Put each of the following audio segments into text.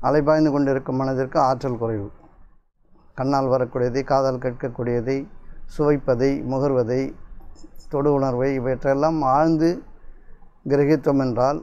அலைபாய்ந்து கொண்டிருக்கும் மனதிற்கு ஆற்றல் குறைவு கண்ணால் வரக்கூடியதை காதால் கேட்கக்கூடியதை சுவைப்பதை முகர்வதை தொடு உணர்வை இவற்றையெல்லாம் ஆழ்ந்து கிரகித்தோம் என்றால்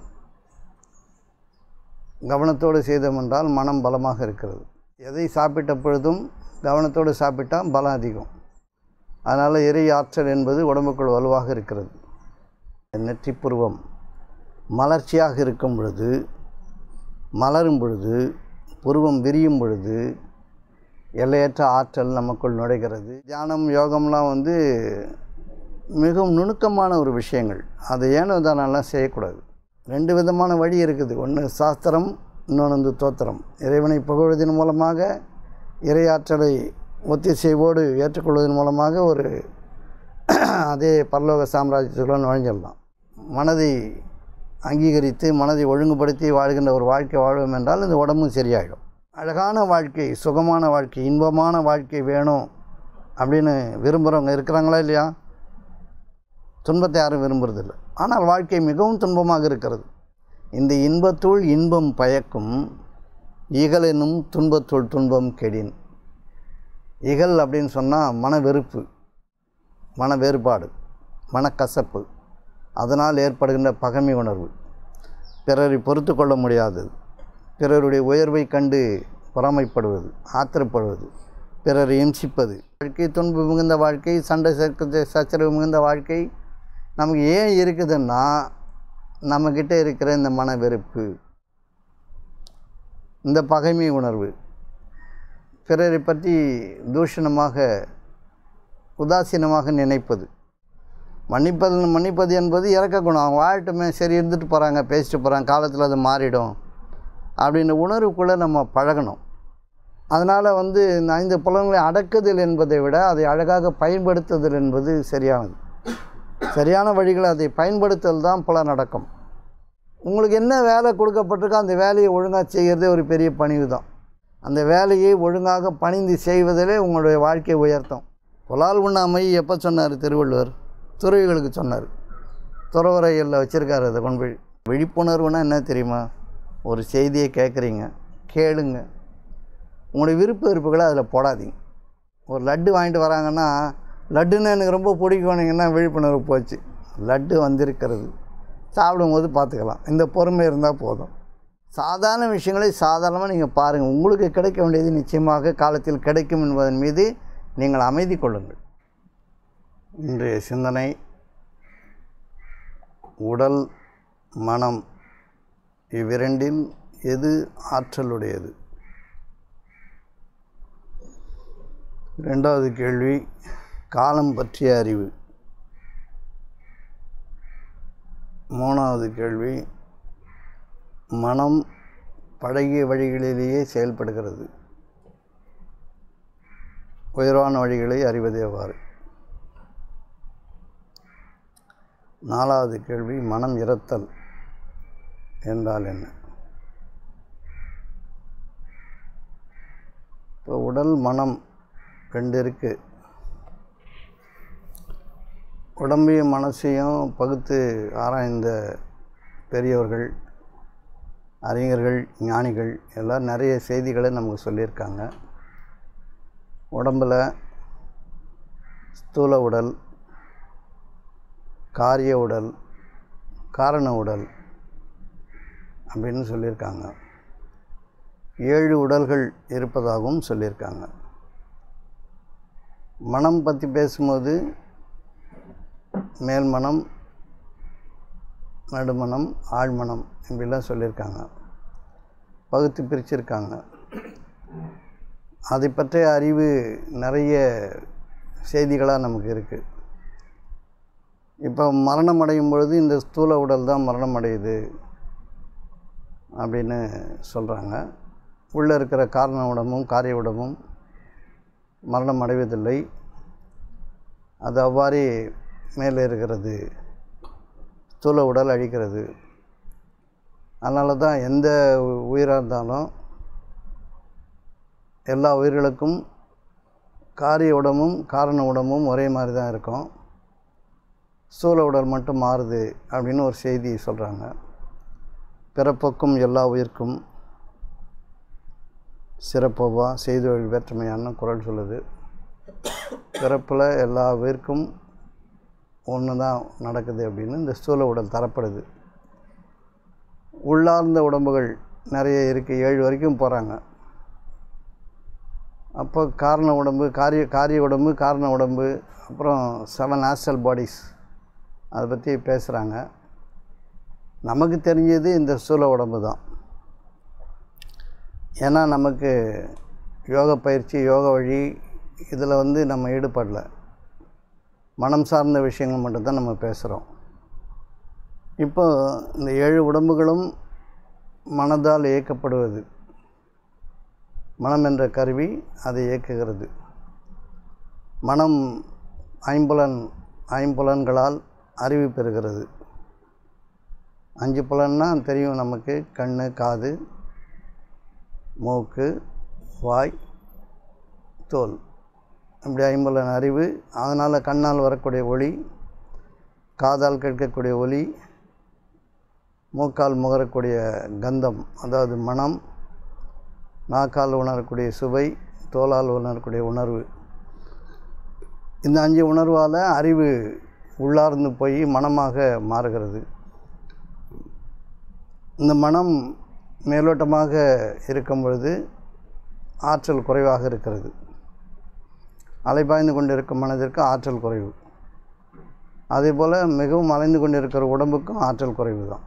கவனத்தோடு செய்தோம் என்றால் மனம் பலமாக இருக்கிறது எதை சாப்பிட்ட பொழுதும் கவனத்தோடு சாப்பிட்டால் பலம் அதிகம் அதனால் எரி ஆற்றல் என்பது உடம்புக்குள் வலுவாக இருக்கிறது நெற்றி புருவம் மலர்ச்சியாக இருக்கும் பொழுது மலரும் பொழுது புருவம் விரியும் பொழுது எல்லையற்ற ஆற்றல் நமக்குள் நுழைகிறது தியானம் யோகம்லாம் வந்து மிகவும் நுணுக்கமான ஒரு விஷயங்கள் அதை ஏனோ தானெல்லாம் செய்யக்கூடாது ரெண்டு விதமான வழி இருக்குது ஒன்று சாஸ்திரம் இன்னொன்று வந்து தோத்திரம் இறைவனை புகழ்வதன் மூலமாக இறையாற்றலை ஒத்திசைவோடு ஏற்றுக்கொள்வதன் மூலமாக ஒரு அதே பரலோக சாம்ராஜ்யத்துக்குள்ள நுழைஞ்சிடலாம் மனதை அங்கீகரித்து மனதை ஒழுங்குபடுத்தி வாழ்கின்ற ஒரு வாழ்க்கை வாழ்வோம் என்றால் இந்த உடம்பும் சரியாயிடும் அழகான வாழ்க்கை சுகமான வாழ்க்கை இன்பமான வாழ்க்கை வேணும் அப்படின்னு விரும்புகிறவங்க இருக்கிறாங்களா இல்லையா துன்பத்தை யாரும் விரும்புறதில்லை ஆனால் வாழ்க்கை மிகவும் துன்பமாக இருக்கிறது இந்த இன்பத்துள் இன்பம் பயக்கும் இகலெனும் துன்பத்துள் துன்பம் கெடின் இகல் அப்படின்னு சொன்னால் மன வெறுப்பு மன வேறுபாடு மனக்கசப்பு அதனால் ஏற்படுகின்ற பகைமை உணர்வு பிறரை பொறுத்து கொள்ள முடியாதது பிறருடைய உயர்வை கண்டு பொறாமைப்படுவது ஆத்திரப்படுவது பிறரை இம்சிப்பது வாழ்க்கை துன்பு மிகுந்த வாழ்க்கை சண்டை சர்க்க சச்சரவு மிகுந்த வாழ்க்கை நமக்கு ஏன் இருக்குதுன்னா நம்மக்கிட்ட இருக்கிற இந்த மன வெறுப்பு இந்த பகைமை உணர்வு பிறரை பற்றி தூஷணமாக உதாசீனமாக நினைப்பது மன்னிப்பது மன்னிப்பது என்பது இறக்க குணம் அவங்க வாழட்டுமே சரி இருந்துட்டு போகிறாங்க பேசிட்டு போகிறாங்க காலத்தில் அது மாறிடும் அப்படின்ற உணர்வுக்குள்ளே நம்ம பழகணும் அதனால் வந்து இந்த ஐந்து புலன்களை அடக்குதல் என்பதை விட அதை அழகாக பயன்படுத்துதல் என்பது சரியானது சரியான வழிகளை அதை பயன்படுத்தல் தான் புல நடக்கும் உங்களுக்கு என்ன வேலை கொடுக்கப்பட்டிருக்கோ அந்த வேலையை ஒழுங்காக செய்கிறதே ஒரு பெரிய பணிவு தான் அந்த வேலையை ஒழுங்காக பணிந்து செய்வதிலே உங்களுடைய வாழ்க்கையை உயர்த்தும் புலால் உண்ணாமை எப்போ சொன்னார் திருவள்ளுவர் துறவிகளுக்கு சொன்னார் துறவரைகளில் வச்சுருக்காரு அதை கொண்டு போய் விழிப்புணர்வுனா என்ன தெரியுமா ஒரு செய்தியை கேட்குறீங்க கேளுங்க உங்களுடைய விருப்ப விருப்புகளை அதில் போடாதீங்க ஒரு லட்டு வாங்கிட்டு வராங்கன்னா லட்டுன்னு எனக்கு ரொம்ப பிடிக்கும்னீங்கன்னா விழிப்புணர்வு போச்சு லட்டு வந்திருக்கிறது சாப்பிடும்போது பார்த்துக்கலாம் இந்த பொறுமை இருந்தால் போதும் சாதாரண விஷயங்களை சாதாரணமாக நீங்கள் பாருங்கள் உங்களுக்கு கிடைக்க வேண்டியது நிச்சயமாக காலத்தில் கிடைக்கும் என்பதன் மீது நீங்கள் அமைதி கொள்ளுங்கள் இன்றைய சிந்தனை உடல் மனம் இவ்விரண்டில் எது ஆற்றலுடையது ரெண்டாவது கேள்வி காலம் பற்றிய அறிவு மூணாவது கேள்வி மனம் பழகிய வழிகளிலேயே செயல்படுகிறது உயர்வான வழிகளை அறிவது எவ்வாறு நாலாவது கேள்வி மனம் இறத்தல் என்றால் என்ன இப்போ உடல் மனம் ரெண்டு இருக்குது உடம்பையும் மனசையும் பகுத்து ஆராய்ந்த பெரியவர்கள் அறிஞர்கள் ஞானிகள் எல்லாம் நிறைய செய்திகளை நமக்கு சொல்லியிருக்காங்க உடம்பில் ஸ்தூல உடல் காரிய உடல் காரண உடல் அப்படின்னு சொல்லியிருக்காங்க ஏழு உடல்கள் இருப்பதாகவும் சொல்லியிருக்காங்க மனம் பற்றி பேசும்போது மேல்மனம் நடுமனம் ஆழ்மனம் இப்படிலாம் சொல்லியிருக்காங்க பகுத்து பிரிச்சிருக்காங்க அதை பற்றிய அறிவு நிறைய செய்திகளாக நமக்கு இருக்குது இப்போ மரணம் அடையும் பொழுது இந்த ஸ்தூல உடல் தான் மரணம் அடையுது அப்படின்னு சொல்கிறாங்க உள்ளே இருக்கிற காரண உடம்பும் காரிய உடம்பும் மரணம் அடைவதில்லை அது அவ்வாறே மேலே இருக்கிறது ஸ்தூல உடல் அழிக்கிறது அதனால தான் எந்த உயிராக இருந்தாலும் எல்லா உயிர்களுக்கும் காரிய உடம்பும் காரண உடம்பும் ஒரே மாதிரி தான் இருக்கும் ஸ்தூல உடல் மட்டும் மாறுது அப்படின்னு ஒரு செய்தி சொல்கிறாங்க பிறப்புக்கும் எல்லா உயிர்க்கும் சிறப்பவா செய்தொழில் வேற்றுமையான்னு குரல் சொல்லுது பிறப்பில் எல்லா பேருக்கும் ஒன்று தான் நடக்குது அப்படின்னு இந்த ஸ்தூல உடல் தரப்படுது உள்ளார்ந்த உடம்புகள் நிறைய இருக்குது ஏழு வரைக்கும் போகிறாங்க அப்போ காரண உடம்பு காரிய காரிய உடம்பு காரண உடம்பு அப்புறம் செவன் ஆஸ்டல் பாடிஸ் அதை பற்றி பேசுகிறாங்க நமக்கு தெரிஞ்சது இந்த ஸ்தூல உடம்பு தான் ஏன்னா நமக்கு யோக பயிற்சி யோக வழி இதில் வந்து நம்ம ஈடுபடல மனம் சார்ந்த விஷயங்கள் மட்டும்தான் நம்ம பேசுகிறோம் இப்போ இந்த ஏழு உடம்புகளும் மனதால் இயக்கப்படுவது மனம் என்ற கருவி அதை இயக்குகிறது மனம் ஐம்புலன் ஐம்புலன்களால் அறிவு பெறுகிறது அஞ்சு புலன்னா தெரியும் நமக்கு கண் காது மூக்கு வாய் தோல் இப்படி ஐம்புலன் அறிவு அதனால் கண்ணால் வரக்கூடிய ஒளி காதால் கேட்கக்கூடிய ஒலி மூக்கால் முகரக்கூடிய கந்தம் அதாவது மனம் நாக்கால் உணரக்கூடிய சுவை தோலால் உணரக்கூடிய உணர்வு இந்த அஞ்சு உணர்வால் அறிவு உள்ளார்ந்து போய் மனமாக மாறுகிறது இந்த மனம் மேலோட்டமாக இருக்கும் பொழுது ஆற்றல் குறைவாக இருக்கிறது அலைபாய்ந்து கொண்டிருக்கும் மனதிற்கு ஆற்றல் குறைவு அதே போல் மிகவும் அலைந்து கொண்டிருக்கிற உடம்புக்கும் ஆற்றல் குறைவு தான்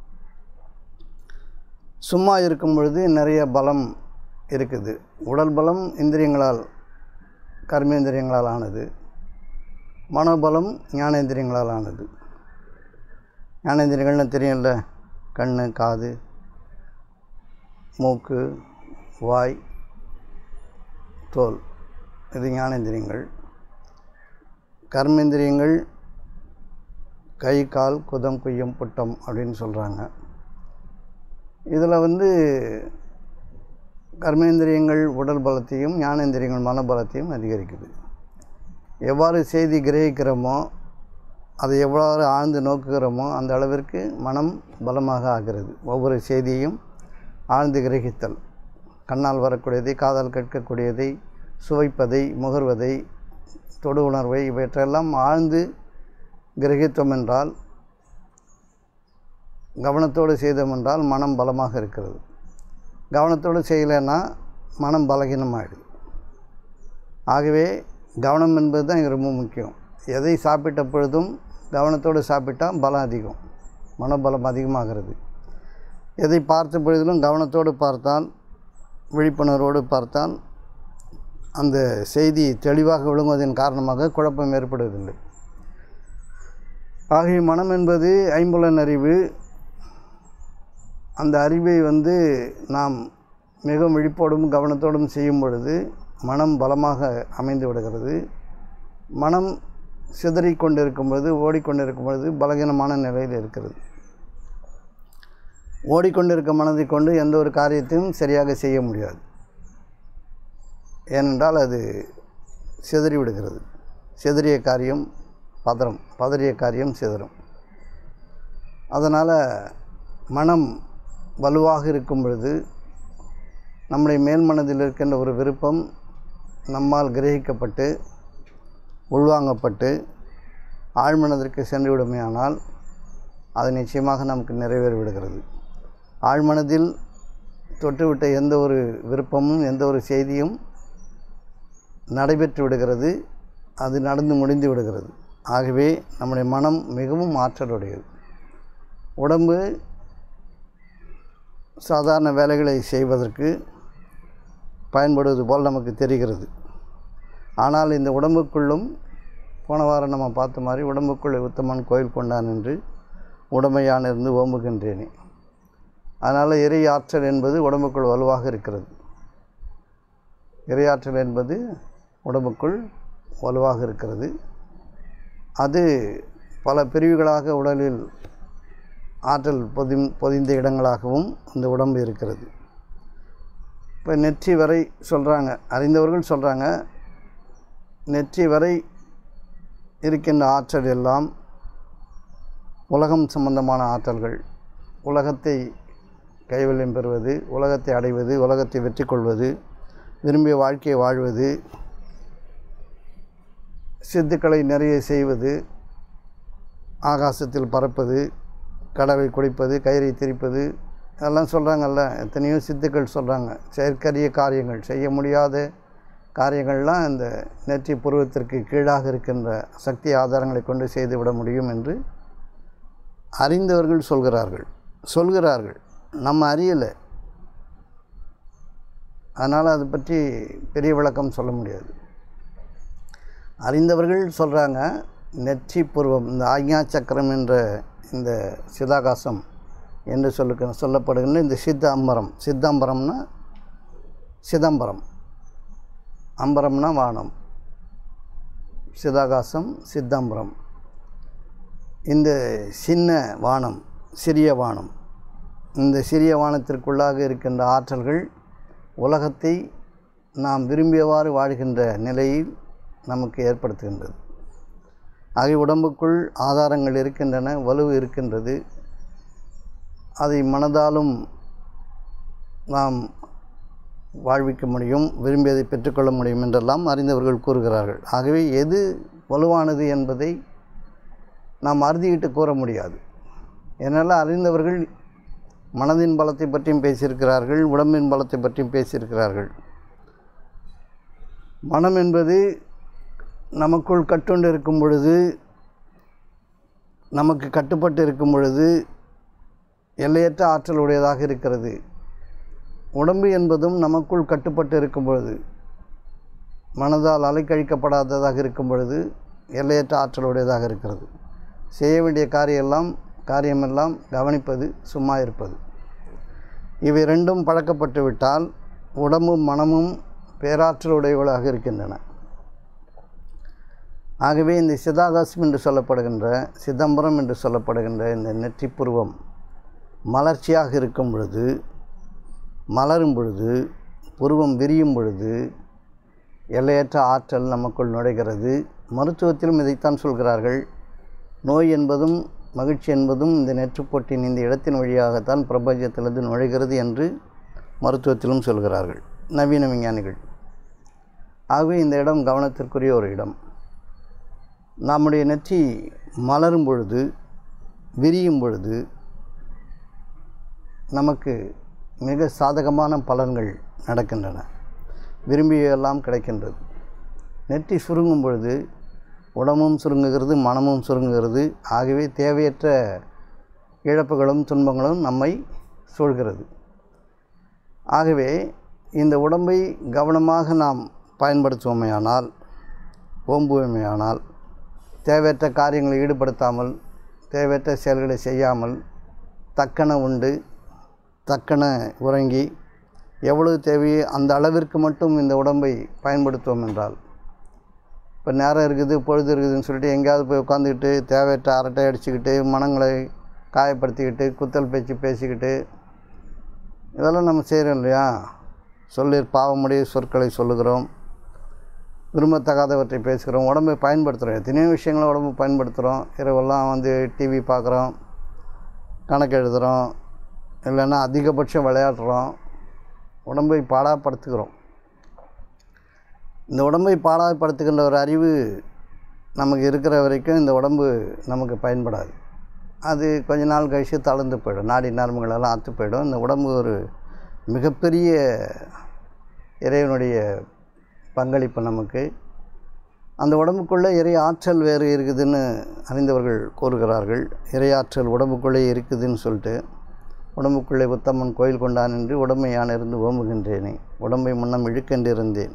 சும்மா இருக்கும் பொழுது நிறைய பலம் இருக்குது உடல் பலம் இந்திரியங்களால் கர்மேந்திரியங்களால் ஆனது மனோபலம் ஞானேந்திரியங்களால் ஆனது ஞானேந்திரியங்கள்னு தெரியும்ல கண் காது மூக்கு வாய் தோல் இது ஞானேந்திரியங்கள் கர்மேந்திரியங்கள் கை கால் குதம் குய்யம் புட்டம் அப்படின்னு சொல்கிறாங்க இதில் வந்து கர்மேந்திரியங்கள் உடல் பலத்தையும் ஞானேந்திரியங்கள் மனபலத்தையும் அதிகரிக்குது எவ்வாறு செய்தி கிரகிக்கிறோமோ அதை எவ்வாறு ஆழ்ந்து நோக்குகிறோமோ அந்த அளவிற்கு மனம் பலமாக ஆகிறது ஒவ்வொரு செய்தியையும் ஆழ்ந்து கிரகித்தல் கண்ணால் வரக்கூடியதை காதால் கேட்கக்கூடியதை சுவைப்பதை முகர்வதை தொடு உணர்வை இவற்றையெல்லாம் ஆழ்ந்து கிரகித்தோம் என்றால் கவனத்தோடு செய்தோம் என்றால் மனம் பலமாக இருக்கிறது கவனத்தோடு செய்யலைன்னா மனம் பலகீனமாகிடுது ஆகவே கவனம் என்பது தான் இங்கே ரொம்ப முக்கியம் எதை சாப்பிட்ட பொழுதும் கவனத்தோடு சாப்பிட்டால் பலம் அதிகம் மனோபலம் அதிகமாகிறது எதை பார்த்த பொழுதிலும் கவனத்தோடு பார்த்தால் விழிப்புணர்வோடு பார்த்தால் அந்த செய்தி தெளிவாக விளங்குவதன் காரணமாக குழப்பம் ஏற்படுவதில்லை ஆகிய மனம் என்பது ஐம்புலன் அறிவு அந்த அறிவை வந்து நாம் மிகவும் விழிப்போடும் கவனத்தோடும் செய்யும் பொழுது மனம் பலமாக அமைந்து விடுகிறது மனம் சிதறி கொண்டிருக்கும் பொழுது ஓடிக்கொண்டிருக்கும் பொழுது பலகீனமான நிலையில் இருக்கிறது ஓடிக்கொண்டிருக்க மனதை கொண்டு எந்த ஒரு காரியத்தையும் சரியாக செய்ய முடியாது ஏனென்றால் அது சிதறி விடுகிறது சிதறிய காரியம் பதறம் பதறிய காரியம் சிதறும் அதனால் மனம் வலுவாக இருக்கும் பொழுது நம்முடைய மேல் மனதில் இருக்கின்ற ஒரு விருப்பம் நம்மால் கிரகிக்கப்பட்டு உள்வாங்கப்பட்டு ஆழ்மனதிற்கு சென்று விடுமையானால் அது நிச்சயமாக நமக்கு நிறைவேறி விடுகிறது ஆழ்மனதில் தொட்டுவிட்ட எந்த ஒரு விருப்பமும் எந்த ஒரு செய்தியும் நடைபெற்று விடுகிறது அது நடந்து முடிந்து விடுகிறது ஆகவே நம்முடைய மனம் மிகவும் ஆற்றலுடையது உடம்பு சாதாரண வேலைகளை செய்வதற்கு பயன்படுவது போல் நமக்கு தெரிகிறது ஆனால் இந்த உடம்புக்குள்ளும் போன வாரம் நம்ம பார்த்த மாதிரி உடம்புக்குள்ளே உத்தமன் கோயில் கொண்டான் என்று உடமையான் இருந்து ஓம்புகின்றேனே அதனால் இறை ஆற்றல் என்பது உடம்புக்குள் வலுவாக இருக்கிறது இறையாற்றல் என்பது உடம்புக்குள் வலுவாக இருக்கிறது அது பல பிரிவுகளாக உடலில் ஆற்றல் பொதி பொதிந்த இடங்களாகவும் இந்த உடம்பு இருக்கிறது இப்போ நெற்றி வரை சொல்கிறாங்க அறிந்தவர்கள் சொல்கிறாங்க நெற்றி வரை இருக்கின்ற ஆற்றல் எல்லாம் உலகம் சம்பந்தமான ஆற்றல்கள் உலகத்தை கைவல்யம் பெறுவது உலகத்தை அடைவது உலகத்தை வெற்றி கொள்வது விரும்பிய வாழ்க்கையை வாழ்வது சித்துக்களை நிறைய செய்வது ஆகாசத்தில் பறப்பது கடவை குடிப்பது கயிறை திரிப்பது அதெல்லாம் சொல்கிறாங்கல்ல எத்தனையோ சித்துக்கள் சொல்கிறாங்க செயற்கரிய காரியங்கள் செய்ய முடியாத காரியங்கள்லாம் இந்த நெற்றி புருவத்திற்கு கீழாக இருக்கின்ற சக்தி ஆதாரங்களை கொண்டு செய்துவிட முடியும் என்று அறிந்தவர்கள் சொல்கிறார்கள் சொல்கிறார்கள் நம்ம அறியலை அதனால் அதை பற்றி பெரிய விளக்கம் சொல்ல முடியாது அறிந்தவர்கள் சொல்கிறாங்க நெற்றி பூர்வம் இந்த ஆக்ஞா சக்கரம் என்ற இந்த சிதாகாசம் என்று சொல்லுக்க சொல்லப்படுகின்ற இந்த சித்த அம்பரம் சித்தம்பரம்னா சிதம்பரம் அம்பரம்னா வானம் சிதாகாசம் சித்தம்பரம் இந்த சின்ன வானம் சிறிய வானம் இந்த சிறிய வானத்திற்குள்ளாக இருக்கின்ற ஆற்றல்கள் உலகத்தை நாம் விரும்பியவாறு வாழ்கின்ற நிலையில் நமக்கு ஏற்படுத்துகின்றது ஆகவே உடம்புக்குள் ஆதாரங்கள் இருக்கின்றன வலு இருக்கின்றது அதை மனதாலும் நாம் வாழ்விக்க முடியும் விரும்பியதை பெற்றுக்கொள்ள முடியும் என்றெல்லாம் அறிந்தவர்கள் கூறுகிறார்கள் ஆகவே எது வலுவானது என்பதை நாம் அறுதியிட்டு கூற முடியாது என்னால் அறிந்தவர்கள் மனதின் பலத்தை பற்றியும் பேசியிருக்கிறார்கள் உடம்பின் பலத்தை பற்றியும் பேசியிருக்கிறார்கள் மனம் என்பது நமக்குள் கட்டுண்டு இருக்கும் பொழுது நமக்கு கட்டுப்பட்டு இருக்கும் பொழுது எல்லையற்ற ஆற்றல் உடையதாக இருக்கிறது உடம்பு என்பதும் நமக்குள் கட்டுப்பட்டு இருக்கும் பொழுது மனதால் அலைக்கழிக்கப்படாததாக இருக்கும் பொழுது எல்லையற்ற ஆற்றல் உடையதாக இருக்கிறது செய்ய வேண்டிய காரியெல்லாம் காரியமெல்லாம் கவனிப்பது சும்மா இருப்பது இவை ரெண்டும் பழக்கப்பட்டு விட்டால் உடம்பும் மனமும் பேராற்றல் உடையவளாக இருக்கின்றன ஆகவே இந்த சிதாகாசம் என்று சொல்லப்படுகின்ற சிதம்பரம் என்று சொல்லப்படுகின்ற இந்த நெற்றிப்புருவம் மலர்ச்சியாக இருக்கும் பொழுது மலரும் பொழுது புருவம் விரியும் பொழுது எல்லையற்ற ஆற்றல் நமக்குள் நுழைகிறது மருத்துவத்திலும் இதைத்தான் சொல்கிறார்கள் நோய் என்பதும் மகிழ்ச்சி என்பதும் இந்த நெற்றுப்பொட்டின் இந்த இடத்தின் வழியாகத்தான் பிரபஞ்சத்திலிருந்து நுழைகிறது என்று மருத்துவத்திலும் சொல்கிறார்கள் நவீன விஞ்ஞானிகள் ஆகவே இந்த இடம் கவனத்திற்குரிய ஒரு இடம் நம்முடைய நெற்றி மலரும் பொழுது விரியும் பொழுது நமக்கு மிக சாதகமான பலன்கள் நடக்கின்றன விரும்பியெல்லாம் கிடைக்கின்றது நெற்றி சுருங்கும் பொழுது உடம்பும் சுருங்குகிறது மனமும் சுருங்குகிறது ஆகவே தேவையற்ற இழப்புகளும் துன்பங்களும் நம்மை சூழ்கிறது ஆகவே இந்த உடம்பை கவனமாக நாம் பயன்படுத்துவோமேயானால் ஓம்புவோமேயானால் தேவையற்ற காரியங்களை ஈடுபடுத்தாமல் தேவையற்ற செயல்களை செய்யாமல் தக்கன உண்டு தக்கன உறங்கி எவ்வளவு தேவையோ அந்த அளவிற்கு மட்டும் இந்த உடம்பை பயன்படுத்துவோம் என்றால் இப்போ நேரம் இருக்குது பொழுது இருக்குதுன்னு சொல்லிட்டு எங்கேயாவது போய் உட்காந்துக்கிட்டு தேவையற்ற அரட்டை அடிச்சுக்கிட்டு மனங்களை காயப்படுத்திக்கிட்டு குத்தல் பேச்சு பேசிக்கிட்டு இதெல்லாம் நம்ம செய்கிறோம் இல்லையா சொல்லி பாவமுடைய சொற்களை சொல்லுகிறோம் விரும்பத்தகாதவற்றை பேசுகிறோம் உடம்பை பயன்படுத்துகிறோம் எத்தனையோ விஷயங்களை உடம்பு பயன்படுத்துகிறோம் இரவெல்லாம் வந்து டிவி பார்க்குறோம் கணக்கு எழுதுகிறோம் இல்லைன்னா அதிகபட்சம் விளையாடுறோம் உடம்பை பாடாப்படுத்துகிறோம் இந்த உடம்பை பாடாப்படுத்துகின்ற ஒரு அறிவு நமக்கு இருக்கிற வரைக்கும் இந்த உடம்பு நமக்கு பயன்படாது அது கொஞ்ச நாள் கழித்து தளர்ந்து போயிடும் நாடி நரம்புகளெல்லாம் அத்து போயிடும் இந்த உடம்பு ஒரு மிகப்பெரிய இறைவனுடைய பங்களிப்பு நமக்கு அந்த உடம்புக்குள்ளே இறை ஆற்றல் வேறு இருக்குதுன்னு அறிந்தவர்கள் கூறுகிறார்கள் இறை ஆற்றல் உடம்புக்குள்ளே இருக்குதுன்னு சொல்லிட்டு உடம்புக்குள்ளே உத்தமன் கோயில் கொண்டான் என்று உடம்பை யான் இருந்து ஓம்புகின்றேனே உடம்பை முன்னம் இழுக்கென்றிருந்தேன்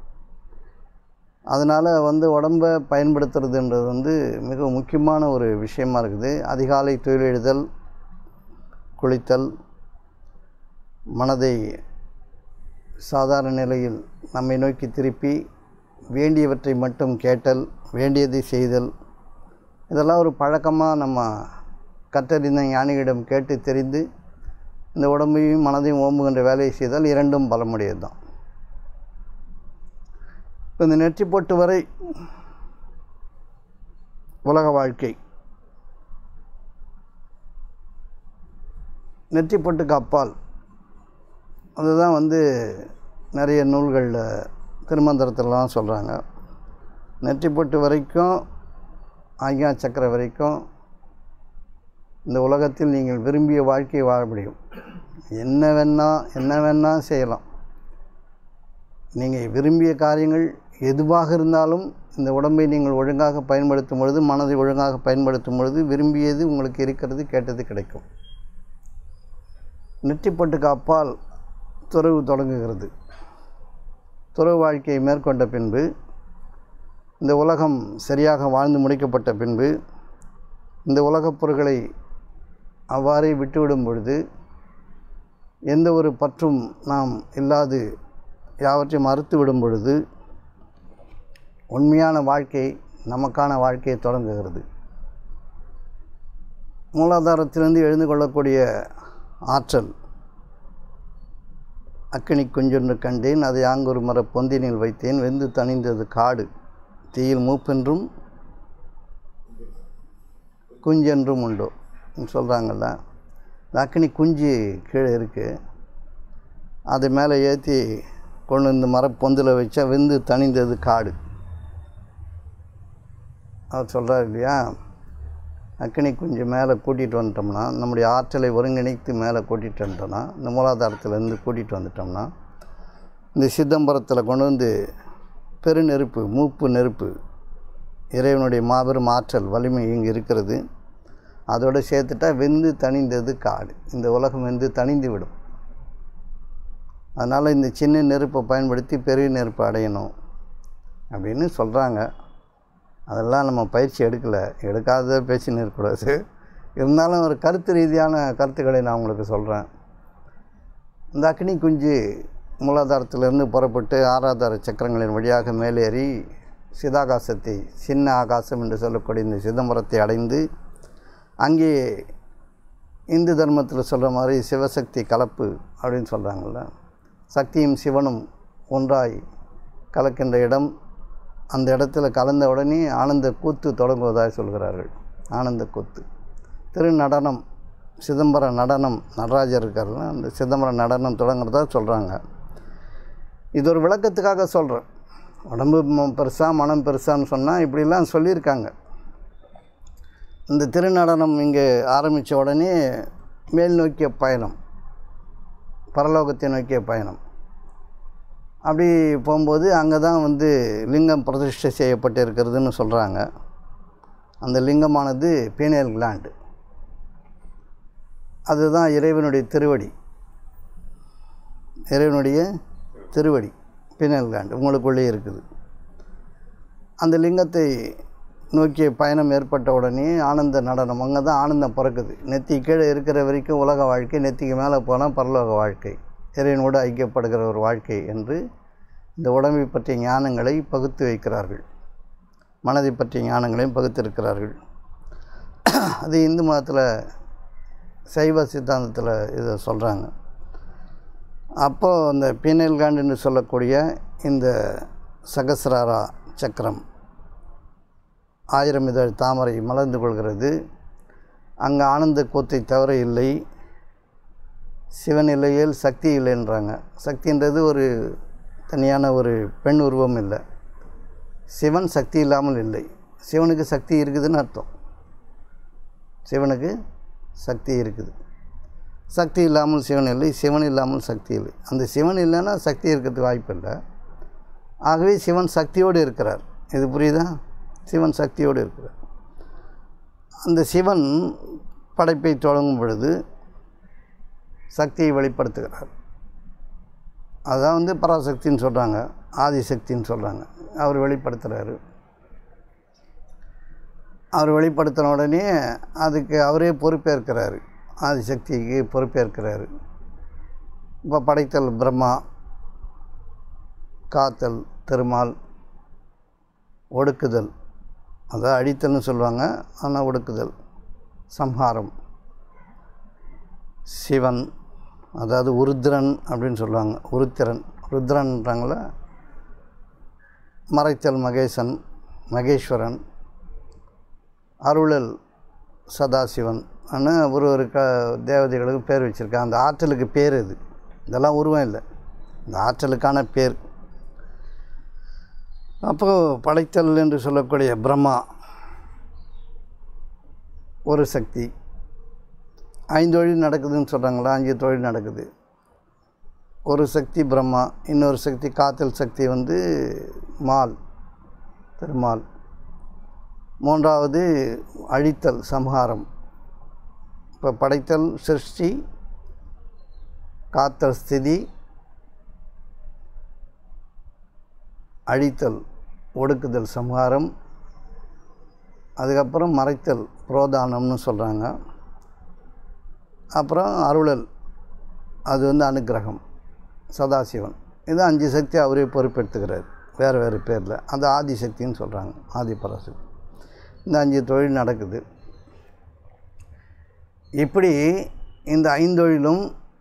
அதனால் வந்து உடம்பை பயன்படுத்துறதுன்றது வந்து மிக முக்கியமான ஒரு விஷயமா இருக்குது அதிகாலை தொழிலெழுதல் குளித்தல் மனதை சாதாரண நிலையில் நம்மை நோக்கி திருப்பி வேண்டியவற்றை மட்டும் கேட்டல் வேண்டியதை செய்தல் இதெல்லாம் ஒரு பழக்கமாக நம்ம கற்றறிந்த ஞானிகளிடம் கேட்டு தெரிந்து இந்த உடம்பையும் மனதையும் ஓம்புகின்ற வேலையை செய்தால் இரண்டும் பலமுடையது தான் இப்போ இந்த நெற்றி போட்டு வரை உலக வாழ்க்கை நெற்றி பொட்டுக்கு அப்பால் அதுதான் வந்து நிறைய நூல்களில் திருமந்திரத்திலலாம் சொல்கிறாங்க நெற்றி பொட்டு வரைக்கும் ஆக்ஞா சக்கரை வரைக்கும் இந்த உலகத்தில் நீங்கள் விரும்பிய வாழ்க்கையை வாழ முடியும் என்ன வேணா என்ன வேணா செய்யலாம் நீங்கள் விரும்பிய காரியங்கள் எதுவாக இருந்தாலும் இந்த உடம்பை நீங்கள் ஒழுங்காக பயன்படுத்தும் பொழுது மனதை ஒழுங்காக பயன்படுத்தும் பொழுது விரும்பியது உங்களுக்கு இருக்கிறது கேட்டது கிடைக்கும் நெற்றிப்பட்டுக்கு அப்பால் துறவு தொடங்குகிறது துறவு வாழ்க்கையை மேற்கொண்ட பின்பு இந்த உலகம் சரியாக வாழ்ந்து முடிக்கப்பட்ட பின்பு இந்த உலகப் பொருட்களை அவ்வாறே விட்டுவிடும் பொழுது எந்த ஒரு பற்றும் நாம் இல்லாது யாவற்றையும் மறுத்து விடும் பொழுது உண்மையான வாழ்க்கை நமக்கான வாழ்க்கையை தொடங்குகிறது மூலாதாரத்திலிருந்து எழுந்து கொள்ளக்கூடிய ஆற்றல் அக்கினி குஞ்சொன்று கண்டேன் அதை ஆங்கொரு மர பொந்தினில் வைத்தேன் வெந்து தணிந்தது காடு தீயில் மூப்பென்றும் குஞ்சென்றும் உண்டோ சொல்கிறாங்கல்ல இந்த அக்கினி குஞ்சு கீழே இருக்குது அதை மேலே ஏற்றி கொண்டு வந்து மரப்பொந்தில் வச்சா வெந்து தணிந்தது காடு அவர் சொல்கிறார் இல்லையா அக்கினி குஞ்சு மேலே கூட்டிகிட்டு வந்துட்டோம்னா நம்முடைய ஆற்றலை ஒருங்கிணைத்து மேலே கூட்டிகிட்டு வந்துட்டோம்னா இந்த மூலாதாரத்துலேருந்து கூட்டிகிட்டு வந்துட்டோம்னா இந்த சிதம்பரத்தில் கொண்டு வந்து பெருநெருப்பு மூப்பு நெருப்பு இறைவனுடைய மாபெரும் ஆற்றல் வலிமை இங்கே இருக்கிறது அதோடு சேர்த்துட்டா வெந்து தணிந்தது காடு இந்த உலகம் வெந்து தணிந்து விடும் அதனால் இந்த சின்ன நெருப்பை பயன்படுத்தி பெரிய நெருப்பை அடையணும் அப்படின்னு சொல்கிறாங்க அதெல்லாம் நம்ம பயிற்சி எடுக்கலை எடுக்காத பேசின்னு இருக்கக்கூடாது இருந்தாலும் ஒரு கருத்து ரீதியான கருத்துக்களை நான் உங்களுக்கு சொல்கிறேன் இந்த அக்னி குஞ்சு மூலாதாரத்திலிருந்து புறப்பட்டு ஆறாதார சக்கரங்களின் வழியாக மேலேறி சிதாகாசத்தை சின்ன ஆகாசம் என்று சொல்லக்கூடிய இந்த சிதம்பரத்தை அடைந்து அங்கே இந்து தர்மத்தில் சொல்கிற மாதிரி சிவசக்தி கலப்பு அப்படின்னு சொல்கிறாங்கள்ல சக்தியும் சிவனும் ஒன்றாய் கலக்கின்ற இடம் அந்த இடத்துல கலந்த உடனே ஆனந்த கூத்து தொடங்குவதாக சொல்கிறார்கள் ஆனந்த கூத்து திருநடனம் சிதம்பர நடனம் நடராஜர் இருக்கார்ல அந்த சிதம்பர நடனம் தொடங்குறதா சொல்கிறாங்க இது ஒரு விளக்கத்துக்காக சொல்கிறேன் உடம்பு பெருசா மனம் பெருசான்னு சொன்னால் இப்படிலாம் சொல்லியிருக்காங்க இந்த திருநடனம் இங்கே ஆரம்பித்த உடனே மேல் நோக்கிய பயணம் பரலோகத்தை நோக்கிய பயணம் அப்படி போகும்போது அங்கே தான் வந்து லிங்கம் பிரதிஷ்டை செய்யப்பட்டு இருக்கிறதுன்னு சொல்கிறாங்க அந்த லிங்கமானது பீனியல் கிளாண்டு அதுதான் இறைவனுடைய திருவடி இறைவனுடைய திருவடி பீனியல் கிளாண்டு உங்களுக்குள்ளே இருக்குது அந்த லிங்கத்தை நோக்கிய பயணம் ஏற்பட்ட உடனே ஆனந்த நடனம் அங்கே தான் ஆனந்தம் பிறக்குது நெத்தி கீழே இருக்கிற வரைக்கும் உலக வாழ்க்கை நெத்திக்கு மேலே போனால் பரலோக வாழ்க்கை இறைவனோடு ஐக்கியப்படுகிற ஒரு வாழ்க்கை என்று இந்த உடம்பை பற்றிய ஞானங்களை பகுத்து வைக்கிறார்கள் மனதை பற்றிய ஞானங்களையும் பகுத்திருக்கிறார்கள் அது இந்து மதத்தில் சைவ சித்தாந்தத்தில் இதை சொல்கிறாங்க அப்போது அந்த பீனல் காண்ட் என்று சொல்லக்கூடிய இந்த சகசிராரா சக்கரம் ஆயிரம் இதழ் தாமரை மலர்ந்து கொள்கிறது அங்கே ஆனந்த கூத்தை தவிர இல்லை சிவன் இல்லையில் சக்தி இல்லைன்றாங்க சக்தின்றது ஒரு தனியான ஒரு பெண் உருவம் இல்லை சிவன் சக்தி இல்லாமல் இல்லை சிவனுக்கு சக்தி இருக்குதுன்னு அர்த்தம் சிவனுக்கு சக்தி இருக்குது சக்தி இல்லாமல் சிவன் இல்லை சிவன் இல்லாமல் சக்தி இல்லை அந்த சிவன் இல்லைன்னா சக்தி இருக்கிறதுக்கு வாய்ப்பு இல்லை ஆகவே சிவன் சக்தியோடு இருக்கிறார் இது புரியுதா சிவன் சக்தியோடு இருக்கிறார் அந்த சிவன் படைப்பை தொடங்கும் பொழுது சக்தியை வெளிப்படுத்துகிறார் அதான் வந்து பராசக்தின்னு சொல்கிறாங்க ஆதிசக்தின்னு சொல்கிறாங்க அவர் வெளிப்படுத்துகிறாரு அவர் வெளிப்படுத்தின உடனே அதுக்கு அவரே பொறுப்பேற்கிறாரு ஆதிசக்திக்கு பொறுப்பேற்கிறாரு இப்போ படைத்தல் பிரம்மா காத்தல் திருமால் ஒடுக்குதல் அதான் அழித்தல்னு சொல்லுவாங்க ஆனால் ஒடுக்குதல் சம்ஹாரம் சிவன் அதாவது உருத்திரன் அப்படின்னு சொல்லுவாங்க உருத்திரன் ருத்ரன்றாங்கள மறைத்தல் மகேசன் மகேஸ்வரன் அருளல் சதாசிவன் ஆனால் ஒரு ஒரு க தேவதைகளுக்கு பேர் வச்சுருக்காங்க அந்த ஆற்றலுக்கு பேர் இது இதெல்லாம் உருவம் இல்லை இந்த ஆற்றலுக்கான பேர் அப்போது படைத்தல் என்று சொல்லக்கூடிய பிரம்மா ஒரு சக்தி ஐந்து தொழில் நடக்குதுன்னு சொல்கிறாங்களா அஞ்சு தொழில் நடக்குது ஒரு சக்தி பிரம்மா இன்னொரு சக்தி காத்தல் சக்தி வந்து மால் திருமால் மூன்றாவது அழித்தல் சம்ஹாரம் இப்போ படைத்தல் சிருஷ்டி காத்தல் ஸ்திதி அழித்தல் ஒடுக்குதல் சம்ஹாரம் அதுக்கப்புறம் மறைத்தல் புரோதானம்னு சொல்கிறாங்க அப்புறம் அருளல் அது வந்து அனுக்கிரகம் சதாசிவன் இது அஞ்சு சக்தி அவரே பொறுப்பெடுத்துக்கிறார் வேறு வேறு பேரில் அது ஆதிசக்தின்னு சொல்கிறாங்க ஆதி பராசக்தி இந்த அஞ்சு தொழில் நடக்குது இப்படி இந்த ஐந்தொழிலும்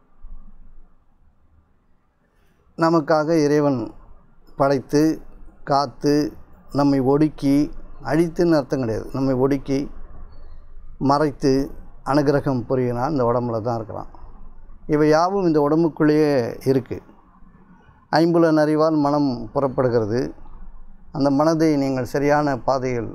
நமக்காக இறைவன் படைத்து காத்து நம்மை ஒடுக்கி அழித்துன்னு அர்த்தம் கிடையாது நம்மை ஒடுக்கி மறைத்து அனுகிரகம் புரியினா இந்த உடம்புல தான் இருக்கிறான் இவை யாவும் இந்த உடம்புக்குள்ளேயே இருக்குது ஐம்புலன் அறிவால் மனம் புறப்படுகிறது அந்த மனதை நீங்கள் சரியான பாதையில்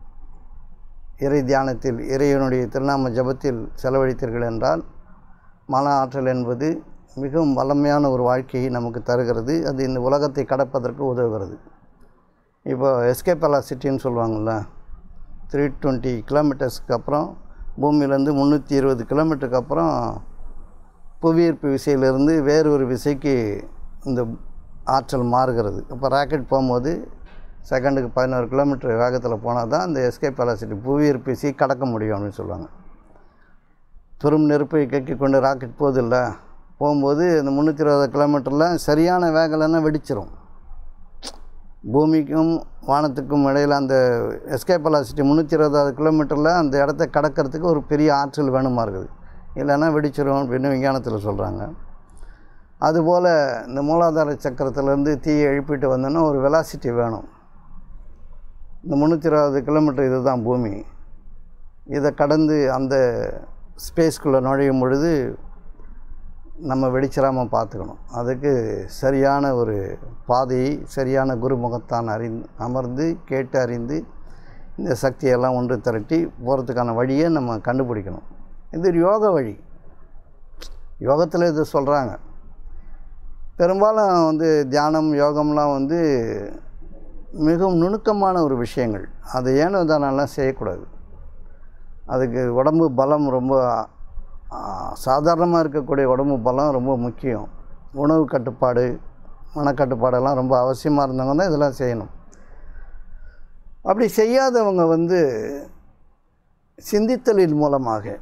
இறை தியானத்தில் இறைவனுடைய திருநாம ஜபத்தில் செலவழித்தீர்கள் என்றால் மன ஆற்றல் என்பது மிகவும் வளமையான ஒரு வாழ்க்கையை நமக்கு தருகிறது அது இந்த உலகத்தை கடப்பதற்கு உதவுகிறது இப்போ எஸ்கேப் வெலாசிட்டின்னு சொல்லுவாங்கள்ல த்ரீ டுவெண்ட்டி கிலோமீட்டர்ஸ்க்கு அப்புறம் பூமியிலேருந்து முந்நூற்றி இருபது கிலோமீட்டருக்கு அப்புறம் புவியீர்ப்பு விசையிலிருந்து வேறு ஒரு விசைக்கு இந்த ஆற்றல் மாறுகிறது இப்போ ராக்கெட் போகும்போது செகண்டுக்கு பதினோரு கிலோமீட்டர் வேகத்தில் போனால் தான் இந்த எஸ்கேப் வெலாசிட்டி புவியீர்ப்பு விசையை கடக்க முடியும் அப்படின்னு சொல்லுவாங்க துரும் நெருப்பை கக்கி கொண்டு ராக்கெட் போகுதில்ல போகும்போது இந்த முந்நூற்றி இருபது கிலோமீட்டரில் சரியான வேகம் இல்லைன்னா வெடிச்சிரும் பூமிக்கும் வானத்துக்கும் இடையில் அந்த எஸ்கேப் வெலாசிட்டி முந்நூற்றி இருபதாவது கிலோமீட்டரில் அந்த இடத்த கடக்கிறதுக்கு ஒரு பெரிய ஆற்றல் வேணுமா இருக்குது இல்லைன்னா வெடிச்சிரும் அப்படின்னு விஞ்ஞானத்தில் சொல்கிறாங்க அதுபோல் இந்த மூலாதார சக்கரத்துலேருந்து தீயை எழுப்பிட்டு வந்தோன்னா ஒரு வெலாசிட்டி வேணும் இந்த முந்நூற்றி இருபது கிலோமீட்டர் இது தான் பூமி இதை கடந்து அந்த ஸ்பேஸ்குள்ளே நுழையும் பொழுது நம்ம வெடிச்சிடாமல் பார்த்துக்கணும் அதுக்கு சரியான ஒரு பாதையை சரியான குருமுகத்தான் அறிந்து அமர்ந்து கேட்டு அறிந்து இந்த சக்தியெல்லாம் ஒன்று திரட்டி போகிறதுக்கான வழியை நம்ம கண்டுபிடிக்கணும் இது ஒரு யோக வழி யோகத்தில் இது சொல்கிறாங்க பெரும்பாலும் வந்து தியானம் யோகம்லாம் வந்து மிகவும் நுணுக்கமான ஒரு விஷயங்கள் அதை ஏனோ தானெல்லாம் செய்யக்கூடாது அதுக்கு உடம்பு பலம் ரொம்ப சாதாரணமாக இருக்கக்கூடிய உடம்பு பலம் ரொம்ப முக்கியம் உணவு கட்டுப்பாடு மனக்கட்டுப்பாடெல்லாம் ரொம்ப அவசியமாக இருந்தவங்க தான் இதெல்லாம் செய்யணும் அப்படி செய்யாதவங்க வந்து சிந்தித்தலின் மூலமாக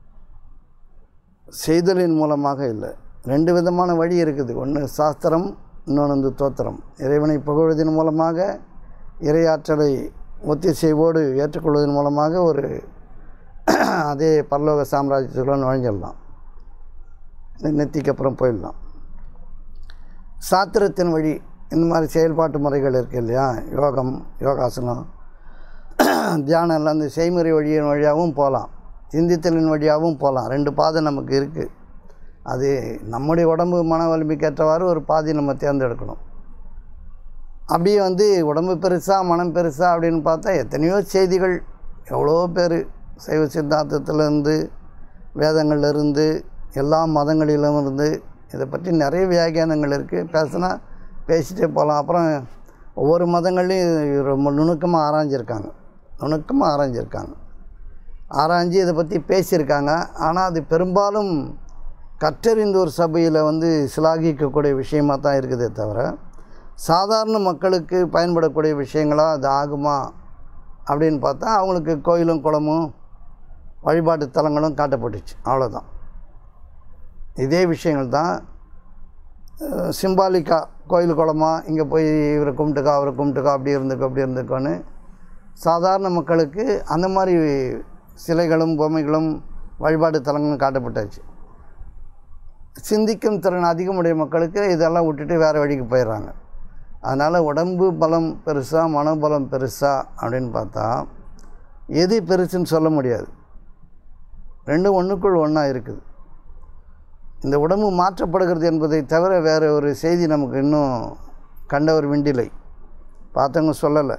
செய்தலின் மூலமாக இல்லை ரெண்டு விதமான வழி இருக்குது ஒன்று சாஸ்திரம் இன்னொன்று வந்து தோத்திரம் இறைவனை புகழ்வதன் மூலமாக இறையாற்றலை ஒத்திசைவோடு ஏற்றுக்கொள்வதன் மூலமாக ஒரு அதே பரலோக சாம்ராஜ்யத்துக்குள்ள நுழைஞ்சிடலாம் நெத்திக்கு அப்புறம் போயிடலாம் சாத்திரத்தின் வழி இந்த மாதிரி செயல்பாட்டு முறைகள் இருக்குது இல்லையா யோகம் யோகாசனம் தியானம் எல்லாம் இந்த செய்முறை வழியின் வழியாகவும் போகலாம் சிந்தித்தலின் வழியாகவும் போகலாம் ரெண்டு பாதை நமக்கு இருக்குது அது நம்முடைய உடம்பு மன வலிமைக்கு ஏற்றவாறு ஒரு பாதி நம்ம தேர்ந்தெடுக்கணும் அப்படியே வந்து உடம்பு பெருசா மனம் பெருசா அப்படின்னு பார்த்தா எத்தனையோ செய்திகள் எவ்வளோ பேர் சைவ சித்தாந்தத்திலேருந்து வேதங்கள்லேருந்து எல்லா மதங்களிலும் இருந்து இதை பற்றி நிறைய வியாக்கியானங்கள் இருக்குது பேசுனா பேசிட்டே போகலாம் அப்புறம் ஒவ்வொரு மதங்கள்லையும் ரொம்ப நுணுக்கமாக ஆராய்ஞ்சிருக்காங்க நுணுக்கமாக ஆராய்ஞ்சிருக்காங்க ஆராய்ஞ்சு இதை பற்றி பேசியிருக்காங்க ஆனால் அது பெரும்பாலும் கற்றறிந்தோர் சபையில் வந்து சிலாகிக்கக்கூடிய விஷயமாக தான் இருக்குதே தவிர சாதாரண மக்களுக்கு பயன்படக்கூடிய விஷயங்களாக அது ஆகுமா அப்படின்னு பார்த்தா அவங்களுக்கு கோயிலும் குளமும் வழிபாட்டு தலங்களும் காட்டப்பட்டுச்சு அவ்வளோதான் இதே விஷயங்கள் தான் சிம்பாலிக்காக கோயில் குளமாக இங்கே போய் இவரை கும்பிட்டுக்கா அவரை கும்பிட்டுக்கா அப்படி இருந்துக்கோ அப்படி இருந்துக்கோன்னு சாதாரண மக்களுக்கு அந்த மாதிரி சிலைகளும் பொம்மைகளும் வழிபாட்டு தலங்களும் காட்டப்பட்டாச்சு சிந்திக்கும் திறன் அதிகமுடைய மக்களுக்கு இதெல்லாம் விட்டுட்டு வேறு வழிக்கு போயிடுறாங்க அதனால் உடம்பு பலம் பெருசா மனோபலம் பெருசா அப்படின்னு பார்த்தா எது பெருசுன்னு சொல்ல முடியாது ரெண்டும் ஒன்றுக்குள் ஒன்றா இருக்குது இந்த உடம்பு மாற்றப்படுகிறது என்பதை தவிர வேறு ஒரு செய்தி நமக்கு இன்னும் கண்டவர் விண்டிலை பார்த்தவங்க சொல்லலை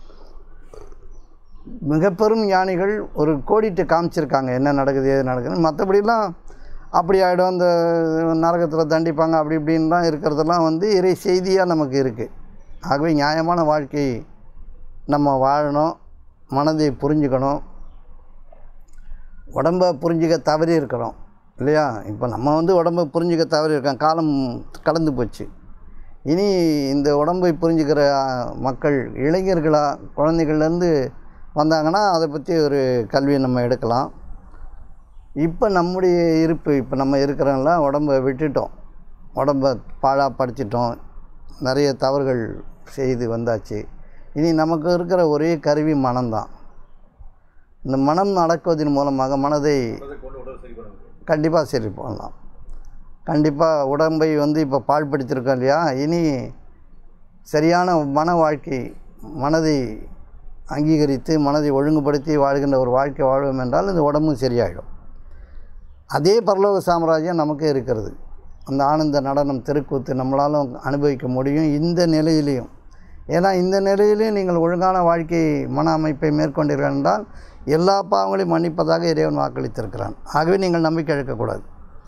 மிக பெரும் ஞானிகள் ஒரு கோடிட்டு காமிச்சிருக்காங்க என்ன நடக்குது ஏது நடக்குதுன்னு மற்றபடிலாம் அப்படி ஆகிடும் இந்த நரகத்தில் தண்டிப்பாங்க அப்படி இப்படின்லாம் இருக்கிறதெல்லாம் வந்து இறை செய்தியாக நமக்கு இருக்குது ஆகவே நியாயமான வாழ்க்கை நம்ம வாழணும் மனதை புரிஞ்சுக்கணும் உடம்பை புரிஞ்சிக்க தவறி இருக்கிறோம் இல்லையா இப்போ நம்ம வந்து உடம்பை புரிஞ்சிக்க தவறி இருக்கோம் காலம் கடந்து போச்சு இனி இந்த உடம்பை புரிஞ்சுக்கிற ஆ, மக்கள் இளைஞர்களா குழந்தைகள்லேருந்து வந்தாங்கன்னா அதை பற்றி ஒரு கல்வியை நம்ம எடுக்கலாம் இப்போ நம்முடைய இருப்பு இப்போ நம்ம இருக்கிறோம்லாம் உடம்பை விட்டுட்டோம் உடம்பை பாழாப்படுத்திட்டோம் நிறைய தவறுகள் செய்து வந்தாச்சு இனி நமக்கு இருக்கிற ஒரே கருவி மனம்தான் இந்த மனம் நடக்குவதன் மூலமாக மனதை அதை கொண்டு உடல் சரி பண்ண முடியும் கண்டிப்பாக சரி பண்ணலாம் கண்டிப்பாக உடம்பை வந்து இப்போ பாழ்படுத்தியிருக்கோம் இல்லையா இனி சரியான மன வாழ்க்கை மனதை அங்கீகரித்து மனதை ஒழுங்குபடுத்தி வாழ்கின்ற ஒரு வாழ்க்கை வாழ்வோம் என்றால் இந்த உடம்பும் சரியாயிடும் அதே பரலோக சாம்ராஜ்யம் நமக்கே இருக்கிறது அந்த ஆனந்த நடனம் தெருக்கூத்து நம்மளாலும் அனுபவிக்க முடியும் இந்த நிலையிலையும் ஏன்னா இந்த நிலையிலையும் நீங்கள் ஒழுங்கான வாழ்க்கை மன அமைப்பை மேற்கொண்டீர்கள் என்றால் எல்லா பாவங்களையும் மன்னிப்பதாக இறைவன் வாக்களித்திருக்கிறான் ஆகவே நீங்கள் நம்பிக்கை இழக்கக்கூடாது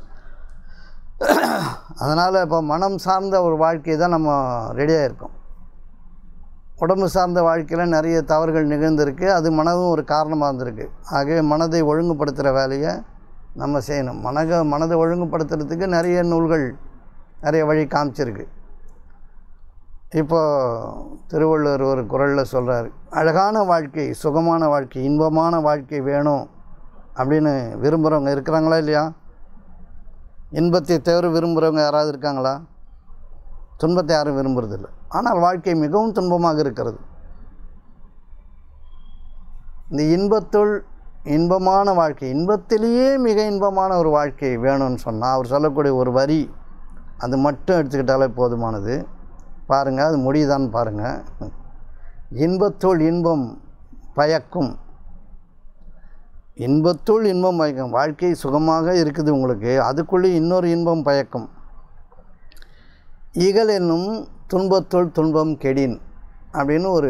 அதனால் இப்போ மனம் சார்ந்த ஒரு வாழ்க்கை தான் நம்ம ரெடியாக இருக்கோம் உடம்பு சார்ந்த வாழ்க்கையில் நிறைய தவறுகள் நிகழ்ந்திருக்கு அது மனதும் ஒரு காரணமாக இருந்திருக்கு ஆகவே மனதை ஒழுங்குபடுத்துகிற வேலையை நம்ம செய்யணும் மனக மனதை ஒழுங்குபடுத்துறதுக்கு நிறைய நூல்கள் நிறைய வழி காமிச்சிருக்கு இப்போ திருவள்ளுவர் ஒரு குரலில் சொல்கிறார் அழகான வாழ்க்கை சுகமான வாழ்க்கை இன்பமான வாழ்க்கை வேணும் அப்படின்னு விரும்புகிறவங்க இருக்கிறாங்களா இல்லையா இன்பத்தை தவிர விரும்புகிறவங்க யாராவது இருக்காங்களா துன்பத்தை யாரும் விரும்புறதில்லை ஆனால் வாழ்க்கை மிகவும் துன்பமாக இருக்கிறது இந்த இன்பத்துள் இன்பமான வாழ்க்கை இன்பத்திலேயே மிக இன்பமான ஒரு வாழ்க்கை வேணும்னு சொன்னால் அவர் சொல்லக்கூடிய ஒரு வரி அது மட்டும் எடுத்துக்கிட்டாலே போதுமானது பாருங்கள் அது முடியுதான்னு பாருங்கள் இன்பத்துள் இன்பம் பயக்கும் இன்பத்துள் இன்பம் பயக்கும் வாழ்க்கை சுகமாக இருக்குது உங்களுக்கு அதுக்குள்ளே இன்னொரு இன்பம் பயக்கும் இகல் என்னும் துன்பத்துள் துன்பம் கெடின் அப்படின்னு ஒரு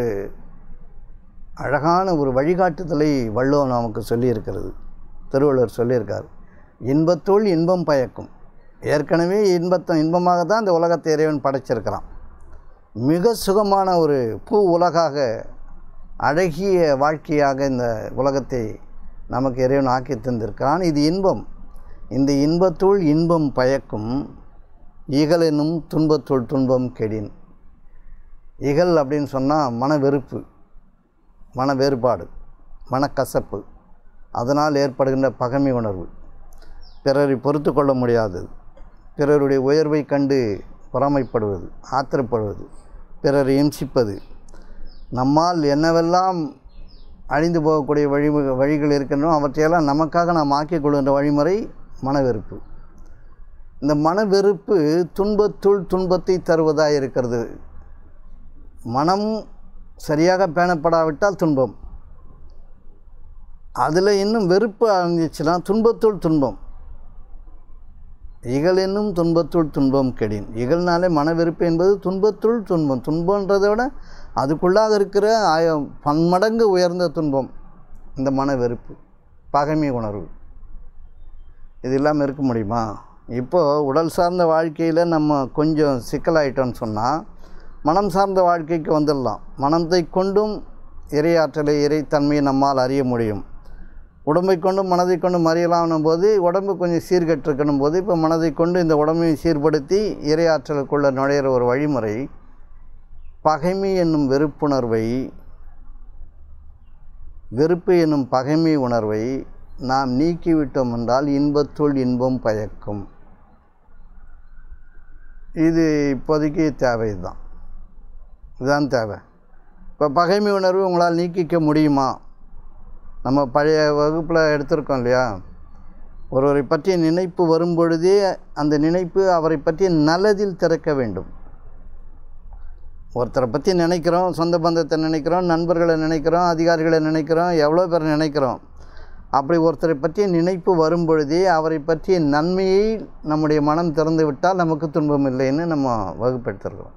அழகான ஒரு வழிகாட்டுதலை வள்ளுவம் நமக்கு சொல்லியிருக்கிறது திருவள்ளுவர் சொல்லியிருக்கார் இன்பத்துள் இன்பம் பயக்கும் ஏற்கனவே இன்பத்தை இன்பமாக தான் இந்த உலகத்தை இறைவன் படைச்சிருக்கிறான் மிக சுகமான ஒரு பூ உலகாக அழகிய வாழ்க்கையாக இந்த உலகத்தை நமக்கு இறைவன் ஆக்கி தந்திருக்கிறான் இது இன்பம் இந்த இன்பத்துள் இன்பம் பயக்கும் இகல் என்னும் துன்பத்துள் துன்பம் கெடின் இகல் அப்படின்னு சொன்னால் மன வெறுப்பு மன வேறுபாடு மனக்கசப்பு அதனால் ஏற்படுகின்ற பகைமை உணர்வு பிறரை பொறுத்து கொள்ள முடியாதது பிறருடைய உயர்வை கண்டு பொறாமைப்படுவது ஆத்திரப்படுவது பிறரை இம்சிப்பது நம்மால் என்னவெல்லாம் அழிந்து போகக்கூடிய வழி வழிகள் இருக்கின்றனோ அவற்றையெல்லாம் நமக்காக நாம் ஆக்கிக் கொள்கின்ற வழிமுறை மனவெறுப்பு இந்த மனவெறுப்பு துன்பத்துள் துன்பத்தை தருவதாக இருக்கிறது மனம் சரியாக பேணப்படாவிட்டால் துன்பம் அதில் இன்னும் வெறுப்பு அழிஞ்சிச்சுன்னா துன்பத்துள் துன்பம் இகல் என்னும் துன்பத்துள் துன்பம் கெடின் இகழ்னாலே மனவெறுப்பு என்பது துன்பத்துள் துன்பம் துன்பன்றதை விட அதுக்குள்ளாக இருக்கிற ஆய பன்மடங்கு உயர்ந்த துன்பம் இந்த மனவெறுப்பு பகைமை உணர்வு இது இல்லாமல் இருக்க முடியுமா இப்போது உடல் சார்ந்த வாழ்க்கையில் நம்ம கொஞ்சம் சிக்கலாயிட்டோம்னு சொன்னால் மனம் சார்ந்த வாழ்க்கைக்கு வந்துடலாம் மனத்தை கொண்டும் இறையாற்றலை இறைத்தன்மையை நம்மால் அறிய முடியும் உடம்பை கொண்டும் மனதை கொண்டும் அறியலாம்னும் போது உடம்பு கொஞ்சம் சீர்கட்டிருக்கணும் போது இப்போ மனதை கொண்டு இந்த உடம்பையும் சீர்படுத்தி இறையாற்றலுக்குள்ள நுழையிற ஒரு வழிமுறை பகைமை என்னும் வெறுப்புணர்வை வெறுப்பு என்னும் பகைமை உணர்வை நாம் நீக்கிவிட்டோம் என்றால் இன்பத்துள் இன்பம் பயக்கும் இது இப்போதைக்கு தேவை தான் இதுதான் தேவை இப்போ பகைமை உணர்வு உங்களால் நீக்கிக்க முடியுமா நம்ம பழைய வகுப்பில் எடுத்திருக்கோம் இல்லையா ஒருவரை பற்றிய நினைப்பு வரும்பொழுதே அந்த நினைப்பு அவரை பற்றிய நல்லதில் திறக்க வேண்டும் ஒருத்தரை பற்றி நினைக்கிறோம் சொந்த பந்தத்தை நினைக்கிறோம் நண்பர்களை நினைக்கிறோம் அதிகாரிகளை நினைக்கிறோம் எவ்வளோ பேர் நினைக்கிறோம் அப்படி ஒருத்தரை பற்றிய நினைப்பு வரும் பொழுதே அவரை பற்றிய நன்மையை நம்முடைய மனம் திறந்து விட்டால் நமக்கு துன்பம் இல்லைன்னு நம்ம வகுப்படுத்திருக்கிறோம்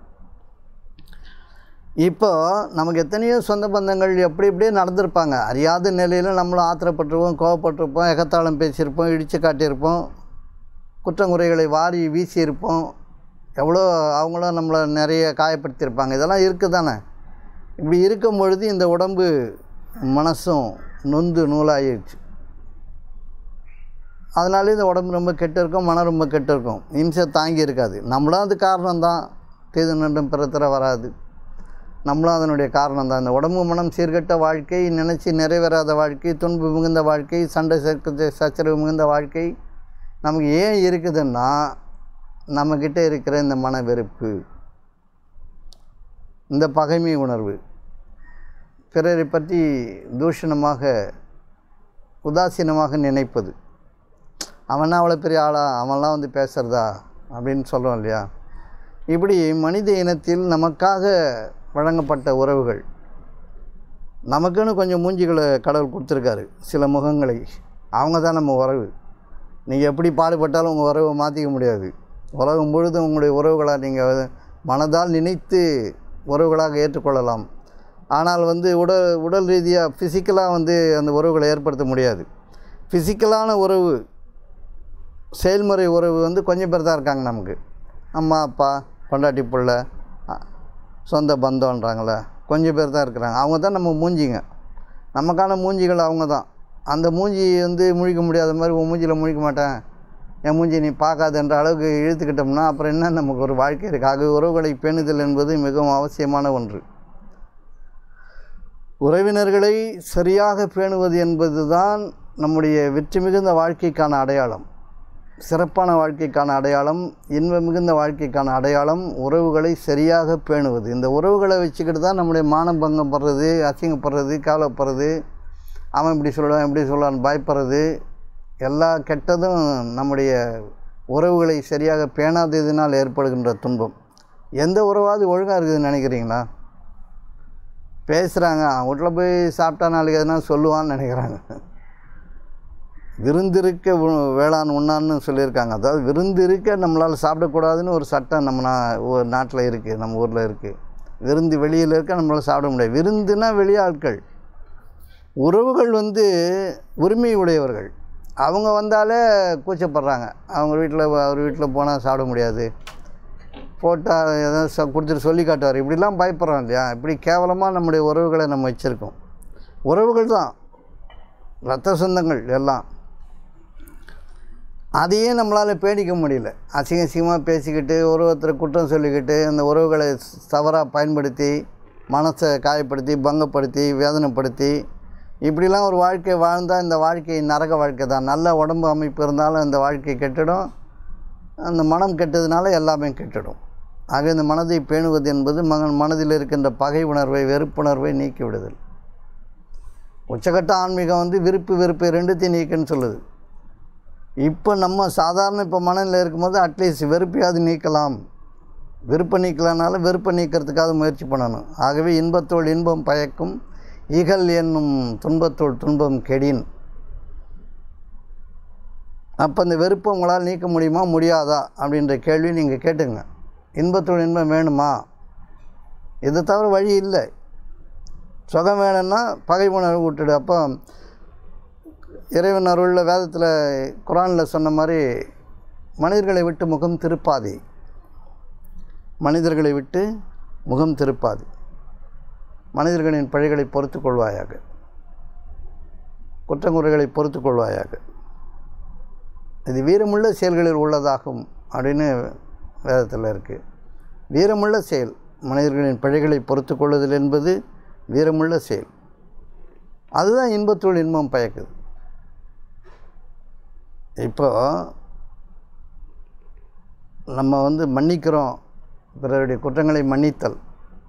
இப்போ நமக்கு எத்தனையோ சொந்த பந்தங்கள் எப்படி இப்படியே நடந்திருப்பாங்க அறியாத நிலையில் நம்மளும் ஆத்திரப்பட்டிருப்போம் கோவப்பட்டிருப்போம் எகத்தாளம் பேசியிருப்போம் இடித்து காட்டியிருப்போம் குற்றங்குறைகளை வாரி வீசியிருப்போம் எவ்வளோ அவங்களும் நம்மளை நிறைய காயப்படுத்தியிருப்பாங்க இதெல்லாம் இருக்குது தானே இப்படி இருக்கும் பொழுது இந்த உடம்பு மனசும் நொந்து நூலாகிடுச்சு அதனால இந்த உடம்பு ரொம்ப கெட்டு இருக்கும் மனம் ரொம்ப கெட்டு இருக்கும் இம்சை தாங்கி இருக்காது நம்மளும் அது காரணம்தான் தீது நன்றும் பிறத்தர வராது நம்மளும் அதனுடைய காரணம் தான் இந்த உடம்பு மனம் சீர்கெட்ட வாழ்க்கை நினச்சி நிறைவேறாத வாழ்க்கை துன்பு மிகுந்த வாழ்க்கை சண்டை சர்க்க சச்சரவு மிகுந்த வாழ்க்கை நமக்கு ஏன் இருக்குதுன்னா நம்மக்கிட்ட இருக்கிற இந்த மன வெறுப்பு இந்த பகைமை உணர்வு பிறரை பற்றி தூஷணமாக உதாசீனமாக நினைப்பது அவனா அவ்வளோ பெரிய ஆளா அவன்லாம் வந்து பேசுகிறதா அப்படின்னு சொல்கிறோம் இல்லையா இப்படி மனித இனத்தில் நமக்காக வழங்கப்பட்ட உறவுகள் நமக்குன்னு கொஞ்சம் மூஞ்சிகளை கடவுள் கொடுத்துருக்காரு சில முகங்களை அவங்க தான் நம்ம உறவு நீங்கள் எப்படி பாடுபட்டாலும் உங்கள் உறவை மாற்றிக்க முடியாது உலகம் முழுதும் உங்களுடைய உறவுகளாக நீங்கள் மனதால் நினைத்து உறவுகளாக ஏற்றுக்கொள்ளலாம் ஆனால் வந்து உடல் உடல் ரீதியாக ஃபிசிக்கலாக வந்து அந்த உறவுகளை ஏற்படுத்த முடியாது ஃபிசிக்கலான உறவு செயல்முறை உறவு வந்து கொஞ்சம் பேர் தான் இருக்காங்க நமக்கு அம்மா அப்பா பொண்டாட்டி புள்ள அ- சொந்த பந்தம்ன்றாங்களே கொஞ்சம் பேர் தான் இருக்கிறாங்க அவங்க தான் நம்ம மூஞ்சிங்க நமக்கான மூஞ்சிகள் அவங்க தான் அந்த மூஞ்சி வந்து முழிக்க முடியாத மாதிரி உன் மூஞ்சியில் முழிக்க மாட்டேன் என் மூஞ்சி நீ பார்க்காதன்ற அளவுக்கு இழுத்துக்கிட்டோம்னா அப்புறம் என்ன நமக்கு ஒரு வாழ்க்கை இருக்குது ஆக உறவுகளை பேணுதல் என்பது மிகவும் அவசியமான ஒன்று உறவினர்களை சரியாக பேணுவது என்பது தான் நம்முடைய வெற்றி மிகுந்த வாழ்க்கைக்கான அடையாளம் சிறப்பான வாழ்க்கைக்கான அடையாளம் இன்ப மிகுந்த வாழ்க்கைக்கான அடையாளம் உறவுகளை சரியாக பேணுவது இந்த உறவுகளை வச்சுக்கிட்டு தான் நம்முடைய மானம் பங்கம் படுறது அசிங்கப்படுறது கவலைப்படுறது அவன் இப்படி சொல்லுவான் இப்படி சொல்லுவான்னு பயப்படுறது எல்லா கெட்டதும் நம்முடைய உறவுகளை சரியாக பேணாததினால் ஏற்படுகின்ற துன்பம் எந்த உறவாவது ஒழுங்காக இருக்குதுன்னு நினைக்கிறீங்களா பேசுகிறாங்க அவன் வீட்டில் போய் சாப்பிட்டா நாளைக்கு எதுனா சொல்லுவான்னு நினைக்கிறாங்க விருந்திருக்க உ- வேளாண் உண்ணான்னு சொல்லியிருக்காங்க அதாவது விருந்திருக்க நம்மளால் சாப்பிடக்கூடாதுன்னு ஒரு சட்டம் நம்ம நா ஒரு நாட்டில் இருக்குது நம்ம ஊரில் இருக்குது விருந்து வெளியில் இருக்க நம்மளால் சாப்பிட முடியாது விருந்துனா வெளியாட்கள் உறவுகள் வந்து உரிமை உடையவர்கள் அவங்க வந்தாலே கூச்சப்படுறாங்க அவங்க வீட்டில் அவர் வீட்டில் போனால் சாப்பிட முடியாது போட்டால் எதாவது ச கொடுத்துட்டு சொல்லி காட்டுவார் இப்படிலாம் பயப்படுறோம் இல்லையா இப்படி கேவலமாக நம்முடைய உறவுகளை நம்ம வச்சுருக்கோம் உறவுகள் தான் ரத்த சொந்தங்கள் எல்லாம் அதையே நம்மளால் பேணிக்க முடியல அசிங்க அசிங்கமாக பேசிக்கிட்டு ஒரு ஒருத்தரை குற்றம் சொல்லிக்கிட்டு அந்த உறவுகளை தவறாக பயன்படுத்தி மனசை காயப்படுத்தி பங்கப்படுத்தி வேதனைப்படுத்தி இப்படிலாம் ஒரு வாழ்க்கை வாழ்ந்தால் இந்த வாழ்க்கை நரக வாழ்க்கை தான் நல்ல உடம்பு அமைப்பு இருந்தாலும் இந்த வாழ்க்கை கெட்டுடும் அந்த மனம் கெட்டதுனால எல்லாமே கெட்டுடும் ஆக இந்த மனதை பேணுவது என்பது மகன் மனதில் இருக்கின்ற பகை உணர்வை வெறுப்புணர்வை நீக்கி விடுதல் உச்சகட்ட ஆன்மீகம் வந்து விருப்பு வெறுப்பு ரெண்டுத்தையும் நீக்குன்னு சொல்லுது இப்போ நம்ம சாதாரண இப்போ மனநிலை இருக்கும்போது அட்லீஸ்ட் வெறுப்பையாவது நீக்கலாம் வெறுப்பை நீக்கலனாலும் வெறுப்பை நீக்கிறதுக்காக முயற்சி பண்ணணும் ஆகவே இன்பத்தோள் இன்பம் பயக்கும் இகல் என்னும் துன்பத்தோள் துன்பம் கெடின் அப்போ இந்த வெறுப்பை உங்களால் நீக்க முடியுமா முடியாதா அப்படின்ற கேள்வி நீங்கள் கேட்டுங்க இன்பத்தோடு இன்பம் வேணுமா இதை தவிர வழி இல்லை சுகம் வேணும்னா பகை உணர்வு விட்டுடு அப்போ இறைவன் அருளில் வேதத்தில் குரானில் சொன்ன மாதிரி மனிதர்களை விட்டு முகம் திருப்பாதே மனிதர்களை விட்டு முகம் திருப்பாது மனிதர்களின் பழிகளை பொறுத்து கொள்வாயாக குற்றங்குறைகளை பொறுத்து கொள்வாயாக இது வீரமுள்ள செயல்களில் உள்ளதாகும் அப்படின்னு வேதத்தில் இருக்குது வீரமுள்ள செயல் மனிதர்களின் பழிகளை பொறுத்து கொள்ளுதல் என்பது வீரமுள்ள செயல் அதுதான் இன்பத்துள் இன்பம் பயக்குது இப்போ நம்ம வந்து மன்னிக்கிறோம் பிறருடைய குற்றங்களை மன்னித்தல்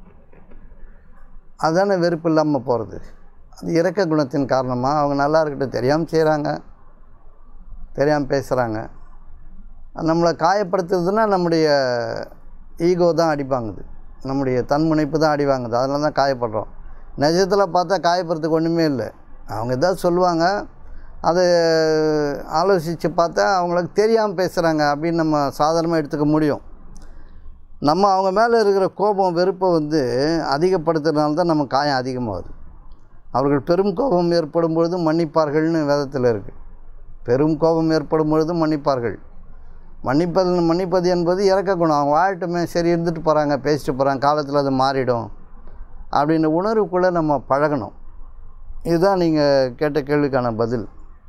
அதானே வெறுப்பு இல்லாமல் போகிறது அது இரக்க குணத்தின் காரணமாக அவங்க நல்லா இருக்கட்டும் தெரியாமல் செய்கிறாங்க தெரியாமல் பேசுகிறாங்க நம்மளை காயப்படுத்துறதுன்னா நம்முடைய ஈகோ தான் அடிப்பாங்குது நம்முடைய தன்முனைப்பு தான் அடி வாங்குது அதனால தான் காயப்படுறோம் நிஜத்தில் பார்த்தா காயப்படுறதுக்கு ஒன்றுமே இல்லை அவங்க ஏதாவது சொல்லுவாங்க அதை ஆலோசித்து பார்த்தா அவங்களுக்கு தெரியாமல் பேசுகிறாங்க அப்படின்னு நம்ம சாதாரணமாக எடுத்துக்க முடியும் நம்ம அவங்க மேலே இருக்கிற கோபம் வெறுப்பை வந்து அதிகப்படுத்துறதுனால தான் நம்ம காயம் அதிகமாகுது அவர்கள் பெரும் கோபம் ஏற்படும் பொழுது மன்னிப்பார்கள்னு வேதத்தில் இருக்குது பெரும் கோபம் ஏற்படும் பொழுது மன்னிப்பார்கள் மன்னிப்பது மன்னிப்பது என்பது இறக்க குணம் அவங்க வாழட்டுமே சரி இருந்துட்டு போகிறாங்க பேசிட்டு போகிறாங்க காலத்தில் அது மாறிடும் அப்படின்ற உணர்வுக்குள்ளே நம்ம பழகணும் இதுதான் நீங்கள் கேட்ட கேள்விக்கான பதில்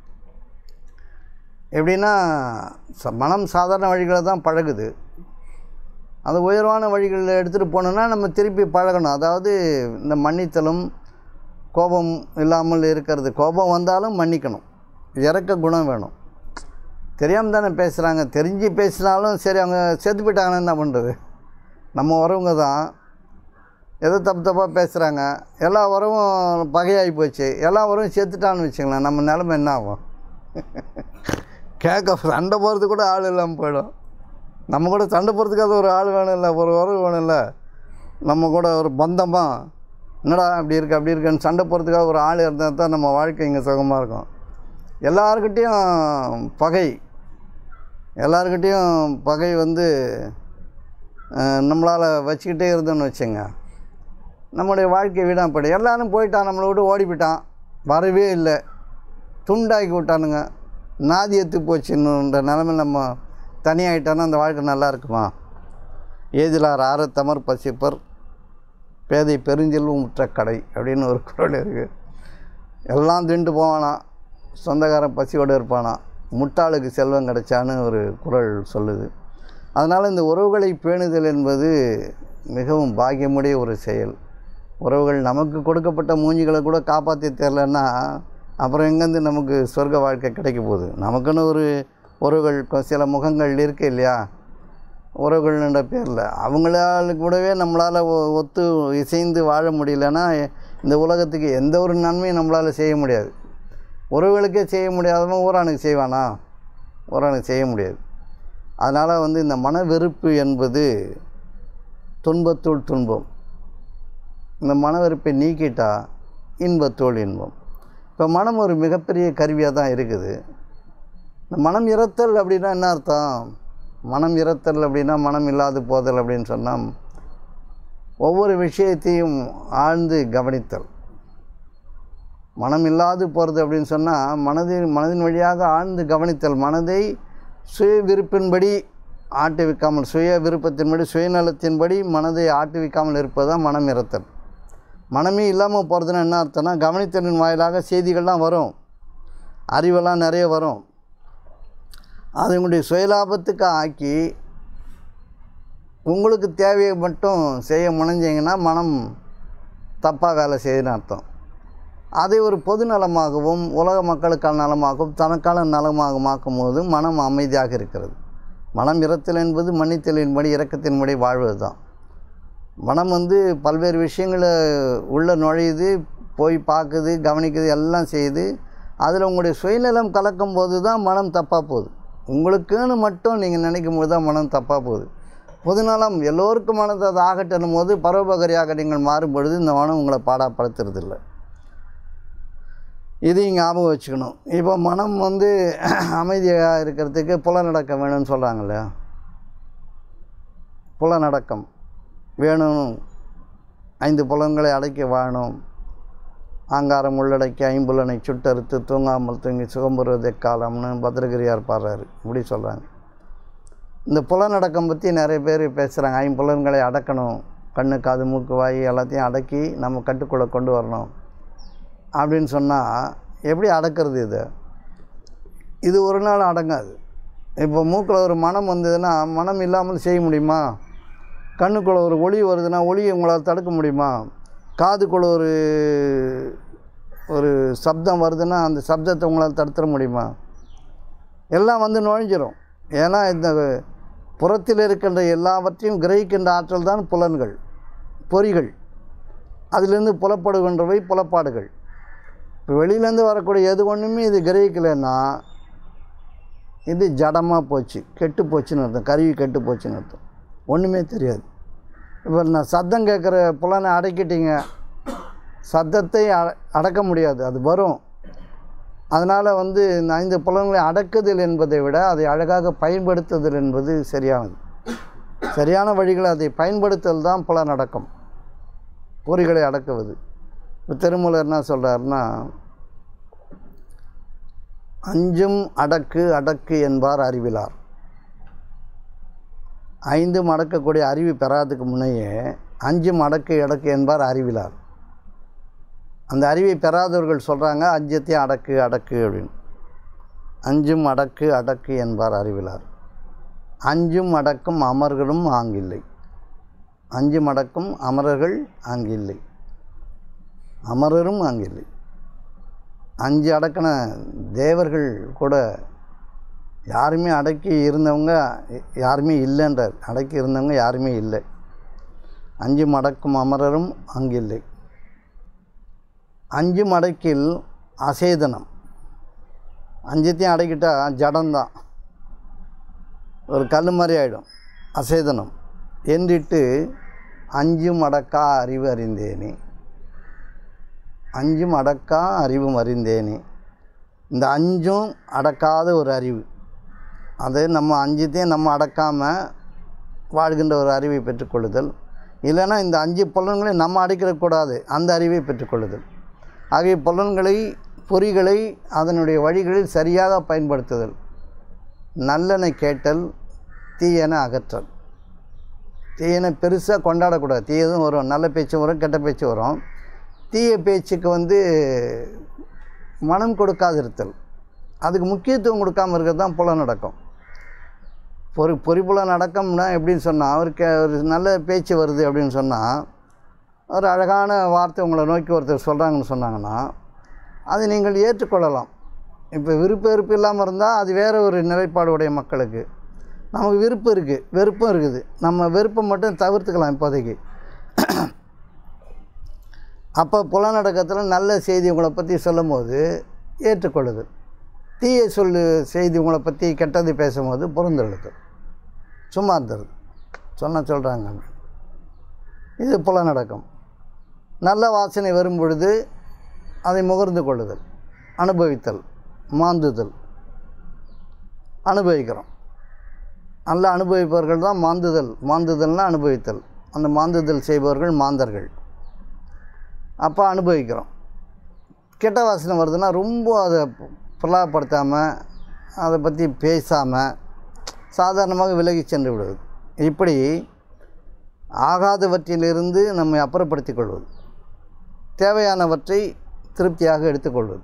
எப்படின்னா ச மனம் சாதாரண வழிகளை தான் பழகுது அந்த உயர்வான வழிகளில் எடுத்துகிட்டு போனோன்னா நம்ம திருப்பி பழகணும் அதாவது இந்த மன்னித்தலும் கோபம் இல்லாமல் இருக்கிறது கோபம் வந்தாலும் மன்னிக்கணும் இறக்க குணம் வேணும் தெரியாமல் தானே பேசுகிறாங்க தெரிஞ்சு பேசினாலும் சரி அவங்க செத்து போயிட்டாங்கன்னா என்ன பண்ணுறது நம்ம வரவங்க தான் ஏதோ தப்பு தப்பாக பேசுகிறாங்க எல்லா உறவும் பகையாகி போச்சு எல்லா உறவும் செத்துட்டான்னு வச்சுங்களேன் நம்ம நிலமை என்ன ஆகும் கேட்க சண்டை போகிறதுக்கு கூட ஆள் இல்லாமல் போயிடும் நம்ம கூட சண்டை போகிறதுக்காக ஒரு ஆள் வேணும் இல்லை ஒரு உறவு வேணும் இல்லை நம்ம கூட ஒரு பந்தமாக என்னடா அப்படி இருக்கு அப்படி இருக்குன்னு சண்டை போகிறதுக்காக ஒரு ஆள் இருந்தால் தான் நம்ம வாழ்க்கை இங்கே சுகமாக இருக்கும் எல்லாருக்கிட்டேயும் பகை எல்லாருக்கிட்டேயும் பகை வந்து நம்மளால் வச்சுக்கிட்டே இருந்தோம்னு வச்சுங்க நம்முடைய வாழ்க்கை வீணாக போய்டும் எல்லாரும் போயிட்டான் நம்மளை விட்டு ஓடி போயிட்டான் வரவே இல்லை துண்டாக்கி விட்டானுங்க நாதி எத்து போச்சுன்ற நிலமையில் நம்ம தனியாகிட்டோன்னா அந்த வாழ்க்கை நல்லா இருக்குமா ஏதிலார் ஆற தமர் பசிப்பர் பேதை பெருஞ்செல்வம் முற்ற கடை அப்படின்னு ஒரு குரல் இருக்குது எல்லாம் திண்டு போவானா சொந்தக்காரன் பசியோடு இருப்பானா முட்டாளுக்கு செல்வம் கிடைச்சான்னு ஒரு குரல் சொல்லுது அதனால் இந்த உறவுகளை பேணுதல் என்பது மிகவும் பாக்கியமுடைய ஒரு செயல் உறவுகள் நமக்கு கொடுக்கப்பட்ட மூஞ்சிகளை கூட காப்பாற்றி தெரிலன்னா அப்புறம் எங்கேருந்து நமக்கு சொர்க்க வாழ்க்கை கிடைக்க போகுது நமக்குன்னு ஒரு உறவுகள் சில முகங்கள் இருக்கு இல்லையா உறவுகள்ன்ற பேரில் அவங்களால கூடவே நம்மளால் ஒத்து இசைந்து வாழ முடியலன்னா இந்த உலகத்துக்கு எந்த ஒரு நன்மையும் நம்மளால் செய்ய முடியாது உறவுகளுக்கே செய்ய முடியாதவன் ஊரானுக்கு செய்வானா ஊரானுக்கு செய்ய முடியாது அதனால் வந்து இந்த மன வெறுப்பு என்பது துன்பத்துள் துன்பம் இந்த மன வெறுப்பை நீக்கிட்டா இன்பத்தோல் இன்பம் இப்போ மனம் ஒரு மிகப்பெரிய கருவியாக தான் இருக்குது இந்த மனம் இறத்தல் அப்படின்னா என்ன அர்த்தம் மனம் இறத்தல் அப்படின்னா மனம் இல்லாது போதல் அப்படின்னு சொன்னால் ஒவ்வொரு விஷயத்தையும் ஆழ்ந்து கவனித்தல் மனம் இல்லாது போகிறது அப்படின்னு சொன்னால் மனதின் மனதின் வழியாக ஆழ்ந்து கவனித்தல் மனதை சுய விருப்பின்படி ஆட்டுவிக்காமல் சுய விருப்பத்தின்படி சுயநலத்தின்படி மனதை ஆட்டுவிக்காமல் இருப்பது தான் மனம் இறத்தல் மனமே இல்லாமல் போகிறதுனா என்ன அர்த்தம்னா கவனித்தலின் வாயிலாக செய்திகள்லாம் வரும் அறிவெல்லாம் நிறைய வரும் அது உங்களுடைய சுயலாபத்துக்கு ஆக்கி உங்களுக்கு தேவையை மட்டும் செய்ய முனைஞ்சிங்கன்னா மனம் தப்பாக வேலை செய்யுதுன்னு அர்த்தம் அதை ஒரு பொது நலமாகவும் உலக மக்களுக்கான நலமாகவும் தனக்கான நலமாகவும் போது மனம் அமைதியாக இருக்கிறது மனம் இறத்தல் என்பது மன்னித்தலின்படி இறக்கத்தின்படி வாழ்வது தான் மனம் வந்து பல்வேறு விஷயங்களை உள்ளே நுழையுது போய் பார்க்குது கவனிக்குது எல்லாம் செய்யுது அதில் உங்களுடைய சுயநலம் கலக்கும் போது தான் மனம் தப்பாக போகுது உங்களுக்குன்னு மட்டும் நீங்கள் நினைக்கும் போது தான் மனம் தப்பாக போகுது பொதுநலம் எல்லோருக்கும் மனது அது ஆகட்டும் போது பரோபகரியாக நீங்கள் மாறும் பொழுது இந்த மனம் உங்களை பாடாப்படுத்துறதில்ல இதையும் ஞாபகம் வச்சுக்கணும் இப்போ மனம் வந்து அமைதியாக இருக்கிறதுக்கு புலநடக்கம் வேணும்னு சொல்கிறாங்க இல்லையா புலநடக்கம் வேணும் ஐந்து புலன்களை அடக்கி வாழணும் ஆங்காரம் உள்ளடக்கி ஐம்புலனை சுட்டறுத்து தூங்காமல் தூங்கி சுகம்புறது காலம்னு பத்ரகிரியார் பாடுறாரு இப்படி சொல்கிறாங்க இந்த புலனடக்கம் பற்றி நிறைய பேர் பேசுகிறாங்க ஐம்புலன்களை அடக்கணும் கண்ணு காது மூக்கு வாய் எல்லாத்தையும் அடக்கி நம்ம கட்டுக்குள்ளே கொண்டு வரணும் அப்படின்னு சொன்னால் எப்படி அடக்கிறது இது இது ஒரு நாள் அடங்காது இப்போ மூக்கில் ஒரு மனம் வந்ததுன்னா மனம் இல்லாமல் செய்ய முடியுமா கண்ணுக்குள்ளே ஒரு ஒளி வருதுன்னா ஒளியை உங்களால் தடுக்க முடியுமா காதுக்குள்ளே ஒரு ஒரு சப்தம் வருதுன்னா அந்த சப்தத்தை உங்களால் தடுத்துட முடியுமா எல்லாம் வந்து நுழைஞ்சிரும் ஏன்னா இந்த புறத்தில் இருக்கின்ற எல்லாவற்றையும் கிரகிக்கின்ற ஆற்றல் தான் புலன்கள் பொறிகள் அதிலிருந்து புலப்படுகின்றவை புலப்பாடுகள் இப்போ வெளியிலேருந்து வரக்கூடிய எது ஒன்றுமே இது கிரகிக்கலைன்னா இது ஜடமாக போச்சு கெட்டு போச்சுன்னு அர்த்தம் கருவி கெட்டு போச்சுன்னு அர்த்தம் ஒன்றுமே தெரியாது இப்போ நான் சத்தம் கேட்குற புலனை அடக்கிட்டீங்க சத்தத்தை அ அடக்க முடியாது அது வரும் அதனால் வந்து இந்த ஐந்து புலன்களை அடக்குதல் என்பதை விட அதை அழகாக பயன்படுத்துதல் என்பது சரியானது சரியான வழிகளை அதை பயன்படுத்தல் தான் புலனடக்கம் பொறிகளை அடக்குவது இப்போ திருமூலர் என்ன சொல்கிறாருன்னா அஞ்சும் அடக்கு அடக்கு என்பார் அறிவிலார் ஐந்தும் அடக்கக்கூடிய அறிவு பெறாததுக்கு முன்னையே அஞ்சும் அடக்கு அடக்கு என்பார் அறிவிலார் அந்த அறிவை பெறாதவர்கள் சொல்கிறாங்க அஞ்சத்தையும் அடக்கு அடக்கு அப்படின்னு அஞ்சும் அடக்கு அடக்கு என்பார் அறிவிலார் அஞ்சும் அடக்கும் அமர்களும் ஆங்கில்லை அஞ்சும் அடக்கும் அமரர்கள் ஆங்கில்லை அமரரும் அங்கில்லை அஞ்சு அடக்கின தேவர்கள் கூட யாருமே அடக்கி இருந்தவங்க யாருமே இல்லைன்றார் அடக்கி இருந்தவங்க யாருமே இல்லை அஞ்சு மடக்கும் அமரரும் அங்கில்லை அஞ்சு மடக்கில் அசேதனம் அஞ்சத்தையும் அடக்கிட்டா ஜடம்தான் ஒரு கல் மாதிரி ஆகிடும் அசேதனம் என்றிட்டு அஞ்சும் அடக்கா அறிவு அறிந்தேனே அஞ்சும் அடக்கா அறிவும் அறிந்தேனே இந்த அஞ்சும் அடக்காத ஒரு அறிவு அது நம்ம அஞ்சுத்தையும் நம்ம அடக்காமல் வாழ்கின்ற ஒரு அறிவை பெற்றுக்கொள்ளுதல் இல்லைன்னா இந்த அஞ்சு புலன்களை நம்ம அடைக்கிறக்கூடாது அந்த அறிவை பெற்றுக்கொள்ளுதல் ஆகிய புலன்களை பொறிகளை அதனுடைய வழிகளில் சரியாக பயன்படுத்துதல் நல்லென கேட்டல் தீயன அகற்றல் தீயனை பெருசாக கொண்டாடக்கூடாது தீயதும் வரும் நல்ல பேச்சு வரும் கெட்ட பேச்சு வரும் தீய பேச்சுக்கு வந்து மனம் கொடுக்காதிருத்தல் அதுக்கு முக்கியத்துவம் கொடுக்காமல் இருக்கிறது தான் புலனடக்கம் பொறி பொறிப்புலன் அடக்கம்னா எப்படின்னு சொன்னால் அவருக்கு ஒரு நல்ல பேச்சு வருது அப்படின்னு சொன்னால் ஒரு அழகான வார்த்தை உங்களை நோக்கி ஒருத்தர் சொல்கிறாங்கன்னு சொன்னாங்கன்னா அதை நீங்கள் ஏற்றுக்கொள்ளலாம் இப்போ விருப்ப வெறுப்பு இல்லாமல் இருந்தால் அது வேறு ஒரு நிலைப்பாடு உடைய மக்களுக்கு நமக்கு விருப்பம் இருக்குது வெறுப்பும் இருக்குது நம்ம வெறுப்பை மட்டும் தவிர்த்துக்கலாம் இப்போதைக்கு அப்போ புலனடக்கத்தில் நல்ல செய்தி உங்களை பற்றி சொல்லும்போது ஏற்றுக்கொள்ளுது தீய சொல்லு செய்தி உங்களை பற்றி கெட்டது பேசும்போது புறந்தெழுது சும்மா இருந்தது சொன்ன சொல்கிறாங்க இது புலனடக்கம் நல்ல வாசனை வரும் பொழுது அதை முகர்ந்து கொள்ளுதல் அனுபவித்தல் மாந்துதல் அனுபவிக்கிறோம் நல்ல அனுபவிப்பவர்கள் தான் மாந்துதல் மாந்துதல்னால் அனுபவித்தல் அந்த மாந்துதல் செய்பவர்கள் மாந்தர்கள் அப்போ அனுபவிக்கிறோம் கெட்ட வாசனை வருதுன்னா ரொம்ப அதை பிரலாபப்படுத்தாமல் அதை பற்றி பேசாமல் சாதாரணமாக விலகி சென்று விடுவது இப்படி ஆகாதவற்றிலிருந்து நம்மை அப்புறப்படுத்திக் கொள்வது தேவையானவற்றை திருப்தியாக எடுத்துக்கொள்வது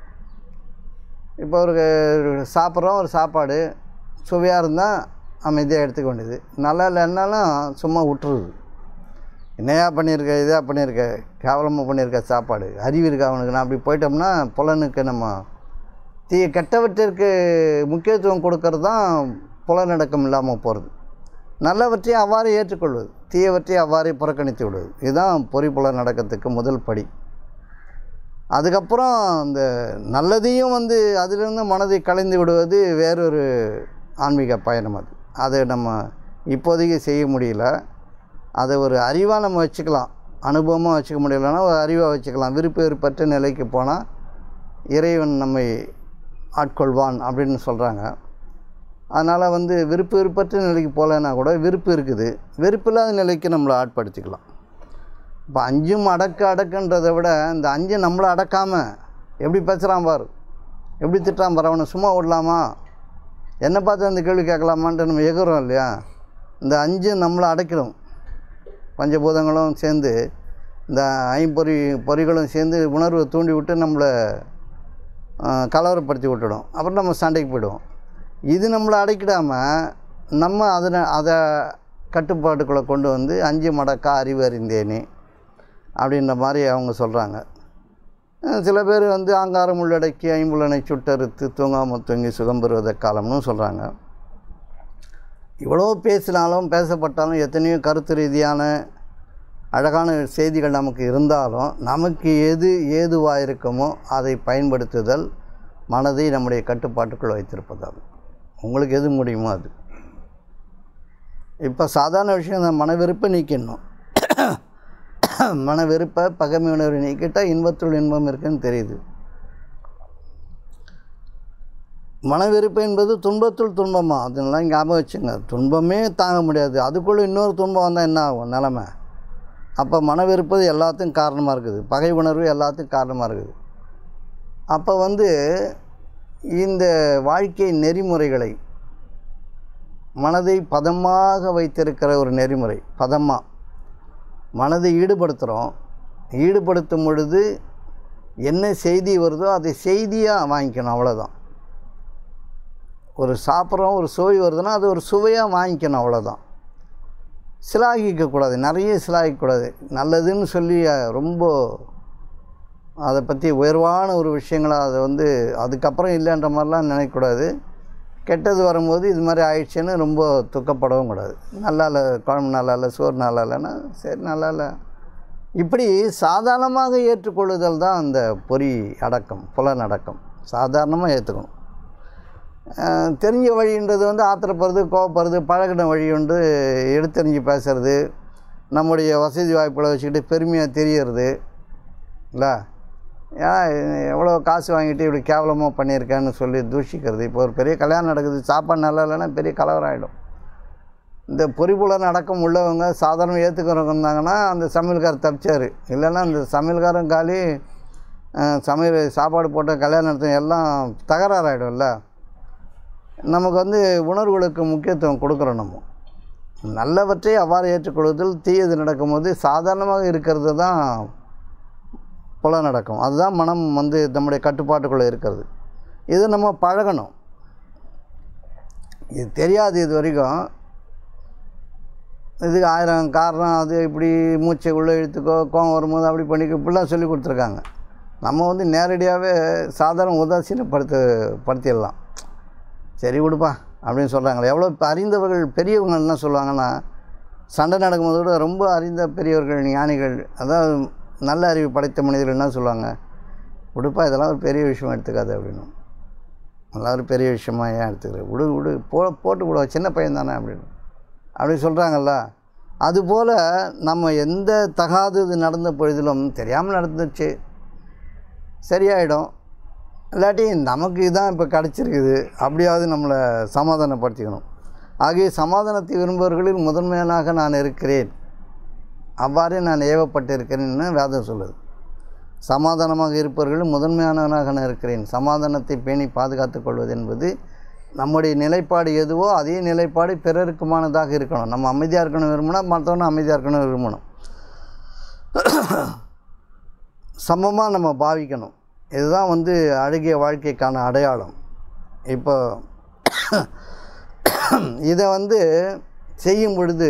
இப்போ ஒரு சாப்பிட்றோம் ஒரு சாப்பாடு சுவையாக இருந்தால் அமைதியாக எடுத்துக்க வேண்டியது நல்லா இல்லைன்னாலும் சும்மா விட்டுருது என்னையா பண்ணியிருக்க இதாக பண்ணியிருக்க கேவலமாக பண்ணியிருக்க சாப்பாடு அறிவு இருக்கா அவனுக்கு நான் அப்படி போயிட்டோம்னா புலனுக்கு நம்ம தீய கெட்டவற்றிற்கு முக்கியத்துவம் கொடுக்கறது தான் புலனடக்கம் இல்லாமல் போகிறது நல்லவற்றை அவ்வாறு ஏற்றுக்கொள்வது தீயவற்றை அவ்வாறே புறக்கணித்து விடுவது இதுதான் பொறி புலனடக்கத்துக்கு முதல் படி அதுக்கப்புறம் இந்த நல்லதையும் வந்து அதிலிருந்து மனதை கலைந்து விடுவது வேறொரு ஆன்மீக பயணம் அது அதை நம்ம இப்போதைக்கு செய்ய முடியல அதை ஒரு அறிவாக நம்ம வச்சுக்கலாம் அனுபவமாக வச்சுக்க முடியலன்னா ஒரு அறிவாக வச்சுக்கலாம் விருப்ப வெறுப்பற்ற நிலைக்கு போனால் இறைவன் நம்மை ஆட்கொள்வான் அப்படின்னு சொல்கிறாங்க அதனால் வந்து விருப்பு வெறுப்பற்ற நிலைக்கு போகலன்னா கூட விருப்பு இருக்குது வெறுப்பில்லாத நிலைக்கு நம்மளை ஆட்படுத்திக்கலாம் இப்போ அஞ்சும் அடக்கு அடக்குன்றதை விட இந்த அஞ்சு நம்மளை அடக்காமல் எப்படி பேசுகிறான் பார் எப்படி திட்டுறான் பார் அவனை சும்மா விடலாமா என்னை பார்த்து அந்த கேள்வி கேட்கலாமான்ட்டு நம்ம எகுறோம் இல்லையா இந்த அஞ்சு நம்மளை அடைக்கிறோம் பஞ்சபூதங்களும் சேர்ந்து இந்த ஐம்பொறி பொறிகளும் சேர்ந்து உணர்வை தூண்டி விட்டு நம்மளை கலவரப்படுத்தி விட்டுடும் அப்புறம் நம்ம சண்டைக்கு போயிடுவோம் இது நம்மளை அடைக்கிடாமல் நம்ம அதனை அதை கட்டுப்பாட்டுக்குள்ளே கொண்டு வந்து அஞ்சு மடக்கா அறிவு அறிந்தேனே அப்படின்ற மாதிரி அவங்க சொல்கிறாங்க சில பேர் வந்து ஆங்காரம் உள்ளடக்கி ஐம்புலனை சுட்டறுத்து தூங்காமல் தூங்கி சுகம் பெறுவத காலம்னு சொல்கிறாங்க இவ்வளோ பேசினாலும் பேசப்பட்டாலும் எத்தனையோ கருத்து ரீதியான அழகான செய்திகள் நமக்கு இருந்தாலும் நமக்கு எது ஏதுவாக இருக்குமோ அதை பயன்படுத்துதல் மனதை நம்முடைய கட்டுப்பாட்டுக்குள் வைத்திருப்பதாகும் உங்களுக்கு எது முடியுமோ அது இப்போ சாதாரண விஷயம் தான் மன வெறுப்பை நீக்கிடணும் மன வெறுப்பை பகைமை உணர்வை நீக்கிட்டால் இன்பத்துள் இன்பம் இருக்குன்னு தெரியுது மனவெறுப்பு என்பது துன்பத்துள் துன்பமா அதெல்லாம் ஞாபகம் வச்சுங்க துன்பமே தாங்க முடியாது அதுக்குள்ளே இன்னொரு துன்பம் வந்தால் என்ன ஆகும் நிலமை அப்போ மனவெறுப்பது எல்லாத்துக்கும் காரணமாக இருக்குது பகை உணர்வு எல்லாத்துக்கும் காரணமாக இருக்குது அப்போ வந்து இந்த வாழ்க்கை நெறிமுறைகளை மனதை பதமாக வைத்திருக்கிற ஒரு நெறிமுறை பதமாக மனதை ஈடுபடுத்துகிறோம் ஈடுபடுத்தும் பொழுது என்ன செய்தி வருதோ அதை செய்தியாக வாங்கிக்கணும் அவ்வளோதான் ஒரு சாப்பிட்றோம் ஒரு சுவை வருதுன்னா அது ஒரு சுவையாக வாங்கிக்கணும் அவ்வளோதான் சிலாகிக்கக்கூடாது நிறைய சிலாகிக்கக்கூடாது நல்லதுன்னு சொல்லி அஹ், ரொம்ப அதை பற்றி உயர்வான ஒரு விஷயங்களை அதை வந்து அதுக்கப்புறம் இல்லைன்ற மாதிரிலாம் நினைக்கக்கூடாது கெட்டது வரும்போது இது மாதிரி ஆயிடுச்சுன்னு ரொம்ப துக்கப்படவும் கூடாது நல்லா இல்லை குழம்பு நல்லா இல்லை சோறு நல்லா இல்லைன்னா சரி நல்லா இல்லை இப்படி சாதாரணமாக ஏற்றுக்கொள்ளுதல் தான் அந்த பொறி அடக்கம் புலனடக்கம் சாதாரணமாக ஏற்றுக்கணும் அஹ் தெரிஞ்ச வழின்றது வந்து ஆத்திரப்படுறது கோவப்படுறது பழகின வழி வந்து எடுத்தறிஞ்சு பேசுறது நம்முடைய வசதி வாய்ப்புகளை வச்சுக்கிட்டு பெருமையாக தெரியறது இல்லை ஏன்னா எவ்வளோ காசு வாங்கிட்டு இப்படி கேவலமாக பண்ணியிருக்கேன்னு சொல்லி தூஷிக்கிறது இப்போ ஒரு பெரிய கல்யாணம் நடக்குது சாப்பாடு நல்லா இல்லைன்னா பெரிய கலவரம் ஆகிடும் இந்த பொறிப்புலன் அடக்கம் உள்ளவங்க சாதாரண ஏற்றுக்கிறவங்க இருந்தாங்கன்னா அந்த சமையல்காரர் தப்பிச்சார் இல்லைன்னா அந்த சமையல்காரன் காலி அஹ், சமையல் சாப்பாடு போட்ட கல்யாணம் நடத்த எல்லாம் தகராறாயிடும்ல நமக்கு வந்து உணர்வுகளுக்கு முக்கியத்துவம் கொடுக்குறோம் நம்ம நல்லவற்றை அவ்வாறு ஏற்றுக்கொள்வதில் தீயது நடக்கும்போது சாதாரணமாக இருக்கிறது தான் புல நடக்கும் அதுதான் மனம் வந்து நம்முடைய கட்டுப்பாட்டுக்குள்ளே இருக்கிறது இது நம்ம பழகணும் இது தெரியாது இது வரைக்கும் இதுக்கு ஆயிரம் காரணம் அது இப்படி மூச்சை உள்ளே இழுத்துக்கோ கோவம் வரும்போது அப்படி பண்ணிக்கோ இப்படிலாம் சொல்லி கொடுத்துருக்காங்க நம்ம வந்து நேரடியாகவே சாதாரண உதாசீனப்படுத்த படுத்திடலாம் சரி விடுப்பா அப்படின்னு சொல்கிறாங்களே எவ்வளோ இப்போ அறிந்தவர்கள் பெரியவங்க என்ன சொல்லுவாங்கன்னா சண்டை நடக்கும்போது கூட ரொம்ப அறிந்த பெரியவர்கள் ஞானிகள் அதாவது நல்ல அறிவு படைத்த மனிதர்கள் என்ன சொல்லுவாங்க விடுப்பா இதெல்லாம் ஒரு பெரிய விஷயம் எடுத்துக்காது அப்படின்னு அதெல்லாம் ஒரு பெரிய விஷயமா ஏன் எடுத்துக்கிற விடு விடு போ போட்டு விடுவா சின்ன பையன் தானே அப்படின்னு அப்படி சொல்கிறாங்கல்ல அதுபோல் நம்ம எந்த தகாதது நடந்த பொழுதிலும் தெரியாமல் நடந்துச்சு சரியாயிடும் இல்லாட்டி நமக்கு இதான் இப்போ கிடச்சிருக்குது அப்படியாவது நம்மளை சமாதானப்படுத்திக்கணும் ஆகிய சமாதானத்தை விரும்புபவர்களில் முதன்மையானாக நான் இருக்கிறேன் அவ்வாறே நான் ஏவப்பட்டிருக்கிறேன்னு வேதம் சொல்லுது சமாதானமாக இருப்பவர்கள் முதன்மையானவனாக நான் இருக்கிறேன் சமாதானத்தை பேணி பாதுகாத்துக் கொள்வது என்பது நம்முடைய நிலைப்பாடு எதுவோ அதே நிலைப்பாடு பிறருக்குமானதாக இருக்கணும் நம்ம அமைதியாக இருக்கணும் விரும்பினா மற்றவனும் அமைதியாக இருக்கணும் விரும்பணும் சமமாக நம்ம பாவிக்கணும் இதுதான் வந்து அழகிய வாழ்க்கைக்கான அடையாளம் இப்போ இதை வந்து செய்யும் பொழுது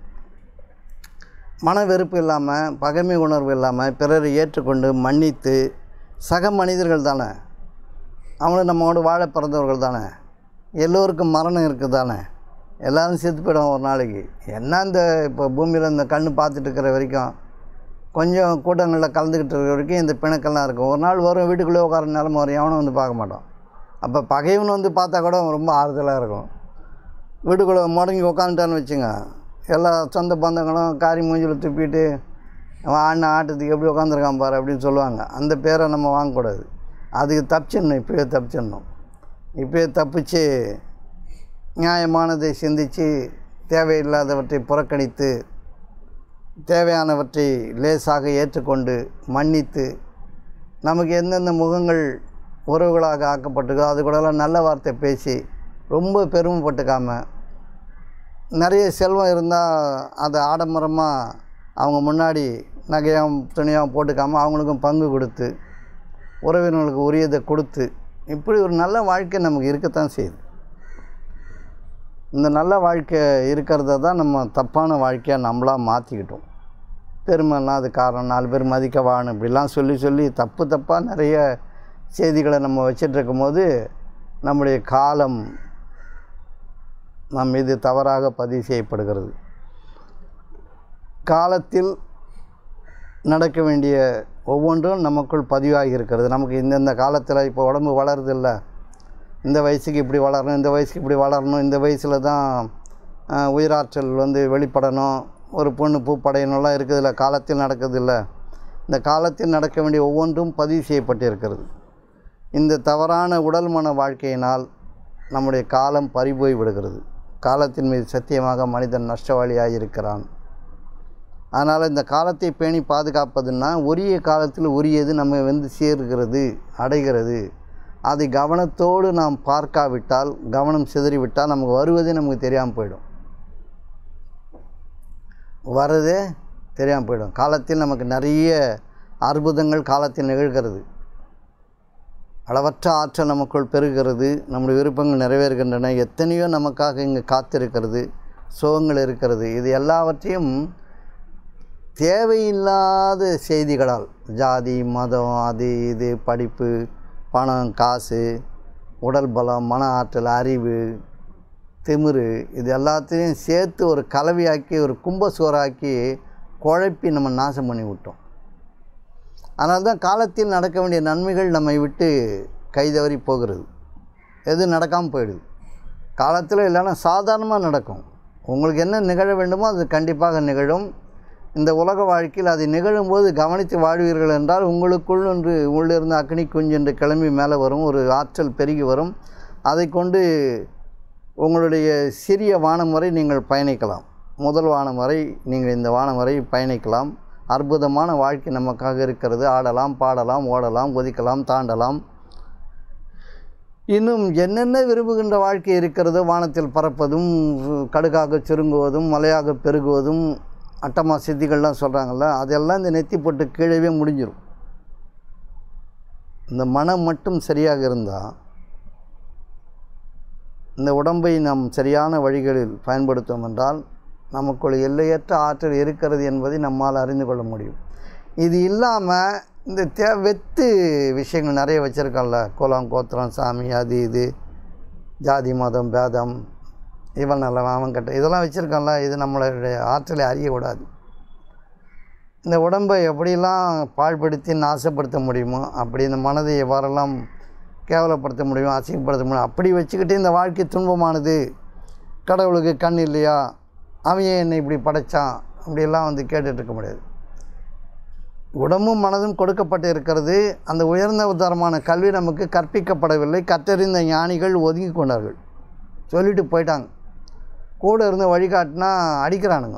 மன வெறுப்பு இல்லாமல் பகைமை உணர்வு இல்லாமல் பிறரை ஏற்றுக்கொண்டு மன்னித்து சக மனிதர்கள் தானே அவங்களும் நம்மோடு வாழ பிறந்தவர்கள் தானே எல்லோருக்கும் மரணம் இருக்குது தானே எல்லோரும் செத்து போயிடும் ஒரு நாளைக்கு என்ன இந்த இப்போ பூமியில் இந்த கண்ணு பார்த்துட்டு இருக்கிற வரைக்கும் கொஞ்சம் கூட்டங்களில் கலந்துக்கிட்டு இருக்கிற வரைக்கும் இந்த பிணக்கெல்லாம் இருக்கும் ஒரு நாள் வரும் வீட்டுக்குள்ளே உட்கார நிலம வரும் எவனும் வந்து பார்க்க மாட்டான் அப்போ பகைவன் வந்து பார்த்தா கூட ரொம்ப ஆறுதலாக இருக்கும் வீட்டுக்குள்ளே முடங்கி உட்காந்துட்டான்னு வச்சுங்க எல்லா சொந்த பந்தங்களும் காரி மூஞ்சில் துப்பிட்டு அவன் ஆடின ஆட்டத்துக்கு எப்படி உட்காந்துருக்கான் பாரு அப்படின்னு சொல்லுவாங்க அந்த பேரை நம்ம வாங்கக்கூடாது அதுக்கு தப்பிச்சிடணும் இப்போயே தப்பிச்சிடணும் இப்போயே தப்பிச்சு நியாயமானதை சிந்தித்து தேவையில்லாதவற்றை புறக்கணித்து தேவையானவற்றை லேசாக ஏற்றுக்கொண்டு மன்னித்து நமக்கு எந்தெந்த முகங்கள் உறவுகளாக ஆக்கப்பட்டிருக்கோ அது கூடலாம் நல்ல வார்த்தை பேசி ரொம்ப பெருமைப்பட்டுக்காம நிறைய செல்வம் இருந்தால் அதை ஆடம்பரமாக அவங்க முன்னாடி நகையாகவும் துணியாகவும் போட்டுக்காமல் அவங்களுக்கும் பங்கு கொடுத்து உறவினர்களுக்கு உரியதை கொடுத்து இப்படி ஒரு நல்ல வாழ்க்கை நமக்கு இருக்கத்தான் செய்யுது இந்த நல்ல வாழ்க்கை இருக்கிறத தான் நம்ம தப்பான வாழ்க்கையாக நம்மளாக மாற்றிக்கிட்டோம் பெருமைலாம் அது காரணம் நாலு பேர் மதிக்க வாணும் இப்படிலாம் சொல்லி சொல்லி தப்பு தப்பாக நிறைய செய்திகளை நம்ம வச்சிட்டு இருக்கும்போது நம்முடைய காலம் நம் மீது தவறாக பதிவு செய்யப்படுகிறது காலத்தில் நடக்க வேண்டிய ஒவ்வொன்றும் நமக்குள் பதிவாகி இருக்கிறது நமக்கு இந்தந்த காலத்தில் இப்போ உடம்பு வளருதில்ல இந்த வயசுக்கு இப்படி வளரணும் இந்த வயசுக்கு இப்படி வளரணும் இந்த வயசில் தான் அஹ், உயிராற்றல் வந்து வெளிப்படணும் ஒரு பொண்ணு பூ படையணும்லாம் இருக்குதுல்ல காலத்தில் நடக்குதில்ல இந்த காலத்தில் நடக்க வேண்டிய ஒவ்வொன்றும் பதிவு செய்யப்பட்டிருக்கிறது இந்த தவறான உடல் மன வாழ்க்கையினால் நம்முடைய காலம் பறிபோய் விடுகிறது காலத்தின் மீது சத்தியமாக மனிதன் நஷ்டவாளியாக இருக்கிறான் அதனால் இந்த காலத்தை பேணி பாதுகாப்பதுன்னா உரிய காலத்தில் உரியது நம்ம வந்து சேர்கிறது அடைகிறது அதை கவனத்தோடு நாம் பார்க்காவிட்டால் கவனம் சிதறிவிட்டால் நமக்கு வருவதே நமக்கு தெரியாமல் போயிடும் வர்றதே தெரியாமல் போயிடும் காலத்தில் நமக்கு நிறைய அற்புதங்கள் காலத்தில் நிகழ்கிறது அளவற்ற ஆற்றல் நமக்குள் பெருகிறது நம்முடைய விருப்பங்கள் நிறைவேறுகின்றன எத்தனையோ நமக்காக இங்கே காத்திருக்கிறது சுகங்கள் இருக்கிறது இது எல்லாவற்றையும் தேவையில்லாத செய்திகளால் ஜாதி மதம் அது இது படிப்பு பணம் காசு உடல் பலம் மன ஆற்றல் அறிவு திமிரு இது எல்லாத்தையும் சேர்த்து ஒரு கலவையாக்கி ஒரு கும்பசோறாக்கி குழப்பி நம்ம நாசம் பண்ணி விட்டோம் அதனால தான் காலத்தில் நடக்க வேண்டிய நன்மைகள் நம்மை விட்டு கைதவறி போகிறது எது நடக்காமல் போயிடுது காலத்தில் இல்லைன்னா சாதாரணமாக நடக்கும் உங்களுக்கு என்ன நிகழ வேண்டுமோ அது கண்டிப்பாக நிகழும் இந்த உலக வாழ்க்கையில் அது நிகழும்போது கவனித்து வாழ்வீர்கள் என்றால் உங்களுக்குள் ஒன்று உள்ளிருந்து அக்னி குஞ்சு என்று கிளம்பி மேலே வரும் ஒரு ஆற்றல் பெருகி வரும் அதை கொண்டு உங்களுடைய சிறிய வானம் வரை நீங்கள் பயணிக்கலாம் முதல் வானம் வரை நீங்கள் இந்த வானம் வரை பயணிக்கலாம் அற்புதமான வாழ்க்கை நமக்காக இருக்கிறது ஆடலாம் பாடலாம் ஓடலாம் குதிக்கலாம் தாண்டலாம் இன்னும் என்னென்ன விரும்புகின்ற வாழ்க்கை இருக்கிறதோ வானத்தில் பறப்பதும் கடுகாக சுருங்குவதும் மலையாக பெருகுவதும் அட்டமா சித்திகள்லாம் சொல்கிறாங்கல்ல அதெல்லாம் இந்த நெத்தி போட்டு கீழவே முடிஞ்சிடும் இந்த மனம் மட்டும் சரியாக இருந்தால் இந்த உடம்பை நாம் சரியான வழிகளில் பயன்படுத்துவோம் என்றால் நமக்குள் எல்லையற்ற ஆற்றல் இருக்கிறது என்பதை நம்மால் அறிந்து கொள்ள முடியும் இது இல்லாமல் இந்த தே வெத்து விஷயங்கள் நிறைய வச்சுருக்கோம்ல குலம் கோத்திரம் சாமி அது இது ஜாதி மதம் பேதம் இவன் நல்லவன் அவன் கெட்ட இதெல்லாம் வச்சுருக்கோம்ல இது நம்மளுடைய ஆற்றலை அறியக்கூடாது இந்த உடம்பை எப்படிலாம் பாழ்படுத்தி நாசப்படுத்த முடியுமோ அப்படி இந்த மனதை எவ்வாறெல்லாம் கேவலப்படுத்த முடியும் அசிங்கப்படுத்த முடியும் அப்படி வச்சுக்கிட்டு இந்த வாழ்க்கை துன்பமானது கடவுளுக்கு கண் இல்லையா அவன் ஏன் என்னை இப்படி படைத்தான் அப்படியெல்லாம் வந்து கேட்டுட்டு இருக்க முடியாது உடம்பும் மனதும் கொடுக்கப்பட்டு இருக்கிறது அந்த உயர்ந்த உதாரமான கல்வி நமக்கு கற்பிக்கப்படவில்லை கற்றறிந்த ஞானிகள் ஒதுங்கி கொண்டார்கள் சொல்லிட்டு போயிட்டாங்க கூட இருந்து வழிகாட்டினா அடிக்கிறானுங்க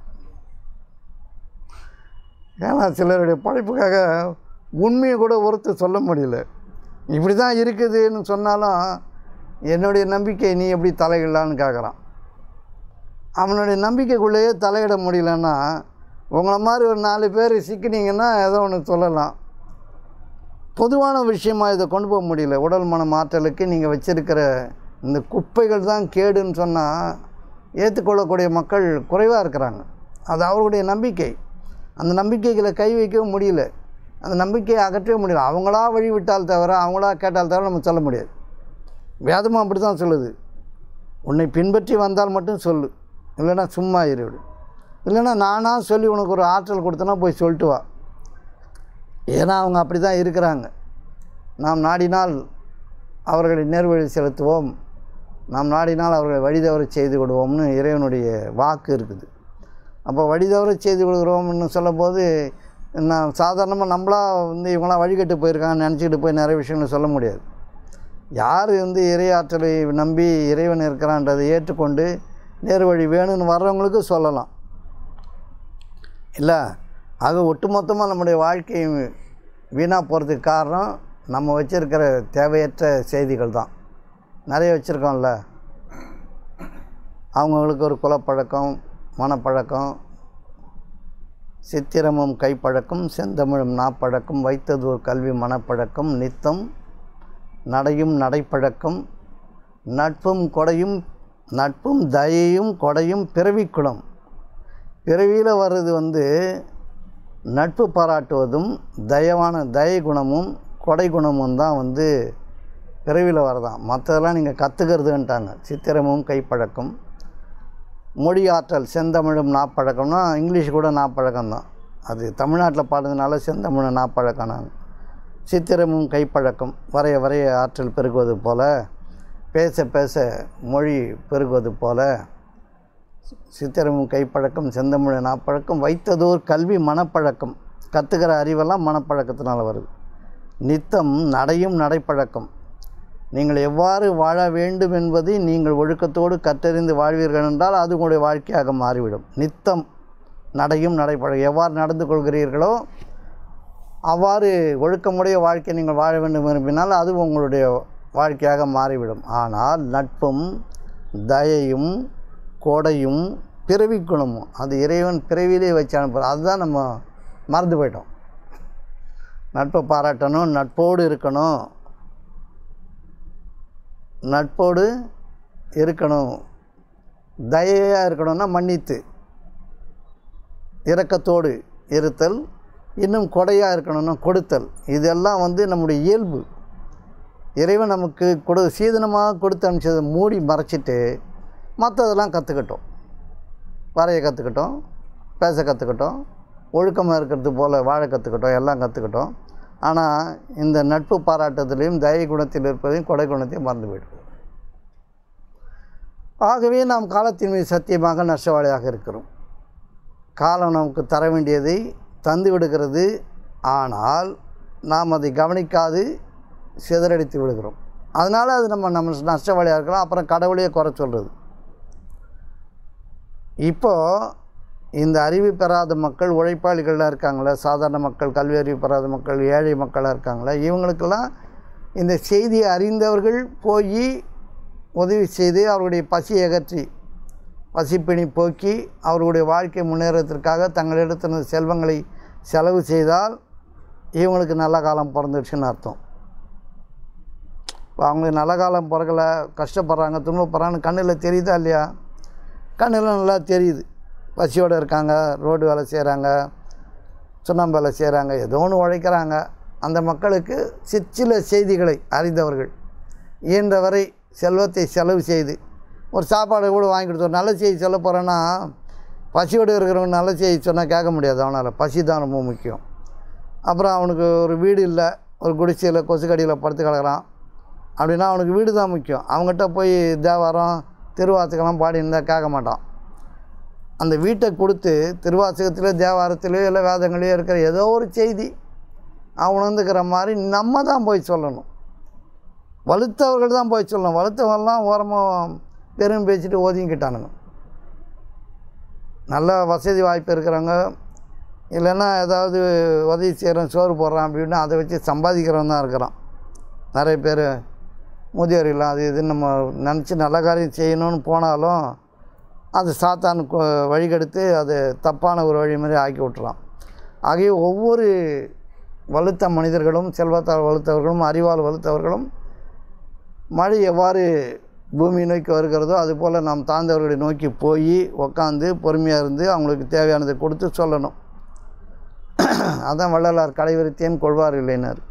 ஏன்னா சிலருடைய பழைப்புக்காக உண்மையை கூட ஒருத்தர் சொல்ல முடியல இப்படி தான் இருக்குதுன்னு சொன்னாலும் என்னுடைய நம்பிக்கை நீ எப்படி தலையிடலான்னு கேட்குறான் அவனுடைய நம்பிக்கைக்குள்ளேயே தலையிட முடியலன்னா உங்களை மாதிரி ஒரு நாலு பேர் சிக்கினீங்கன்னா ஏதோ ஒன்று சொல்லலாம் பொதுவான விஷயமாக இதை கொண்டு போக முடியல உடல் மனம் ஆற்றலுக்கு நீங்கள் வச்சுருக்கிற இந்த குப்பைகள் தான் கேடுன்னு சொன்னால் ஏற்றுக்கொள்ளக்கூடிய மக்கள் குறைவாக இருக்கிறாங்க அது அவர்களுடைய நம்பிக்கை அந்த நம்பிக்கைகளை கை வைக்கவும் முடியல அந்த நம்பிக்கையை அகற்றவே முடியல அவங்களா வழி விட்டால் தவிர அவங்களா கேட்டால் தவிர நம்ம சொல்ல முடியாது வேதமும் அப்படி தான் சொல்லுது உன்னை பின்பற்றி வந்தால் மட்டும் சொல்லு இல்லைன்னா சும்மா இருவிடு இல்லைன்னா நானாக சொல்லி உனக்கு ஒரு ஆற்றல் கொடுத்தனா போய் சொல்லிட்டு வா ஏன்னா அவங்க அப்படி தான் இருக்கிறாங்க நாம் நாடினால் அவர்களை நேர்வழி செலுத்துவோம் நாம் நாடினால் அவர்களை வழிதவற செய்து விடுவோம்னு இறைவனுடைய வாக்கு இருக்குது அப்போ வழிதவற செய்து விடுகிறோம்னு சொல்லும்போது நான் சாதாரணமாக நம்மளா வந்து இவங்களாம் வழிகட்டு போயிருக்காங்கன்னு நினச்சிக்கிட்டு போய் நிறைய விஷயங்களை சொல்ல முடியாது யார் வந்து இறையாற்றலை நம்பி இறைவன் இருக்கிறான்றதை ஏற்றுக்கொண்டு நேர் வழி வேணும்னு வர்றவங்களுக்கு சொல்லலாம் இல்லை ஆக ஒட்டுமொத்தமாக நம்முடைய வாழ்க்கை வீணாக போகிறதுக்கு காரணம் நம்ம வச்சுருக்கிற தேவையற்ற செய்திகள் தான் நிறைய வச்சுருக்கோம்ல அவங்கவுங்களுக்கு ஒரு குலப்பழக்கம் மனப்பழக்கம் சித்திரமும் கைப்பழக்கம் செந்தமிழும் நாப்பழக்கம் வைத்தது ஒரு கல்வி மனப்பழக்கம் நித்தம் நடையும் நடைப்பழக்கம் நட்பும் கொடையும் நட்பும் தயையும் கொடையும் பிறவிக்குளம் பிறவியில் வர்றது வந்து நட்பு பாராட்டுவதும் தயவான தய குணமும் கொடை குணமும் தான் வந்து பிறவியில் வரதான் மற்றதெல்லாம் நீங்கள் கற்றுக்கிறதுன்ட்டாங்க சித்திரமும் கைப்பழக்கம் மொழி ஆற்றல் செந்தமிழும் நாப்பழக்கம்னா இங்கிலீஷ் கூட நாப்பழக்கம் தான் அது தமிழ்நாட்டில் பாடுறதுனால செந்தமிழ் நாப்பழக்கம் நான் சித்திரமும் கைப்பழக்கம் வரைய வரைய ஆற்றல் பெருகுவது போல பேச பேச மொழி பெருகுவது போல சித்திரமும் கைப்பழக்கம் செந்தமிழ் நாப்பழக்கம் வைத்ததோர் கல்வி மனப்பழக்கம் கற்றுக்கிற அறிவெல்லாம் மனப்பழக்கத்தினால் வருது நித்தம் நடையும் நடைப்பழக்கம் நீங்கள் எவ்வாறு வாழ வேண்டும் என்பதை நீங்கள் ஒழுக்கத்தோடு கற்றறிந்து வாழ்வீர்கள் என்றால் அது உங்களுடைய வாழ்க்கையாக மாறிவிடும் நித்தம் நடையும் நடைபழகும் எவ்வாறு நடந்து கொள்கிறீர்களோ அவ்வாறு ஒழுக்கமுடைய வாழ்க்கை நீங்கள் வாழ வேண்டும் விரும்பினால் அது உங்களுடைய வாழ்க்கையாக மாறிவிடும் ஆனால் நட்பும் தயையும் கொடையும் பிறவி குணமும் அது இறைவன் பிறவிலே வச்சு அனுப்புகிறார் அதுதான் நம்ம மறந்து போயிட்டோம் நட்பை பாராட்டணும் நட்போடு இருக்கணும் நட்போடு இருக்கணும் தயையாக இருக்கணும்னா மன்னித்து இரக்கத்தோடு இருத்தல் இன்னும் கொடையாக இருக்கணும்னா கொடுத்தல் இதெல்லாம் வந்து நம்முடைய இயல்பு இறைவன் நமக்கு கொடு சீதனமாக கொடுத்து அனுப்பிச்சதை மூடி மறைச்சிட்டு மற்றதெல்லாம் கற்றுக்கிட்டோம் வரைய கற்றுக்கிட்டோம் பேச கற்றுக்கிட்டோம் ஒழுக்கமாக இருக்கிறது போல் வாழ கற்றுக்கிட்டோம் எல்லாம் கற்றுக்கிட்டோம் ஆனால் இந்த நட்பு பாராட்டத்திலையும் தயை குணத்தில் இருப்பதையும் கொடை குணத்தையும் மறந்து போயிடுவோம் ஆகவே நாம் காலத்தின் மீது சத்தியமாக நஷ்டவாளியாக இருக்கிறோம் காலம் நமக்கு தர வேண்டியதை தந்து விடுகிறது ஆனால் நாம் அதை கவனிக்காது சிதறடித்து விடுகிறோம் அதனால் அது நம்ம நம்ம நஷ்டவாளியாக இருக்கிறோம் அப்புறம் கடவுளையே குறை சொல்கிறது இப்போது இந்த அறிவு பெறாத மக்கள் உழைப்பாளிகள்லாம் இருக்காங்களே சாதாரண மக்கள் கல்வி அறிவு பெறாத மக்கள் ஏழை மக்களாக இருக்காங்களே இவங்களுக்கெல்லாம் இந்த செய்தியை அறிந்தவர்கள் போய் உதவி செய்து அவருடைய பசியை அகற்றி பசிப்பிணி போக்கி அவர்களுடைய வாழ்க்கை முன்னேறத்திற்காக தங்களிடத்தின செல்வங்களை செலவு செய்தால் இவங்களுக்கு நல்ல காலம் பிறந்துடுச்சுன்னு அர்த்தம் இப்போ அவங்களுக்கு நல்ல காலம் பிறக்கலை கஷ்டப்படுறாங்க துன்பப்படுறாங்கன்னு கண்ணில் தெரியுதா இல்லையா கண்ணில் நல்லா தெரியுது பசியோடு இருக்காங்க ரோடு வேலை செய்கிறாங்க சுண்ணாம்பு வேலை செய்கிறாங்க ஏதோ ஒன்று உழைக்கிறாங்க அந்த மக்களுக்கு சிற்சில செய்திகளை அறிந்தவர்கள் இயன்றவரை செல்வத்தை செலவு செய்து ஒரு சாப்பாடு கூட வாங்கி கொடுத்தோம் நல்ல செய்தி சொல்ல போகிறேன்னா பசியோடு இருக்கிறவங்க நல்ல செய்தி சொன்னால் கேட்க முடியாது அவனால் பசி தான் ரொம்ப முக்கியம் அப்புறம் அவனுக்கு ஒரு வீடு இல்லை ஒரு குடிசையில் கொசுக்கடியில் படுத்து கிடக்குறான் அப்படின்னா அவனுக்கு வீடு தான் முக்கியம் அவங்ககிட்ட போய் தேவாரம் திருவாசகம்லாம் பாடி இருந்தால் கேட்க மாட்டான் அந்த வீட்டை கொடுத்து திருவாசகத்திலோ தேவாரத்திலையோ இல்லை வேதங்களையோ இருக்கிற ஏதோ ஒரு செய்தி அவன் வந்துக்கிற மாதிரி நம்ம தான் போய் சொல்லணும் வலுத்தவர்கள் தான் போய் சொல்லணும் வலுத்தவங்கள்லாம் ஓரமாக பெரும் பேசிட்டு ஒதுங்கிட்டானுங்க நல்ல வசதி வாய்ப்பு இருக்கிறவங்க இல்லைன்னா ஏதாவது உதவி செய்கிறோம் சோறு போடுறான் அப்படின்னு அதை வச்சு சம்பாதிக்கிறவன் தான் இருக்கிறான் நிறைய பேர் முதியோர் இல்லம் அது இது நம்ம நினச்சி நல்ல காரியம் செய்யணும்னு போனாலும் அது சாத்தான் கொ- வழிகெடுத்து அது தப்பான ஒரு வழி மாதிரி ஆக்கி விட்டுறான் ஆகிய ஒவ்வொரு வலுத்த மனிதர்களும் செல்வத்தால் வலுத்தவர்களும் அறிவால் வலுத்தவர்களும் மழை எவ்வாறு பூமியை நோக்கி வருகிறதோ அதுபோல் நாம் தாழ்ந்தவர்களை நோக்கி போய் உக்காந்து பொறுமையாக இருந்து அவங்களுக்கு தேவையானதை கொடுத்து சொல்லணும் அதான் வள்ளலார் கடைவரித்தேன் கொள்வார் இல்லைனார்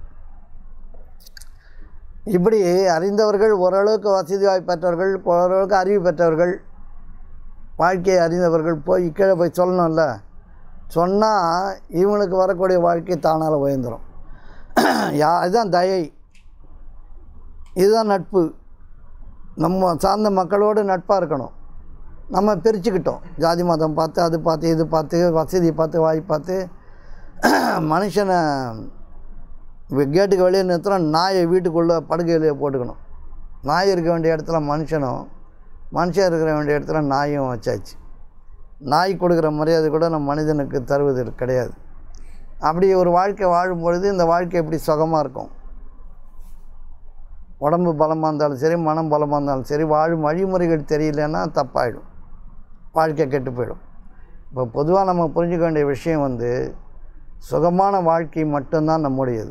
இப்படி அறிந்தவர்கள் ஓரளவுக்கு வசதி வாய்ப்பு பெற்றவர்கள் ஓரளவுக்கு அறிவு பெற்றவர்கள் வாழ்க்கையை அறிந்தவர்கள் போய் கீழே போய் சொல்லணும்ல சொன்னால் இவங்களுக்கு வரக்கூடிய வாழ்க்கை தானால் உயர்ந்துடும் யா இதுதான் தயை இதுதான் நட்பு நம்ம சார்ந்த மக்களோடு நட்பாக இருக்கணும் நம்ம பிரிச்சுக்கிட்டோம் ஜாதி மதம் பார்த்து அது பார்த்து இது பார்த்து வசதி பார்த்து வாய் பார்த்து மனுஷனை வி- கேட்டுக்கு வெளியே நிறுத்துகிறோம் நாயை வீட்டுக்குள்ளே படுக்கையிலேயே போட்டுக்கணும் நாய் இருக்க வேண்டிய இடத்துல மனுஷனும் மனுஷன் இருக்கிற வேண்டிய இடத்துல நாயும் வச்சாச்சு நாய் கொடுக்குற மரியாதை கூட நம்ம மனிதனுக்கு தருவது கிடையாது அப்படி ஒரு வாழ்க்கை வாழும் பொழுது இந்த வாழ்க்கை எப்படி சுகமாக இருக்கும் உடம்பு பலமாக இருந்தாலும் சரி மனம் பலமாக இருந்தாலும் சரி வாழும் வழிமுறைகள் தெரியலன்னா தப்பாயிடும் வாழ்க்கை கெட்டு போயிடும் இப்போ பொதுவாக நம்ம புரிஞ்சுக்க வேண்டிய விஷயம் வந்து சுகமான வாழ்க்கை மட்டும்தான் நம்முடையது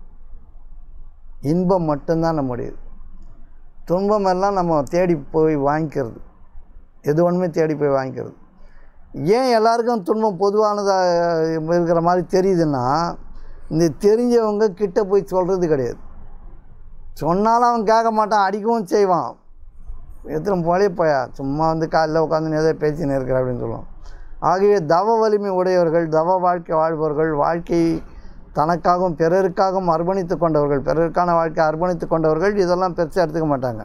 இன்பம் மட்டும்தான் நம்முடையது துன்பம் எல்லாம் நம்ம தேடி போய் வாங்கிக்கிறது எது ஒன்றுமே தேடி போய் வாங்கிக்கிறது ஏன் எல்லாருக்கும் துன்பம் பொதுவானதாக இருக்கிற மாதிரி தெரியுதுன்னா இந்த தெரிஞ்சவங்க கிட்ட போய் சொல்கிறது கிடையாது சொன்னாலும் அவன் கேட்க மாட்டான் அடிக்கவும் செய்வான் எத்தனை போலே போயா சும்மா வந்து காலைல உட்காந்து ஏதோ பேசின்னு இருக்கிற அப்படின்னு சொல்லுவான் ஆகவே தவ வலிமை உடையவர்கள் தவ வாழ்க்கை வாழ்பவர்கள் வாழ்க்கை தனக்காகவும் பிறருக்காகவும் அர்ப்பணித்து கொண்டவர்கள் பிறருக்கான வாழ்க்கை அர்ப்பணித்து கொண்டவர்கள் இதெல்லாம் பெருசாக எடுத்துக்க மாட்டாங்க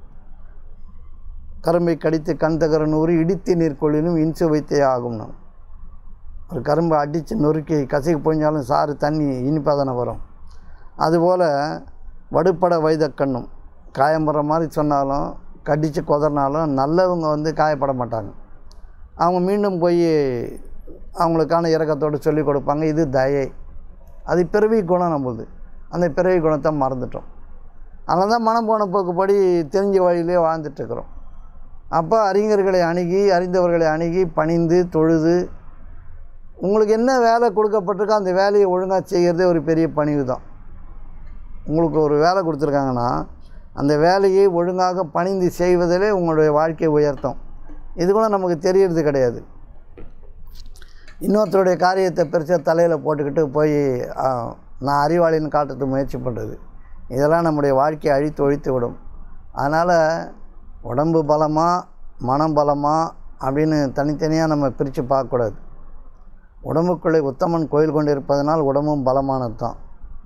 கரும்பை கடித்து கண் தகர நூறு இடித்து நீர் கொள்ளினும் இன்சு வைத்தே ஆகும் நாம் ஒரு கரும்பை அடித்து நொறுக்கி கசைக்கு பொழிஞ்சாலும் சாறு தண்ணி இனிப்பாக தானே வரும் அதுபோல் வடுப்பட வைத கண்ணும் காயம்படுற மாதிரி சொன்னாலும் கடித்து கொதறினாலும் நல்லவங்க வந்து காயப்பட மாட்டாங்க அவங்க மீண்டும் போய் அவங்களுக்கான இறக்கத்தோடு சொல்லி கொடுப்பாங்க இது தயை அது பிறவி குணம் நம்மளுது அந்த பிறவி குணத்தை மறந்துட்டோம் அதனால தான் மனம் போன போக்குப்படி தெரிஞ்ச வழியிலே வாழ்ந்துட்டுருக்குறோம் அப்போ அறிஞர்களை அணுகி அறிந்தவர்களை அணுகி பணிந்து தொழுது உங்களுக்கு என்ன வேலை கொடுக்கப்பட்டிருக்கோ அந்த வேலையை ஒழுங்காக செய்கிறதே ஒரு பெரிய பணிவு தான் உங்களுக்கு ஒரு வேலை கொடுத்துருக்காங்கன்னா அந்த வேலையை ஒழுங்காக பணிந்து செய்வதிலே உங்களுடைய வாழ்க்கை உயர்த்தும் இது கூட நமக்கு தெரியறது கிடையாது இன்னொருத்தருடைய காரியத்தை பெருசாக தலையில் போட்டுக்கிட்டு போய் ஆ, நான் அறிவாளின்னு காட்டுறதுக்கு முயற்சி பண்ணுறது இதெல்லாம் நம்முடைய வாழ்க்கையை அழித்து ஒழித்து விடும் அதனால் உடம்பு பலமா மனம் பலமா அப்படின்னு தனித்தனியாக நம்ம பிரித்து பார்க்கக்கூடாது உடம்புக்குள்ளே உத்தமன் கோயில் கொண்டு இருப்பதனால் உடம்பும் பலமானது தான்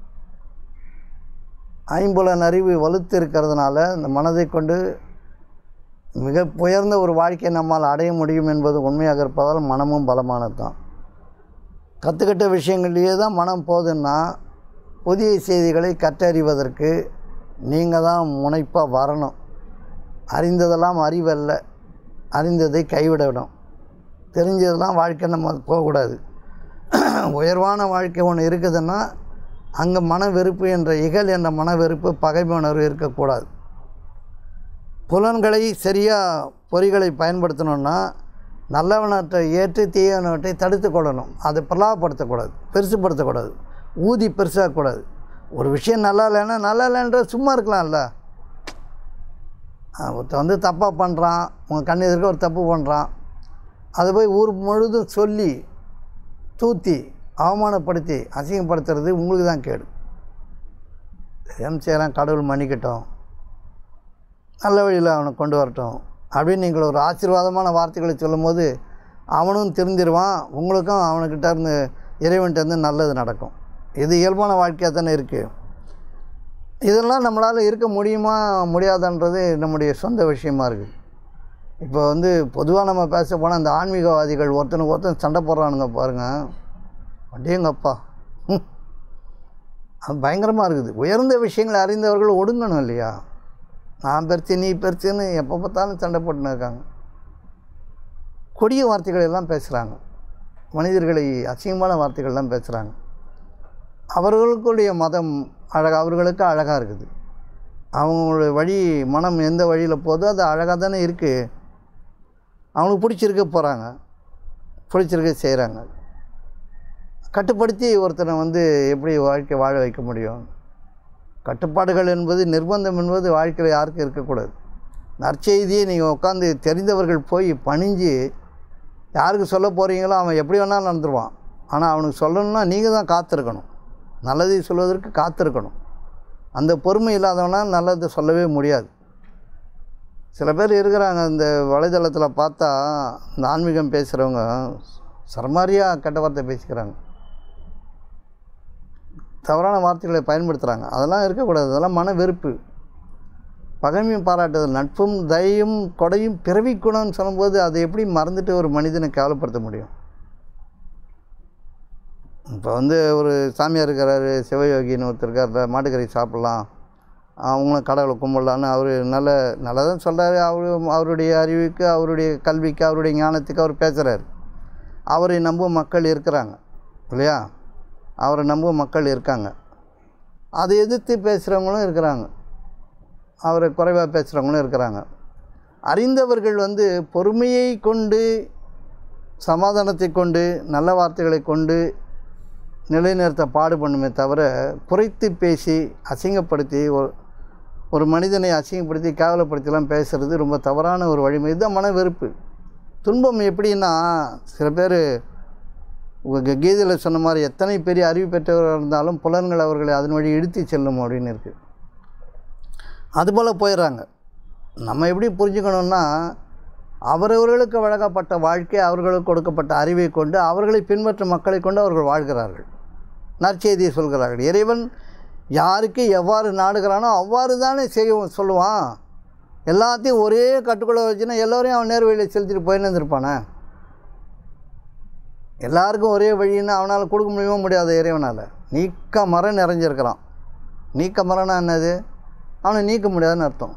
ஐம்புலன் அறிவு வலுத்து இருக்கிறதுனால இந்த மனதை கொண்டு மிக உயர்ந்த ஒரு வாழ்க்கையை நம்மால் அடைய முடியும் என்பது உண்மையாக இருப்பதால் மனமும் பலமானது தான் கற்றுக்கிட்ட விஷயங்கள்லேயே தான் மனம் போகுதுன்னா புதிய செய்திகளை கற்றறிவதற்கு நீங்கள் தான் முனைப்பாக வரணும் அறிந்ததெல்லாம் அறிவல்ல அறிந்ததை கைவிடணும் தெரிஞ்சதெல்லாம் வாழ்க்கை நம்ம போகக்கூடாது உயர்வான வாழ்க்கை ஒன்று இருக்குதுன்னா அங்கே மன வெறுப்பு என்ற இகல் என்ற மன வெறுப்பு பகைமை உணர்வு இருக்கக்கூடாது புலன்களை சரியாக பொறிகளை பயன்படுத்தணும்னா நல்லவனற்றை ஏற்று தீயவனவற்றை தடுத்து கொள்ளணும் அதை பிரலாபப்படுத்தக்கூடாது பெருசுப்படுத்தக்கூடாது ஊதி பெருசாகக்கூடாது ஒரு விஷயம் நல்லா இல்லைன்னா நல்லா இல்லைன்ற சும்மா இருக்கலாம்ல ஆ, ஒருத்தன் வந்து தப்பாக பண்ணுறான் உங்கள் கண் எதிர்க்க ஒரு தப்பு பண்ணுறான் அதை போய் ஊர் முழுதும் சொல்லி தூத்தி அவமானப்படுத்தி அசிங்கப்படுத்துறது உங்களுக்கு தான் கேடு தெரியாமல் செய்யலாம் கடவுள் மன்னிக்கட்டும் நல்ல வழியில் அவனை கொண்டு வரட்டும் அப்படின்னு நீங்கள் ஒரு ஆசீர்வாதமான வார்த்தைகளை சொல்லும்போது அவனும் திருந்திருவான் உங்களுக்கும் அவனுக்கிட்ட இருந்து இறைவன்கிட்ட இருந்து நல்லது நடக்கும் இது இயல்பான வாழ்க்கையாக தானே இருக்குது இதெல்லாம் நம்மளால் இருக்க முடியுமா முடியாதான்றது நம்முடைய சொந்த விஷயமா இருக்குது இப்போ வந்து பொதுவாக நம்ம பேச போனால் இந்த ஆன்மீகவாதிகள் ஒருத்தனுக்கு ஒருத்தன் சண்டை போடுறானுங்க பாருங்கள் அடேங்கப்பா ம். அது பயங்கரமாக இருக்குது உயர்ந்த விஷயங்களை அறிந்தவர்கள் ஒடுங்கணும் இல்லையா நான் பெருச்சு நீ பெருச்சுன்னு எப்போ பார்த்தாலும் சண்டை போட்டுன்னு இருக்காங்க கொடிய வார்த்தைகள் எல்லாம் பேசுகிறாங்க மனிதர்களை அசிங்கமான வார்த்தைகள்லாம் பேசுகிறாங்க அவர்களுக்குடைய மதம் அழகா அவர்களுக்கு அழகாக இருக்குது அவங்களுடைய வழி மனம் எந்த வழியில் போதோ அது அழகாக தானே இருக்குது அவங்களுக்கு பிடிச்சிருக்க போகிறாங்க பிடிச்சிருக்க செய்கிறாங்க கட்டுப்படுத்தி ஒருத்தனை வந்து எப்படி வாழ்க்கை வாழ வைக்க முடியும் கட்டுப்பாடுகள் என்பது நிர்பந்தம் என்பது வாழ்க்கையில் யாருக்கும் இருக்கக்கூடாது நற்செய்தியை நீங்கள் உட்காந்து தெரிந்தவர்கள் போய் பணிஞ்சு யாருக்கு சொல்ல போகிறீங்களோ அவன் எப்படி வேணாலும் நடந்துருவான் ஆனால் அவனுக்கு சொல்லணும்னா நீங்கள் தான் காத்திருக்கணும் நல்லதை சொல்வதற்கு காத்திருக்கணும் அந்த பொறுமை இல்லாதவனா நல்லதை சொல்லவே முடியாது சில பேர் இருக்கிறாங்க இந்த வலைதளத்தில் பார்த்தா இந்த ஆன்மீகம் பேசுகிறவங்க சரமாரியாக கெட்ட வார்த்தை பேசிக்கிறாங்க தவறான வார்த்தைகளை பயன்படுத்துகிறாங்க அதெல்லாம் இருக்கக்கூடாது அதெல்லாம் மன வெறுப்பு பகைமையும் பாராட்டுதல் நட்பும் தயையும் கொடையும் பிறவி குணம்னு சொல்லும்போது அதை எப்படி மறந்துட்டு ஒரு மனிதனை கேவலப்படுத்த முடியும் இப்போ வந்து ஒரு சாமியார் இருக்கிறாரு சிவயோகின்னு ஒருத்தர் இருக்கார் மாட்டுக்கறி சாப்பிட்லாம் அவங்களும் கடவுளை கும்பிடலான்னு அவர் நல்ல நல்லதான் சொல்கிறாரு அவரு அவருடைய அறிவுக்கு அவருடைய கல்விக்கு அவருடைய ஞானத்துக்கு அவர் பேசுகிறாரு அவரை நம்பும் மக்கள் இருக்கிறாங்க இல்லையா அவரை நம்பும் மக்கள் இருக்காங்க அதை எதிர்த்து பேசுகிறவங்களும் இருக்கிறாங்க அவரை குறைவாக பேசுகிறவங்களும் இருக்கிறாங்க அறிந்தவர்கள் வந்து பொறுமையை கொண்டு சமாதானத்தை கொண்டு நல்ல வார்த்தைகளை கொண்டு நிலைநிறுத்த பாடுபண்ணுமே தவிர குறைத்து பேசி அசிங்கப்படுத்தி ஒரு ஒரு மனிதனை அசிங்கப்படுத்தி கேவலப்படுத்திலாம் பேசுகிறது ரொம்ப தவறான ஒரு வழிமுறை இதுதான் மன வெறுப்பு துன்பம் எப்படின்னா சில பேர் உங்கள் கீதையில் சொன்ன மாதிரி எத்தனை பெரிய அறிவு பெற்றவராக இருந்தாலும் புலன்கள் அவர்களை அதன் வழி இழுத்து செல்லும் அப்படின்னு இருக்குது அதுபோல் போயிடுறாங்க நம்ம எப்படி புரிஞ்சுக்கணுன்னா அவரவர்களுக்கு வழங்கப்பட்ட வாழ்க்கை அவர்களுக்கு கொடுக்கப்பட்ட அறிவை கொண்டு அவர்களை பின்பற்றும் மக்களை கொண்டு அவர்கள் வாழ்கிறார்கள் நற்செய்தியை சொல்கிறார்கள் இறைவன் யாருக்கு எவ்வாறு நாடுகிறானோ அவ்வாறு தானே செய்ய சொல்லுவான் எல்லாத்தையும் ஒரே கட்டுக்குள்ளே வச்சுன்னா எல்லோரையும் அவன் நேர் வழியில் செலுத்திட்டு போயின்னு இருந்திருப்பானே எல்லாருக்கும் ஒரே வழின்னு அவனால் கொடுக்க முடியுமோ முடியாது இறைவனால் நீக்க மரம் நிறைஞ்சிருக்கிறான் நீக்க மரம்னா என்னது அவனை நீக்க முடியாதுன்னு அர்த்தம்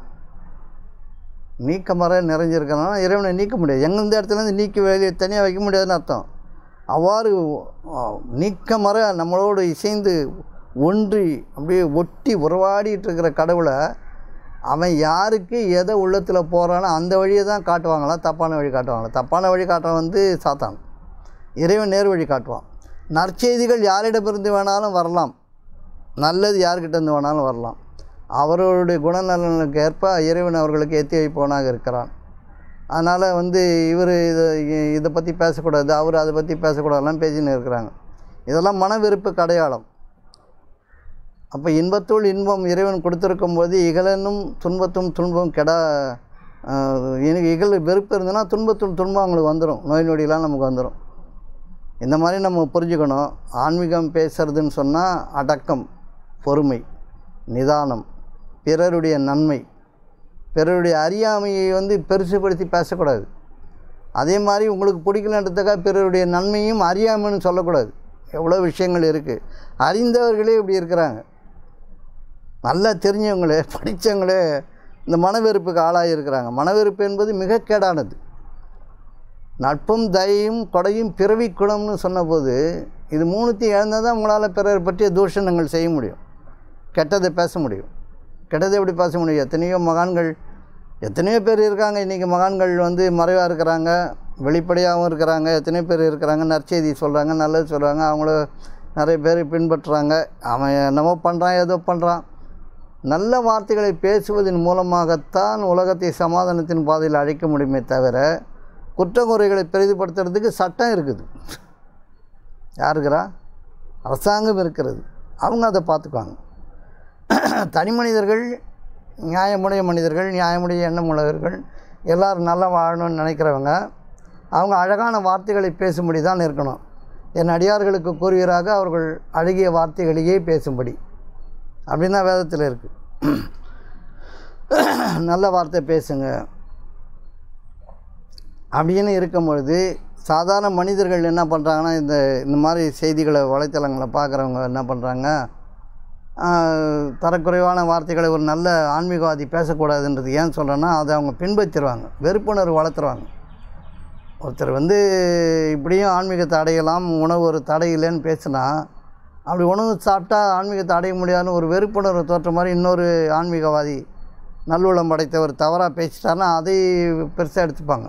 நீக்கமர நிறைஞ்சிருக்கிறனால இறைவனை நீக்க முடியாது எந்தெந்த இடத்துலேருந்து நீக்கி வெளியே தனியாக வைக்க முடியாதுன்னு அர்த்தம் அவ்வாறு அஹ், நீக்கமர நம்மளோடு இசைந்து ஒன்றி அப்படியே ஒட்டி உறவாடிட்டு இருக்கிற கடவுளை அவன் யாருக்கு எதை உள்ளத்தில் போகிறானோ அந்த வழியை தான் காட்டுவாங்களா தப்பான வழி காட்டுவாங்களா தப்பான வழி காட்டுறவன் வந்து சாத்தான் இறைவன் நேர் வழி காட்டுவான் நற்செய்திகள் யாரிடமிருந்து வேணாலும் வரலாம் நல்லது யார்கிட்ட இருந்து வேணாலும் வரலாம் அவர்களுடைய குணநலனுக்கு ஏற்ப இறைவன் அவர்களுக்கு எத்தி வைப்பவனாக இருக்கிறான் அதனால் வந்து இவர் இதை இதை பற்றி பேசக்கூடாது அவர் அதை பற்றி பேசக்கூடாதுலாம் பேசின்னு இருக்கிறாங்க இதெல்லாம் மனவெறுப்புக்கு அடையாளம் அப்போ இன்பத்துள் இன்பம் இறைவன் கொடுத்துருக்கும் போது இகலனும் துன்பத்தும் துன்பம் கெடா ஆஹ், எனக்கு இகல் வெறுப்பு இருந்ததுன்னா துன்பத்துள் துன்பம் அவங்களுக்கு வந்துடும் நோய் நொடியெலாம் நமக்கு வந்துடும் இந்த மாதிரி நம்ம புரிஞ்சுக்கணும் ஆன்மீகம் பேசுறதுன்னு சொன்னால் அடக்கம் பொறுமை நிதானம் பிறருடைய நன்மை பிறருடைய அறியாமையை வந்து பெருசுபடுத்தி பேசக்கூடாது அதே மாதிரி உங்களுக்கு பிடிக்கலன்றதுக்காக பிறருடைய நன்மையும் அறியாமைன்னு சொல்லக்கூடாது எவ்வளோ விஷயங்கள் இருக்குது அறிந்தவர்களே இப்படி இருக்கிறாங்க நல்லா தெரிஞ்சவங்களே படித்தவங்களே இந்த மனவெறுப்புக்கு ஆளாகி இருக்கிறாங்க மனவெறுப்பு என்பது மிக கேடானது நட்பும் தயையும் கொடையும் பிறவி குணம்னு சொன்னபோது இது மூணுத்தையும் இழந்தால் தான் உங்களால் பிறர் பற்றிய தூஷணங்கள் செய்ய முடியும் கெட்டதை பேச முடியும் கெட்டதை எப்படி பேச முடியும் எத்தனையோ மகான்கள் எத்தனையோ பேர் இருக்காங்க இன்றைக்கி மகான்கள் வந்து மறைவாக இருக்கிறாங்க வெளிப்படையாகவும் இருக்கிறாங்க எத்தனையோ பேர் இருக்கிறாங்க நற்செய்தி சொல்கிறாங்க நல்லது சொல்கிறாங்க அவங்கள நிறைய பேர் பின்பற்றுறாங்க அவன் என்னமோ பண்ணுறான் ஏதோ பண்ணுறான் நல்ல வார்த்தைகளை பேசுவதன் மூலமாகத்தான் உலகத்தை சமாதானத்தின் பாதையில் அழைக்க முடியுமே தவிர குற்றங்குறைகளை பெரிதுபடுத்துறதுக்கு சட்டம் இருக்குது யாருக்கிறா அரசாங்கம் இருக்கிறது அவங்க அதை பார்த்துக்குவாங்க தனி மனிதர்கள் நியாயமுடைய மனிதர்கள் நியாயமுடைய எண்ணம் உள்ளவர்கள் எல்லோரும் நல்லா வாழணும்னு நினைக்கிறவங்க அவங்க அழகான வார்த்தைகளை பேசும்படி தான் இருக்கணும் என் அடியார்களுக்கு கூறுவீராக அவர்கள் அழகிய வார்த்தைகளையே பேசும்படி அப்படின்னு தான் வேதத்தில் இருக்குது நல்ல வார்த்தை பேசுங்க அப்படின்னு இருக்கும் பொழுது சாதாரண மனிதர்கள் என்ன பண்ணுறாங்கன்னா இந்த இந்த மாதிரி செய்திகளை வலைத்தளங்களை பார்க்குறவங்க என்ன பண்ணுறாங்க தரக்குறைவான வார்த்தைகளை ஒரு நல்ல ஆன்மீகவாதி பேசக்கூடாதுன்றது ஏன் சொல்கிறேன்னா அதை அவங்க பின்பற்றிடுவாங்க வெறுப்புணர்வு வளர்த்துருவாங்க ஒருத்தர் வந்து இப்படியும் ஆன்மீகத்தை அடையலாம் உணவு ஒரு தடை இல்லைன்னு பேசுனா அப்படி உணவு சாப்பிட்டா ஆன்மீகத்தை அடைய முடியாதுன்னு ஒரு வெறுப்புணர்வு தோற்ற மாதிரி இன்னொரு ஆன்மீகவாதி நல்லுள்ளம் படைத்தவர் தவறாக பேசிட்டாருன்னா அதை பெருசாக எடுத்துப்பாங்க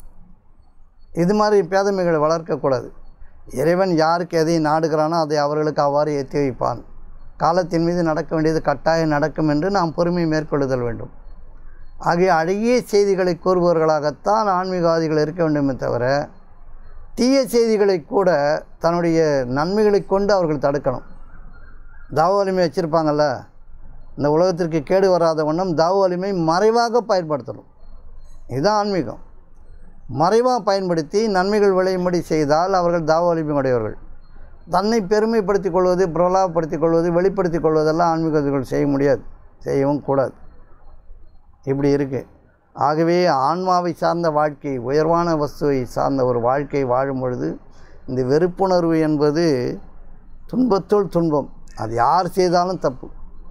இது மாதிரி பேதமைகளை வளர்க்கக்கூடாது இறைவன் யாருக்கு எதை நாடுகிறானோ அதை அவர்களுக்கு அவ்வாறு ஏற்றி வைப்பான் காலத்தின் மீது நடக்க வேண்டியது கட்டாயம் நடக்கும் என்று நாம் பொறுமை மேற்கொள்ளுதல் வேண்டும் ஆகிய அழகிய செய்திகளை கூறுபவர்களாகத்தான் ஆன்மீகவாதிகள் இருக்க வேண்டுமே தவிர தீய செய்திகளை கூட தன்னுடைய நன்மைகளை கொண்டு அவர்கள் தடுக்கணும் தாவ வலிமை வச்சுருப்பாங்கள்ல இந்த உலகத்திற்கு கேடு வராத வண்ணம் தாவ வலிமை மறைவாக பயன்படுத்தணும் இதுதான் ஆன்மீகம் மறைவாக பயன்படுத்தி நன்மைகள் விளையும்படி செய்தால் அவர்கள் தாவ வலிமை உடையவர்கள் தன்னை பெருமைப்படுத்திக் கொள்வது பிரபலாப்படுத்திக் கொள்வது வெளிப்படுத்திக் கொள்வதெல்லாம் ஆன்மீகர்கள் செய்ய முடியாது செய்யவும் கூடாது இப்படி இருக்குது ஆகவே ஆன்மாவை சார்ந்த வாழ்க்கை உயர்வான வஸ்துவை சார்ந்த ஒரு வாழ்க்கை வாழும் பொழுது இந்த வெறுப்புணர்வு என்பது துன்பத்துள் துன்பம் அது யார் செய்தாலும் தப்பு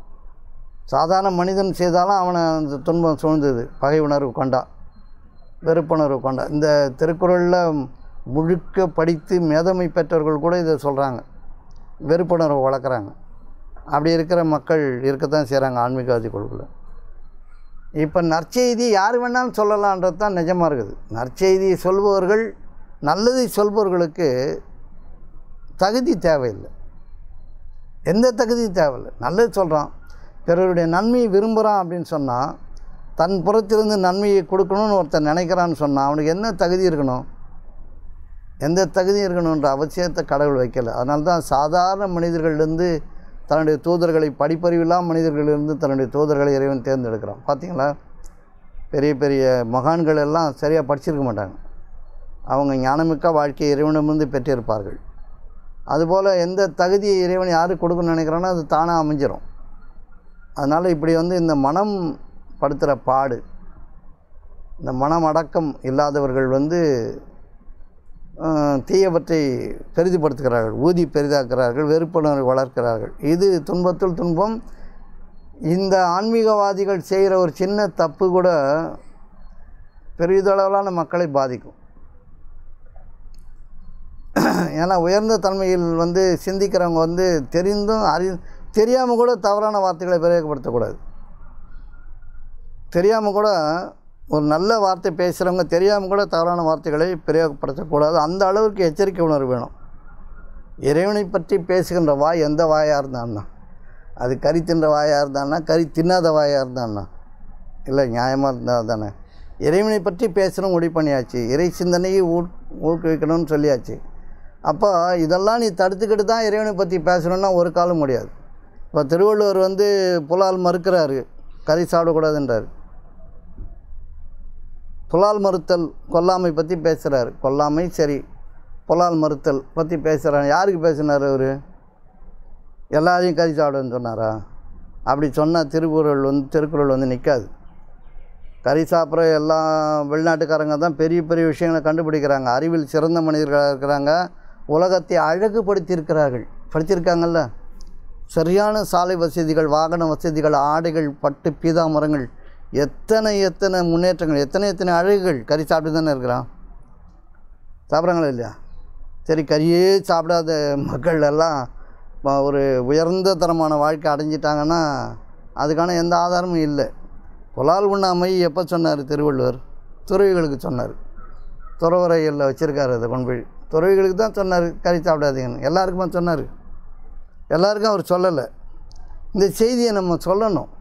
சாதாரண மனிதன் செய்தாலும் அவனை அந்த துன்பம் சூழ்ந்தது பகை உணர்வு கொண்டா வெறுப்புணர்வு கொண்டா இந்த திருக்குறளில் முழுக்க படித்து மேதமை பெற்றவர்கள் கூட இதை சொல்கிறாங்க வெறுப்புணர்வை வளர்க்குறாங்க அப்படி இருக்கிற மக்கள் இருக்கத்தான் செய்கிறாங்க ஆன்மீகவாதி குழுக்குள்ள இப்போ நற்செய்தி யார் வேணாலும் சொல்லலான்றது தான் நிஜமாக இருக்குது நற்செய்தியை சொல்பவர்கள் நல்லதை சொல்பவர்களுக்கு தகுதி தேவையில்லை எந்த தகுதியும் தேவையில்லை நல்லது சொல்கிறான் பிறருடைய நன்மையை விரும்புகிறான் அப்படின்னு சொன்னால் தன் புறத்திலிருந்து நன்மையை கொடுக்கணும்னு ஒருத்தன் நினைக்கிறான்னு சொன்னால் அவனுக்கு என்ன தகுதி இருக்கணும் எந்த தகுதியும் இருக்கணுன்ற அவசியத்தை கடவுள் வைக்கலை அதனால தான் சாதாரண மனிதர்கள்லேருந்து தன்னுடைய தூதர்களை படிப்பறிவில்லா மனிதர்களிலிருந்து தன்னுடைய தூதர்களை இறைவன் தேர்ந்தெடுக்கிறான் பார்த்தீங்களா பெரிய பெரிய மகான்கள் எல்லாம் சரியாக படிச்சிருக்க மாட்டாங்க அவங்க ஞானமிக்க வாழ்க்கையை இறைவனிடமிருந்து பெற்றிருப்பார்கள் அதுபோல் எந்த தகுதியை இறைவன் யாருக்கு கொடுக்கணும்னு நினைக்கிறானோ அது தானாக அமைஞ்சிரும் அதனால் இப்படி வந்து இந்த மனம் படுத்துகிற பாடு இந்த மனம் அடக்கம் இல்லாதவர்கள் வந்து அஹ், தீயவற்றை பெரிதுபடுத்துகிறார்கள் ஊதி பெரிதாக்குறார்கள் வெறுப்புணர்வை வளர்க்கிறார்கள் இது துன்பத்துள் துன்பம் இந்த ஆன்மீகவாதிகள் செய்கிற ஒரு சின்ன தப்பு கூட பெரிதளவிலான மக்களை பாதிக்கும் ஏன்னா உயர்ந்த தன்மையில் வந்து சிந்திக்கிறவங்க வந்து தெரிந்தும் அறி தெரியாமல் கூட தவறான வார்த்தைகளை பிரயோகப்படுத்தக்கூடாது தெரியாமல் கூட ஒரு நல்ல வார்த்தை பேசுகிறவங்க தெரியாமல் கூட தவறான வார்த்தைகளை பிரயோகப்படுத்தக்கூடாது அந்த அளவுக்கு எச்சரிக்கை உணர்வு வேணும் இறைவனை பற்றி பேசுகின்ற வாய் எந்த வாயாக இருந்தான்னா அது கறி தின்ற வாயாக இருந்தான்னா கறி தின்னாத வாயாக இருந்தான்னா இல்லை நியாயமாக இருந்தால் தானே இறைவனை பற்றி பேசணும் முடிவு பண்ணியாச்சு இறை சிந்தனையை ஊ ஊக்குவிக்கணும்னு சொல்லியாச்சு அப்போ இதெல்லாம் நீ தடுத்துக்கிட்டு தான் இறைவனை பற்றி பேசணுன்னா ஒரு காலம் முடியாது இப்போ திருவள்ளுவர் வந்து புலால் மறுக்கிறாரு கறி சாப்பிடக்கூடாதுன்றார் புலால் மறுத்தல் கொல்லாமை பற்றி பேசுகிறாரு கொல்லாமை சரி புலால் மறுத்தல் பற்றி பேசுகிறாரு யாருக்கு பேசினார் அவர் எல்லாரையும் கறி சாப்பிடுன்னு சொன்னாரா அப்படி சொன்னால் திருக்குறள் வந்து திருக்குறள் வந்து நிற்காது கறி சாப்பிட்ற எல்லா வெளிநாட்டுக்காரங்க தான் பெரிய பெரிய விஷயங்களை கண்டுபிடிக்கிறாங்க அறிவில் சிறந்த மனிதர்களாக இருக்கிறாங்க உலகத்தை அழகுபடுத்தியிருக்கிறார்கள் படுத்தியிருக்காங்கல்ல சரியான சாலை வசதிகள் வாகன வசதிகள் ஆடைகள் பட்டு பீதாமரங்கள் எத்தனை எத்தனை முன்னேற்றங்கள் எத்தனை எத்தனை அழகுகள் கறி சாப்பிட்டு தானே இருக்கிறான் சாப்பிட்றாங்களா இல்லையா சரி கறியே சாப்பிடாத மக்கள் எல்லாம் ம- ஒரு உயர்ந்த தரமான வாழ்க்கை அடைஞ்சிட்டாங்கன்னா அதுக்கான எந்த ஆதாரமும் இல்லை புலால் உண்ணாமை எப்போ சொன்னார் திருவள்ளுவர் துறவிகளுக்கு சொன்னார் துறவரைகளில் வச்சுருக்காரு அதை கொண்டு போய் துறவிகளுக்கு தான் சொன்னார் கறி சாப்பிடாதீங்கன்னு எல்லாருக்குமா சொன்னார் எல்லாருக்கும் அவர் சொல்லலை இந்த செய்தியை நம்ம சொல்லணும்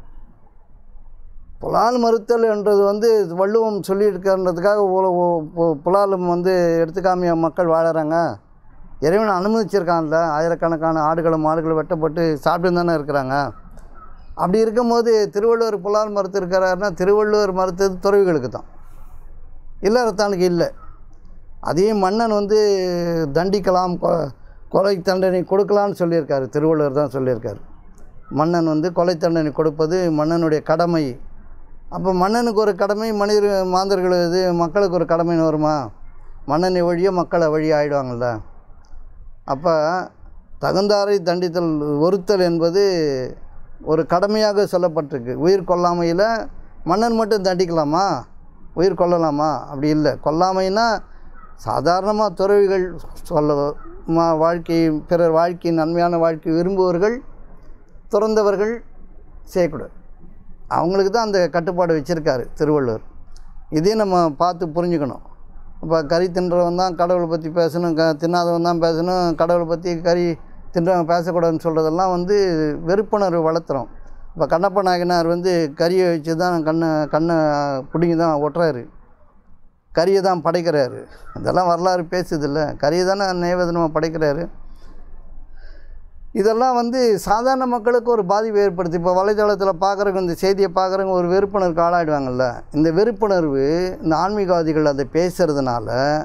புலால் மறுத்தல் என்றது வந்து வள்ளுவம் சொல்லியிருக்கிறன்றதுக்காக உல- உ- பு- புலாலும் வந்து எடுத்துக்காமைய மக்கள் வாழறாங்க இறைவன் அனுமதிச்சிருக்கான்ல ஆயிரக்கணக்கான ஆடுகளும் மாடுகளும் வெட்டப்பட்டு சாப்பிட்டு தானே இருக்கிறாங்க அப்படி இருக்கும்போது திருவள்ளுவர் புலால் மறுத்திருக்கிறாருன்னா திருவள்ளுவர் மறுத்தது துறவிகளுக்கு தான் இல்லறத்தானுக்கு இல்லை அதையும் மன்னன் வந்து தண்டிக்கலாம் கொ கொலை தண்டனை கொடுக்கலான்னு சொல்லியிருக்காரு திருவள்ளுவர் தான் சொல்லியிருக்காரு மன்னன் வந்து கொலை தண்டனை கொடுப்பது மன்னனுடைய கடமை அப்போ மன்னனுக்கு ஒரு கடமை மனிதர் மாந்தர்கள் இது மக்களுக்கு ஒரு கடமைன்னு வருமா மன்னனை வழியோ மக்களை வழி ஆயிடுவாங்கள்ல அப்போ தகுந்தாரை தண்டித்தல் ஒருத்தல் என்பது ஒரு கடமையாக சொல்லப்பட்டிருக்கு உயிர் கொல்லாமையில் மன்னன் மட்டும் தண்டிக்கலாமா உயிர் கொல்லலாமா அப்படி இல்லை கொல்லாமைன்னா சாதாரணமாக துறவிகள் சொல்ல மா வாழ்க்கை பிறர் வாழ்க்கை நன்மையான வாழ்க்கை விரும்புவர்கள் துறந்தவர்கள் செய்யக்கூடாது அவங்களுக்கு தான் அந்த கட்டுப்பாடு வச்சுருக்காரு திருவள்ளுவர் இதையும் நம்ம பார்த்து புரிஞ்சுக்கணும் இப்போ கறி தின்றவன் தான் கடவுளை பற்றி பேசணும் க தின்னாதவன் தான் பேசணும் கடவுளை பற்றி கறி தின்றவங்க பேசக்கூடாதுன்னு சொல்கிறதெல்லாம் வந்து வெறுப்புணர்வு வளர்த்துறோம் இப்போ கண்ணப்ப நாயனார் வந்து கறியை வச்சு தான் கண்ணை கண்ணை பிடுங்கி தான் ஒட்டுறாரு கறியை தான் படைக்கிறாரு அதெல்லாம் வரலாறு பேசுதில்ல கறியை தானே நைவேதனமாக படைக்கிறாரு இதெல்லாம் வந்து சாதாரண மக்களுக்கு ஒரு பாதிப்பு ஏற்படுத்தி இப்போ வலைதளத்தில் பார்க்குறவங்க இந்த செய்தியை பார்க்குறவங்க ஒரு வெறுப்புணர்வுக்கு ஆளாயிடுவாங்கல்ல இந்த வெறுப்புணர்வு இந்த ஆன்மீகவாதிகள் அதை பேசுகிறதுனால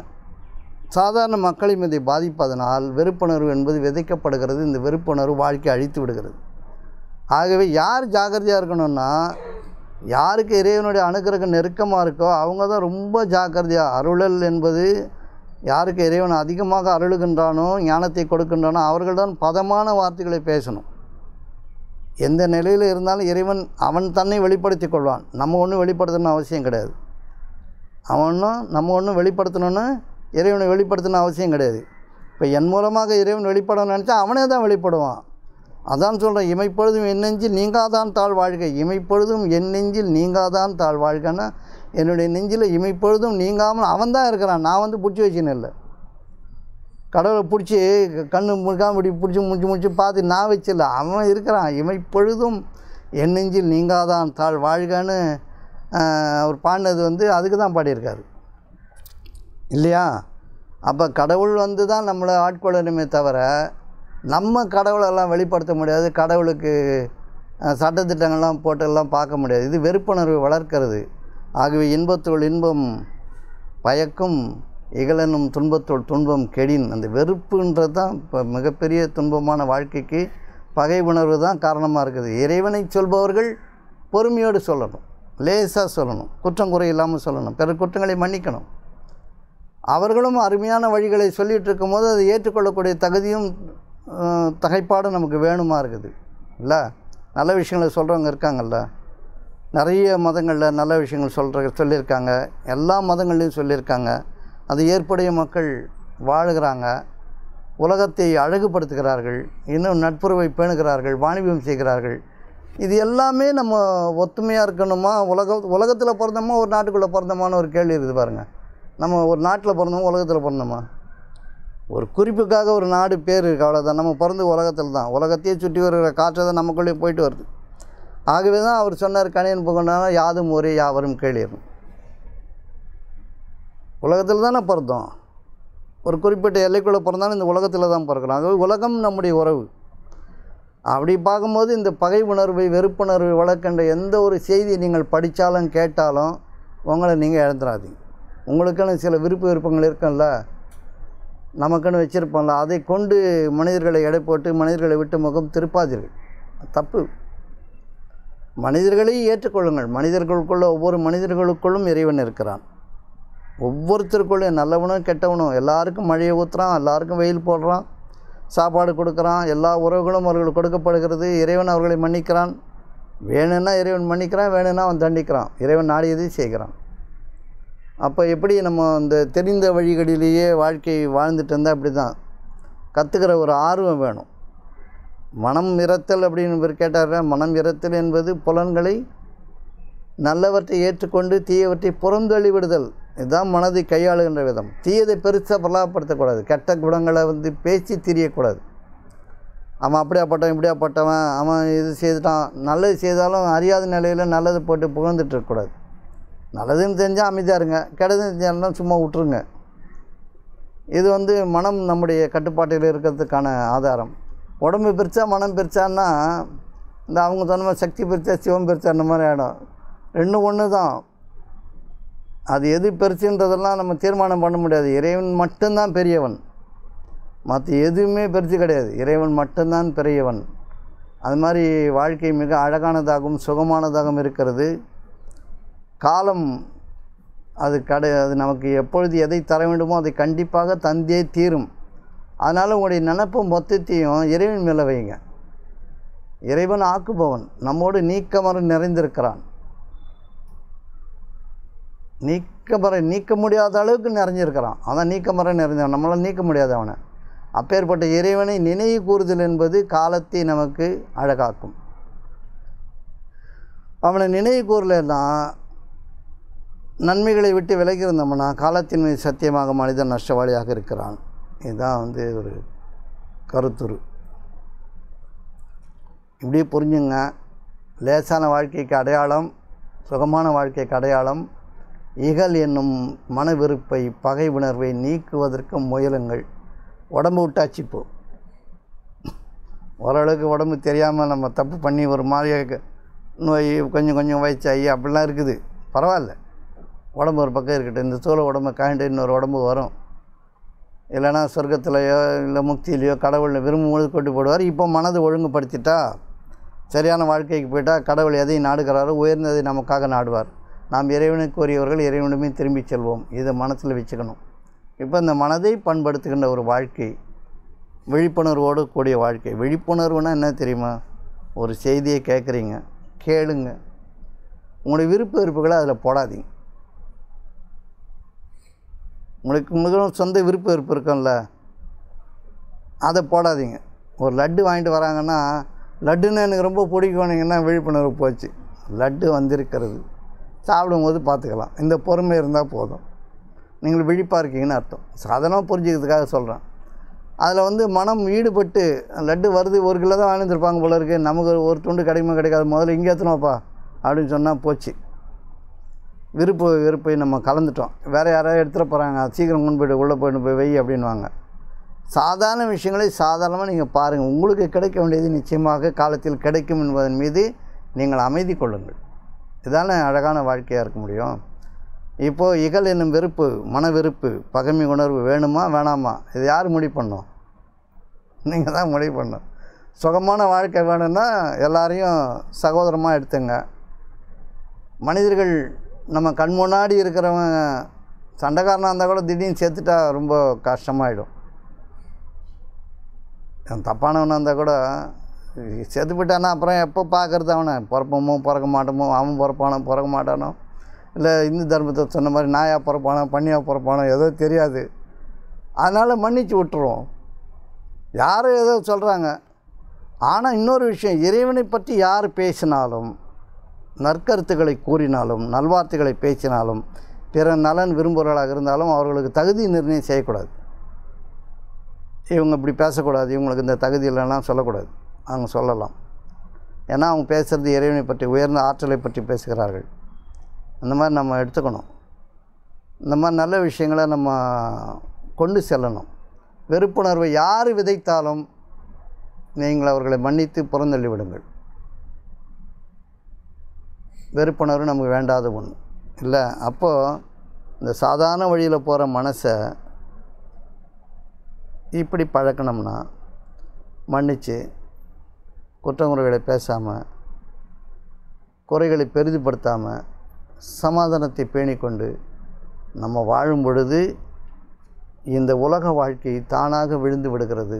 சாதாரண மக்களையும் இதை பாதிப்பதனால் வெறுப்புணர்வு என்பது விதைக்கப்படுகிறது இந்த வெறுப்புணர்வு வாழ்க்கை அழித்து விடுகிறது ஆகவே யார் ஜாக்கிரதையாக இருக்கணும்னா யாருக்கு இறைவனுடைய அனுக்கிரகம் நெருக்கமாக இருக்கோ அவங்க தான் ரொம்ப ஜாக்கிரதையாக அருளல் என்பது யாருக்கு இறைவன் அதிகமாக அருளுகின்றானோ ஞானத்தை கொடுக்கின்றானோ அவர்கள்தான் பதமான வார்த்தைகளை பேசணும் எந்த நிலையில் இருந்தாலும் இறைவன் அவன் தன்னை வெளிப்படுத்தி கொள்வான் நம்ம ஒன்றும் வெளிப்படுத்தணும்னு அவசியம் கிடையாது அவன் ஒன்றும் நம்ம ஒன்றும் வெளிப்படுத்தணும்னு இறைவனை வெளிப்படுத்தணும் அவசியம் கிடையாது இப்போ என் மூலமாக இறைவன் வெளிப்படணும்னு நினச்சா அவனே தான் வெளிப்படுவான் அதான் சொல்கிறேன் இமைப்பொழுதும் என் நெஞ்சில் நீங்காதான் தாழ் வாழ்க இமைப்பொழுதும் என் நெஞ்சில் நீங்காதான் தாழ் வாழ்கன்னா என்னுடைய நெஞ்சில் இமைப்பொழுதும் நீங்காமல் அவன் தான் இருக்கிறான் நான் வந்து பிடிச்சி வச்சுன்னு இல்லை கடவுளை பிடிச்சி கண்ணு முழுக்காம இப்படி பிடிச்சி முடிச்சு முடிச்சு பார்த்து நான் வச்சில்ல அவன் இருக்கிறான் இமைப்பொழுதும் என் நெஞ்சில் நீங்காதான் தாழ் வாழ்கன்னு ஆஹ், அவர் பாடினது வந்து அதுக்கு தான் பாடியிருக்காரு இல்லையா அப்போ கடவுள் வந்து தான் நம்மளை ஆட்கொள்ளணுமே தவிர நம்ம கடவுளெல்லாம் வெளிப்படுத்த முடியாது கடவுளுக்கு அஹ், சட்டத்திட்டங்கள்லாம் போட்டெல்லாம் பார்க்க முடியாது இது வெறுப்புணர்வு வளர்க்கிறது ஆகவே இன்பத்துள் இன்பம் பயக்கும் இகழனும் துன்பத்துள் துன்பம் கெடின் அந்த வெறுப்புன்றது தான் இப்போ மிகப்பெரிய துன்பமான வாழ்க்கைக்கு பகை உணர்வு தான் காரணமாக இருக்குது இறைவனை சொல்பவர்கள் பொறுமையோடு சொல்லணும் லேசாக சொல்லணும் குற்றம் குறை இல்லாமல் சொல்லணும் பிற குற்றங்களை மன்னிக்கணும் அவர்களும் அருமையான வழிகளை சொல்லிகிட்டு இருக்கும்போது அதை ஏற்றுக்கொள்ளக்கூடிய தகுதியும் அஹ், தகைப்பாடும் நமக்கு வேணுமா இருக்குது இல்லை நல்ல விஷயங்களை சொல்கிறவங்க இருக்காங்கல்ல நிறைய மதங்களில் நல்ல விஷயங்கள் சொல்கிற சொல்லியிருக்காங்க எல்லா மதங்கள்லையும் சொல்லியிருக்காங்க அது ஏற்புடைய மக்கள் வாழுகிறாங்க உலகத்தை அழகுபடுத்துகிறார்கள் இன்னும் நட்புறவை பேணுகிறார்கள் வாணிபம் செய்கிறார்கள் இது எல்லாமே நம்ம ஒத்துமையாக இருக்கணுமா உலக உலகத்தில் பிறந்தோமா ஒரு நாட்டுக்குள்ளே பிறந்தோமான்னு ஒரு கேள்வி இருக்குது பாருங்கள் நம்ம ஒரு நாட்டில் பிறந்தோமா உலகத்தில் பிறந்தோமா ஒரு குறிப்புக்காக ஒரு நாடு பேர் இருக்குது அவ்வளோதான் நம்ம பிறந்து உலகத்தில் தான் உலகத்தையே சுற்றி வருகிற காற்றை தான் நமக்குள்ளேயே போயிட்டு வருது ஆகவே தான் அவர் சொன்னார் கணியன் புகழ்னா யாதும் ஒரே யாவரும் கேளிரும் உலகத்தில் தானே பிறந்தோம் ஒரு குறிப்பிட்ட எல்லைக்குள்ளே பிறந்தாலும் இந்த உலகத்தில் தான் பிறக்கிறோம் ஆகவே உலகம் நம்முடைய உறவு அப்படி பார்க்கும்போது இந்த பகை உணர்வை வெறுப்புணர்வை வளர்க்கின்ற எந்த ஒரு செய்தி நீங்கள் படித்தாலும் கேட்டாலும் உங்களை நீங்கள் இழந்துடாதீங்க உங்களுக்குன்னு சில விருப்ப விருப்பங்கள் இருக்கும்ல நமக்குன்னு வச்சுருப்போம்ல அதை கொண்டு மனிதர்களை எடை போட்டு மனிதர்களை விட்டு முகம் திருப்பாதீர்கள் தப்பு மனிதர்களை ஏற்றுக்கொள்ளுங்கள் மனிதர்களுக்குள்ள ஒவ்வொரு மனிதர்களுக்குள்ளும் இறைவன் இருக்கிறான் ஒவ்வொருத்தருக்குள்ளும் நல்லவனும் கெட்டவனும் எல்லாருக்கும் மழையை ஊற்றுறான் எல்லாருக்கும் வெயில் போடுறான் சாப்பாடு கொடுக்குறான் எல்லா உறவுகளும் அவர்களுக்கு கொடுக்கப்படுகிறது இறைவன் அவர்களை மன்னிக்கிறான் வேணும்னா இறைவன் மன்னிக்கிறான் வேணும்னா அவன் தண்டிக்கிறான் இறைவன் நாடியதை செய்கிறான் அப்போ எப்படி நம்ம இந்த தெரிந்த வழிகளிலேயே வாழ்க்கை வாழ்ந்துட்டு இருந்தால் அப்படி தான் கற்றுக்கிற ஒரு ஆர்வம் வேணும் மனம் இறத்தல் அப்படின்னு இவர் கேட்டார் மனம் இறத்தல் என்பது புலன்களை நல்லவற்றை ஏற்றுக்கொண்டு தீயவற்றை புறந்தள்ளி விடுதல் இதுதான் மனதை கையாளுகின்ற விதம் தீயதை பெருசாக பிரலாபப்படுத்தக்கூடாது கெட்ட குணங்களை வந்து பேசி திரியக்கூடாது அவன் அப்படியாப்பட்டவன் இப்படியாப்பட்டவன் அவன் இது செய்துட்டான் நல்லது செய்தாலும் அறியாத நிலையில் நல்லது போட்டு புகழ்ந்துட்டு இருக்கக்கூடாது நல்லதுன்னு தெரிஞ்சால் அமைதியாக இருங்க கெட்டதுன்னு தெரிஞ்சாலும் சும்மா விட்ருங்க இது வந்து மனம் நம்முடைய கட்டுப்பாட்டில் இருக்கிறதுக்கான ஆதாரம் உடம்பு பிரித்தா மனம் பிரித்தான்னா இந்த அவங்க சொன்ன மாதிரி சக்தி பிரித்தா சிவம் பிரித்தா அந்த மாதிரி ஆகிடும் ரெண்டும் ஒன்று தான் அது எது பெருசுன்றதெல்லாம் நம்ம தீர்மானம் பண்ண முடியாது இறைவன் மட்டும்தான் பெரியவன் மற்ற எதுவுமே பெருசு கிடையாது இறைவன் மட்டும்தான் பெரியவன் அது மாதிரி வாழ்க்கை மிக அழகானதாகவும் சுகமானதாகவும் இருக்கிறது காலம் அது கடை அது நமக்கு எப்பொழுது எதை தர வேண்டுமோ அதை கண்டிப்பாக தந்தே தீரும் அதனால் உங்களுடைய நினப்பு மொத்தத்தையும் இறைவன் மேலே வைங்க இறைவன் ஆக்குபவன் நம்மோடு நீக்கமர நிறைந்திருக்கிறான் நீக்கமர நீக்க முடியாத அளவுக்கு நிறைஞ்சிருக்கிறான் அதான் நீக்கமர நிறைஞ்சவன் நம்மளால் நீக்க முடியாது அவனை அப்பேற்பட்ட இறைவனை நினைவு கூறுதல் என்பது காலத்தை நமக்கு அழகாக்கும் அவனை நினைவு கூறலைன்னா நன்மைகளை விட்டு விலகி இருந்தோம்னா காலத்தின் மீது சத்தியமாக மனிதன் நஷ்டவாளியாக இருக்கிறான் இதுதான் வந்து ஒரு கருத்துரு இப்படியே புரிஞ்சுங்க லேசான வாழ்க்கைக்கு அடையாளம் சுகமான வாழ்க்கைக்கு அடையாளம் இகல் என்னும் மன வெறுப்பை பகை உணர்வை நீக்குவதற்கு முயலுங்கள் உடம்பு விட்டாச்சு இப்போ ஓரளவுக்கு உடம்பு தெரியாமல் நம்ம தப்பு பண்ணி ஒரு மாதிரியாக நோய் கொஞ்சம் கொஞ்சம் வயசாகி அப்படிலாம் இருக்குது பரவாயில்ல உடம்பு ஒரு பக்கம் இருக்கட்டும் இந்த சூழ உடம்பு காய்ண்டு இன்னொரு உடம்பு வரும் இல்லைனா சொர்க்கத்திலையோ இல்லை முக்தியிலையோ கடவுளை விரும்பும்போது கொண்டு போடுவார் இப்போ மனதை ஒழுங்குபடுத்திட்டா சரியான வாழ்க்கைக்கு போயிட்டால் கடவுள் எதை நாடுகிறாரோ உயர்ந்ததை நமக்காக நாடுவார் நாம் இறைவனுக்கு உரியவர்கள் இறைவனுமே திரும்பி செல்வோம் இதை மனசில் வச்சுக்கணும் இப்போ இந்த மனதை பண்படுத்துகின்ற ஒரு வாழ்க்கை விழிப்புணர்வோடு கூடிய வாழ்க்கை விழிப்புணர்வுனா என்ன தெரியுமா ஒரு செய்தியை கேட்குறீங்க கேளுங்க உங்களுடைய விருப்ப விருப்புகளை அதில் போடாதீங்க உங்களுக்கு உங்களுக்கு சொந்த விருப்ப விருப்பம் இருக்கும்ல அதை போடாதீங்க ஒரு லட்டு வாங்கிட்டு வராங்கன்னா லட்டுன்னு எனக்கு ரொம்ப பிடிக்கும்னீங்கன்னா விழிப்புணர்வு போச்சு லட்டு வந்திருக்கிறது சாப்பிடும்போது பார்த்துக்கலாம் இந்த பொறுமை இருந்தால் போதும் நீங்கள் விழிப்பாக இருக்கீங்கன்னு அர்த்தம் சாதாரணமாக புரிஞ்சுக்கிறதுக்காக சொல்கிறேன் அதில் வந்து மனம் ஈடுபட்டு லட்டு வருது ஒரு கிலோ தான் வாங்கியிருப்பாங்க போல இருக்கு நமக்கு ஒரு துண்டு கிடைக்குமா கிடைக்காது முதல்ல இங்கே எத்தனோப்பா அப்படின்னு சொன்னால் போச்சு விருப்பு வெறுப்பை நம்ம கலந்துட்டோம் வேறு யாராவது எடுத்துகிட்டு போகிறாங்க சீக்கிரம் கொண்டு போய்ட்டு உள்ளே போய்ட்டு போய் வை அப்படின்வாங்க சாதாரண விஷயங்களை சாதாரணமாக நீங்கள் பாருங்கள் உங்களுக்கு கிடைக்க வேண்டியது நிச்சயமாக காலத்தில் கிடைக்கும் என்பதன் மீது நீங்கள் அமைதி கொள்ளுங்கள் இதானே அழகான வாழ்க்கையாக இருக்க முடியும் இப்போது இகல் என்னும் வெறுப்பு மன வெறுப்பு பகைமை உணர்வு வேணுமா வேணாமா இது யார் முடிவு பண்ணும் நீங்கள் தான் முடிவு பண்ணணும் சுகமான வாழ்க்கை வேணும்னா எல்லாரையும் சகோதரமாக எடுத்துங்க மனிதர்கள் நம்ம கண் முன்னாடி இருக்கிறவன் சண்டைக்காரனாக இருந்தால் கூட திடீர்னு செத்துட்டா ரொம்ப கஷ்டமாயிடும் தப்பானவனாக இருந்தால் கூட செத்து போயிட்டானா அப்புறம் எப்போ பார்க்கறது அவனை பிறப்போமோ பிறக்க மாட்டோமோ அவன் பிறப்பானோ பிறக்க மாட்டானோ இல்லை இந்து தர்மத்தை சொன்ன மாதிரி நாயாக பிறப்பானோ பண்ணியாக பிறப்பானோ ஏதோ தெரியாது அதனால் மன்னிச்சு விட்டுருவோம் யாரோ ஏதோ சொல்கிறாங்க ஆனால் இன்னொரு விஷயம் இறைவனை பற்றி யார் பேசினாலும் நற்கருத்துக்களை கூறினாலும் நல்வார்த்தைகளை பேசினாலும் பிற நலன் விரும்புகிறவர்களாக இருந்தாலும் அவர்களுக்கு தகுதி நிர்ணயம் செய்யக்கூடாது இவங்க இப்படி பேசக்கூடாது இவங்களுக்கு இந்த தகுதி இல்லைன்னா சொல்லக்கூடாது அவங்க சொல்லலாம் ஏன்னா அவங்க பேசுகிறது இறைவனை பற்றி உயர்ந்த ஆற்றலை பற்றி பேசுகிறார்கள் அந்த மாதிரி நம்ம எடுத்துக்கணும் இந்த மாதிரி நல்ல விஷயங்களை நம்ம கொண்டு செல்லணும் வெறுப்புணர்வை யார் விதைத்தாலும் நீங்கள் அவர்களை மன்னித்து புறந்தள்ளி விடுங்கள் வெறுப்புணர்வு நமக்கு வேண்டாத ஒன்று இல்லை அப்போது இந்த சாதாரண வழியில் போகிற மனசை இப்படி பழக்கணும்னா மன்னித்து குற்றங்குறைகளை பேசாமல் குறைகளை பெரிதுபடுத்தாமல் சமாதானத்தை பேணிக்கொண்டு நம்ம வாழும் பொழுது இந்த உலக வாழ்க்கை தானாக விழுந்து விடுகிறது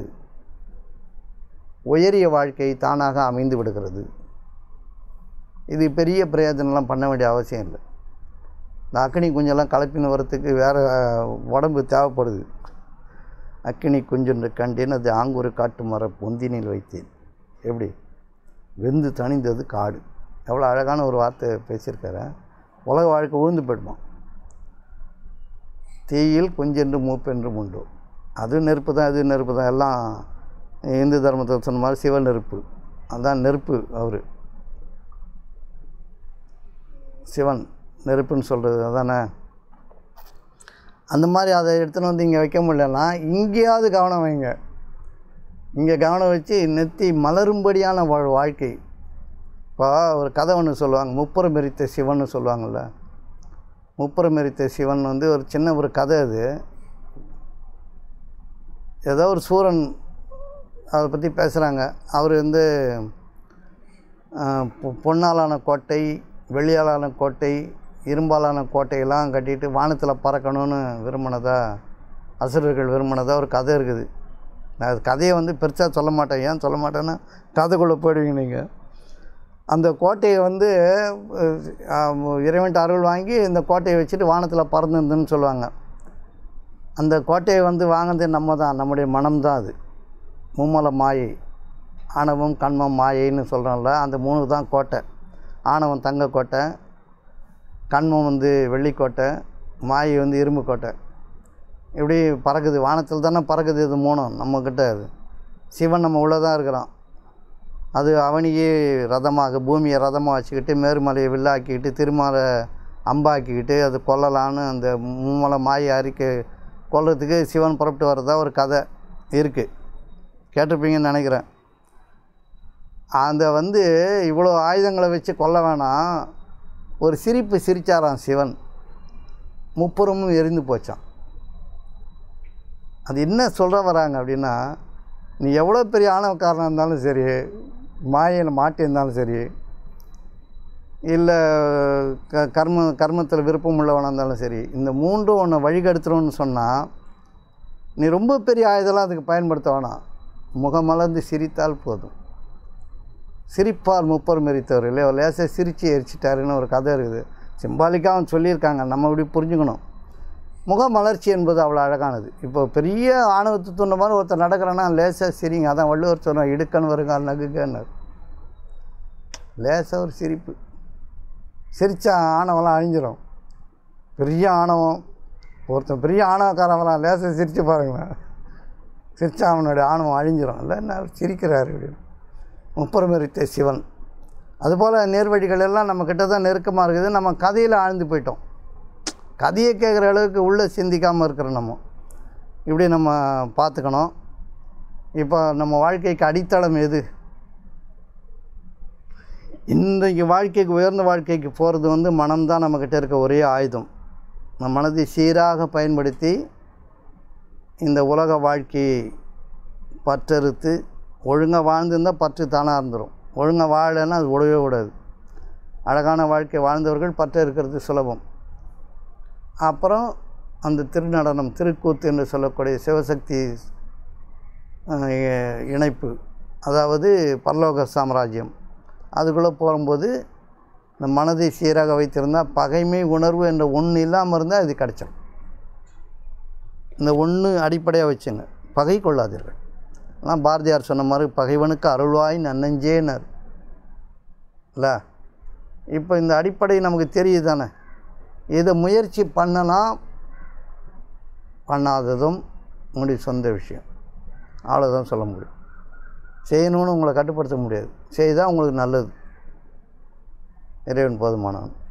உயரிய வாழ்க்கை தானாக அமைந்து விடுகிறது இது பெரிய பிரயோஜனம்லாம் பண்ண வேண்டிய அவசியம் இல்லை இந்த அக்கினி குஞ்செல்லாம் கலப்பின்னு வரத்துக்கு வேறு உடம்பு தேவைப்படுது அக்கினி குஞ்சொன்று கண்டேன் அது ஆங்கூர் காட்டு மர பொந்தினில் வைத்தேன் எப்படி வெந்து தணிந்தது காடு எவ்வளோ அழகான ஒரு வார்த்தை பேசியிருக்காரு உலக வாழ்க்கை உழுந்து போயிடுமா தீயில் குஞ்சென்று மூப்பென்றும் உண்டு அது நெருப்பு தான் இது நெருப்பு தான் எல்லாம் இந்து தர்மத்தை சொன்ன மாதிரி சிவ நெருப்பு அதான் நெருப்பு அவர் சிவன் நெருப்புன்னு சொல்கிறது அதானே அந்த மாதிரி அதை எடுத்துன்னு வந்து இங்கே வைக்க முடியலன்னா இங்கேயாவது கவனம் வைங்க இங்கே கவனம் வச்சு நெத்தி மலரும்படியான வாழ் வாழ்க்கை இப்போ ஒரு கதை ஒன்று சொல்லுவாங்க முப்புறம் எரித்த சிவன்னு சொல்லுவாங்கள்ல முப்புறம் எரித்த சிவன் வந்து ஒரு சின்ன ஒரு கதை அது ஏதோ ஒரு சூரன் அதை பற்றி பேசுகிறாங்க அவர் வந்து ஆஹ், பொ- பொன்னாலான கோட்டை வெள்ளியாலான கோட்டை இரும்பாலான கோட்டையெல்லாம் கட்டிட்டு வானத்தில் பறக்கணும்னு விரும்பினதா அசுரர்கள் விரும்பினதா ஒரு கதை இருக்குது நான் அது கதையை வந்து பெருசாக சொல்ல மாட்டேன் ஏன் சொல்ல மாட்டேன்னா கதைக்குள்ளே போயிடுவீங்க நீங்கள் அந்த கோட்டையை வந்து அஹ், இறைவன்ட்ட அருள் வாங்கி இந்த கோட்டையை வச்சுட்டு வானத்தில் பறந்துருந்துன்னு சொல்லுவாங்க அந்த கோட்டையை வந்து வாங்கினது நம்ம தான் நம்முடைய மனம்தான் அது மும்மல மாயை ஆணவம் கண்மம் மாயைன்னு சொல்கிறோம்ல அந்த மூணு தான் கோட்டை ஆணவம் தங்க கோட்டை கண்மம் வந்து வெள்ளிக்கோட்டை மாயை வந்து இரும்பு கோட்டை இப்படி பறக்குது வானத்தில் தானே பறக்குது இது மூணும் நம்மக்கிட்ட அது சிவன் நம்ம உள்ளே தான் இருக்கிறோம் அது அவனையே ரதமாக பூமியை ரதமாக வச்சுக்கிட்டு மேருமலையை வில்லாக்கிக்கிட்டு திருமலை அம்பாக்கிக்கிட்டு அது கொல்லலான்னு அந்த மும்மலை மாயை அறிக்கை கொல்றதுக்கு சிவன் புறப்பட்டு வர்றதா ஒரு கதை இருக்குது கேட்டிருப்பீங்கன்னு நினைக்கிறேன் அந்த வந்து இவ்வளோ ஆயுதங்களை வச்சு கொல்ல வேணாம் ஒரு சிரிப்பு சிரிச்சாராம் சிவன் முப்புறமும் எரிந்து போச்சான் அது என்ன சொல்ல வராங்க அப்படின்னா நீ எவ்வளோ பெரிய ஆணவக்காரனாக இருந்தாலும் சரி மாயையில் மாட்டியிருந்தாலும் சரி இல்லை க கர்ம கர்மத்தில் விருப்பம் உள்ளவனாக இருந்தாலும் சரி இந்த மூன்றும் உன்னை வழிகெடுத்துரும்னு சொன்னால் நீ ரொம்ப பெரிய ஆயுதெல்லாம் அதுக்கு பயன்படுத்த வேணாம் முகமலர்ந்து சிரித்தால் போதும் சிரிப்பார் முப்பர் மெரித்தவர் இல்லையா லேசாக சிரித்து எரிச்சிட்டாருன்னு ஒரு கதை இருக்குது சிம்பாலிக்காக அவன் சொல்லியிருக்காங்க நம்ம இப்படி புரிஞ்சுக்கணும் முகமலர்ச்சி என்பது அவ்வளோ அழகானது இப்போ பெரிய ஆணவத்து துண்ண மாதிரி ஒருத்தர் நடக்கிறான்னா லேசாக சிரிங்க அதான் வள்ளுவர் சொன்னார் இடுக்கன் வருங்கால் நகுகன்னார் லேசாக ஒரு சிரிப்பு சிரித்தா ஆணவம்லாம் அழிஞ்சிரும் பெரிய ஆணவம் ஒருத்தன் பெரிய ஆணவக்காரன் வரான் லேசாக சிரித்து பாருங்களேன் சிரிச்சா அவனுடைய ஆணவம் அழிஞ்சிரும் இல்லை என்ன அவர் சிரிக்கிறாரு அப்படின்னு முப்புறமெரித்த சிவன் அதுபோல் நேர்வழிகள் எல்லாம் நம்ம கிட்ட தான் நெருக்கமாக இருக்குது நம்ம கதையில் ஆழ்ந்து போயிட்டோம் கதையை கேட்குற அளவுக்கு உள்ளே சிந்திக்காமல் இருக்கிறோம் நம்ம இப்படி நம்ம பார்த்துக்கணும் இப்போ நம்ம வாழ்க்கைக்கு அடித்தளம் எது இன்றைக்கு வாழ்க்கைக்கு உயர்ந்த வாழ்க்கைக்கு போகிறது வந்து மனம்தான் நம்மக்கிட்ட இருக்க ஒரே ஆயுதம் நம்ம மனதை சீராக பயன்படுத்தி இந்த உலக வாழ்க்கையை பற்றறுத்து ஒழுங்காக வாழ்ந்திருந்தால் பற்று தானாக இருந்துடும் ஒழுங்காக வாழலைன்னா அது விடவே விடாது அழகான வாழ்க்கை வாழ்ந்தவர்கள் பற்ற இருக்கிறது சுலபம் அப்புறம் அந்த திருநடனம் திருக்கூத்து என்று சொல்லக்கூடிய சிவசக்தி அஹ், இ- இணைப்பு அதாவது பரலோக சாம்ராஜ்யம் அதுக்குள்ளே போகும்போது இந்த மனதை சீராக வைத்திருந்தால் பகைமை உணர்வு என்ற ஒன்று இல்லாமல் இருந்தால் இது கிடச்சிடும் இந்த ஒன்று அடிப்படையாக வச்சுங்க பகை கொள்ளாதீர்கள் ஆனால் பாரதியார் சொன்ன மாதிரி பகைவனுக்கு அருள்வாய் நன்னஞ்சேனர் இல்லை இப்போ இந்த அடிப்படை நமக்கு தெரியுது தானே இதை முயற்சி பண்ணலாம் பண்ணாததும் உங்களுடைய சொந்த விஷயம் அவ்வளோதான் சொல்ல முடியும் செய்யணும்னு உங்களை கட்டுப்படுத்த முடியாது செய்தால் உங்களுக்கு நல்லது இறைவன் போதுமானவன்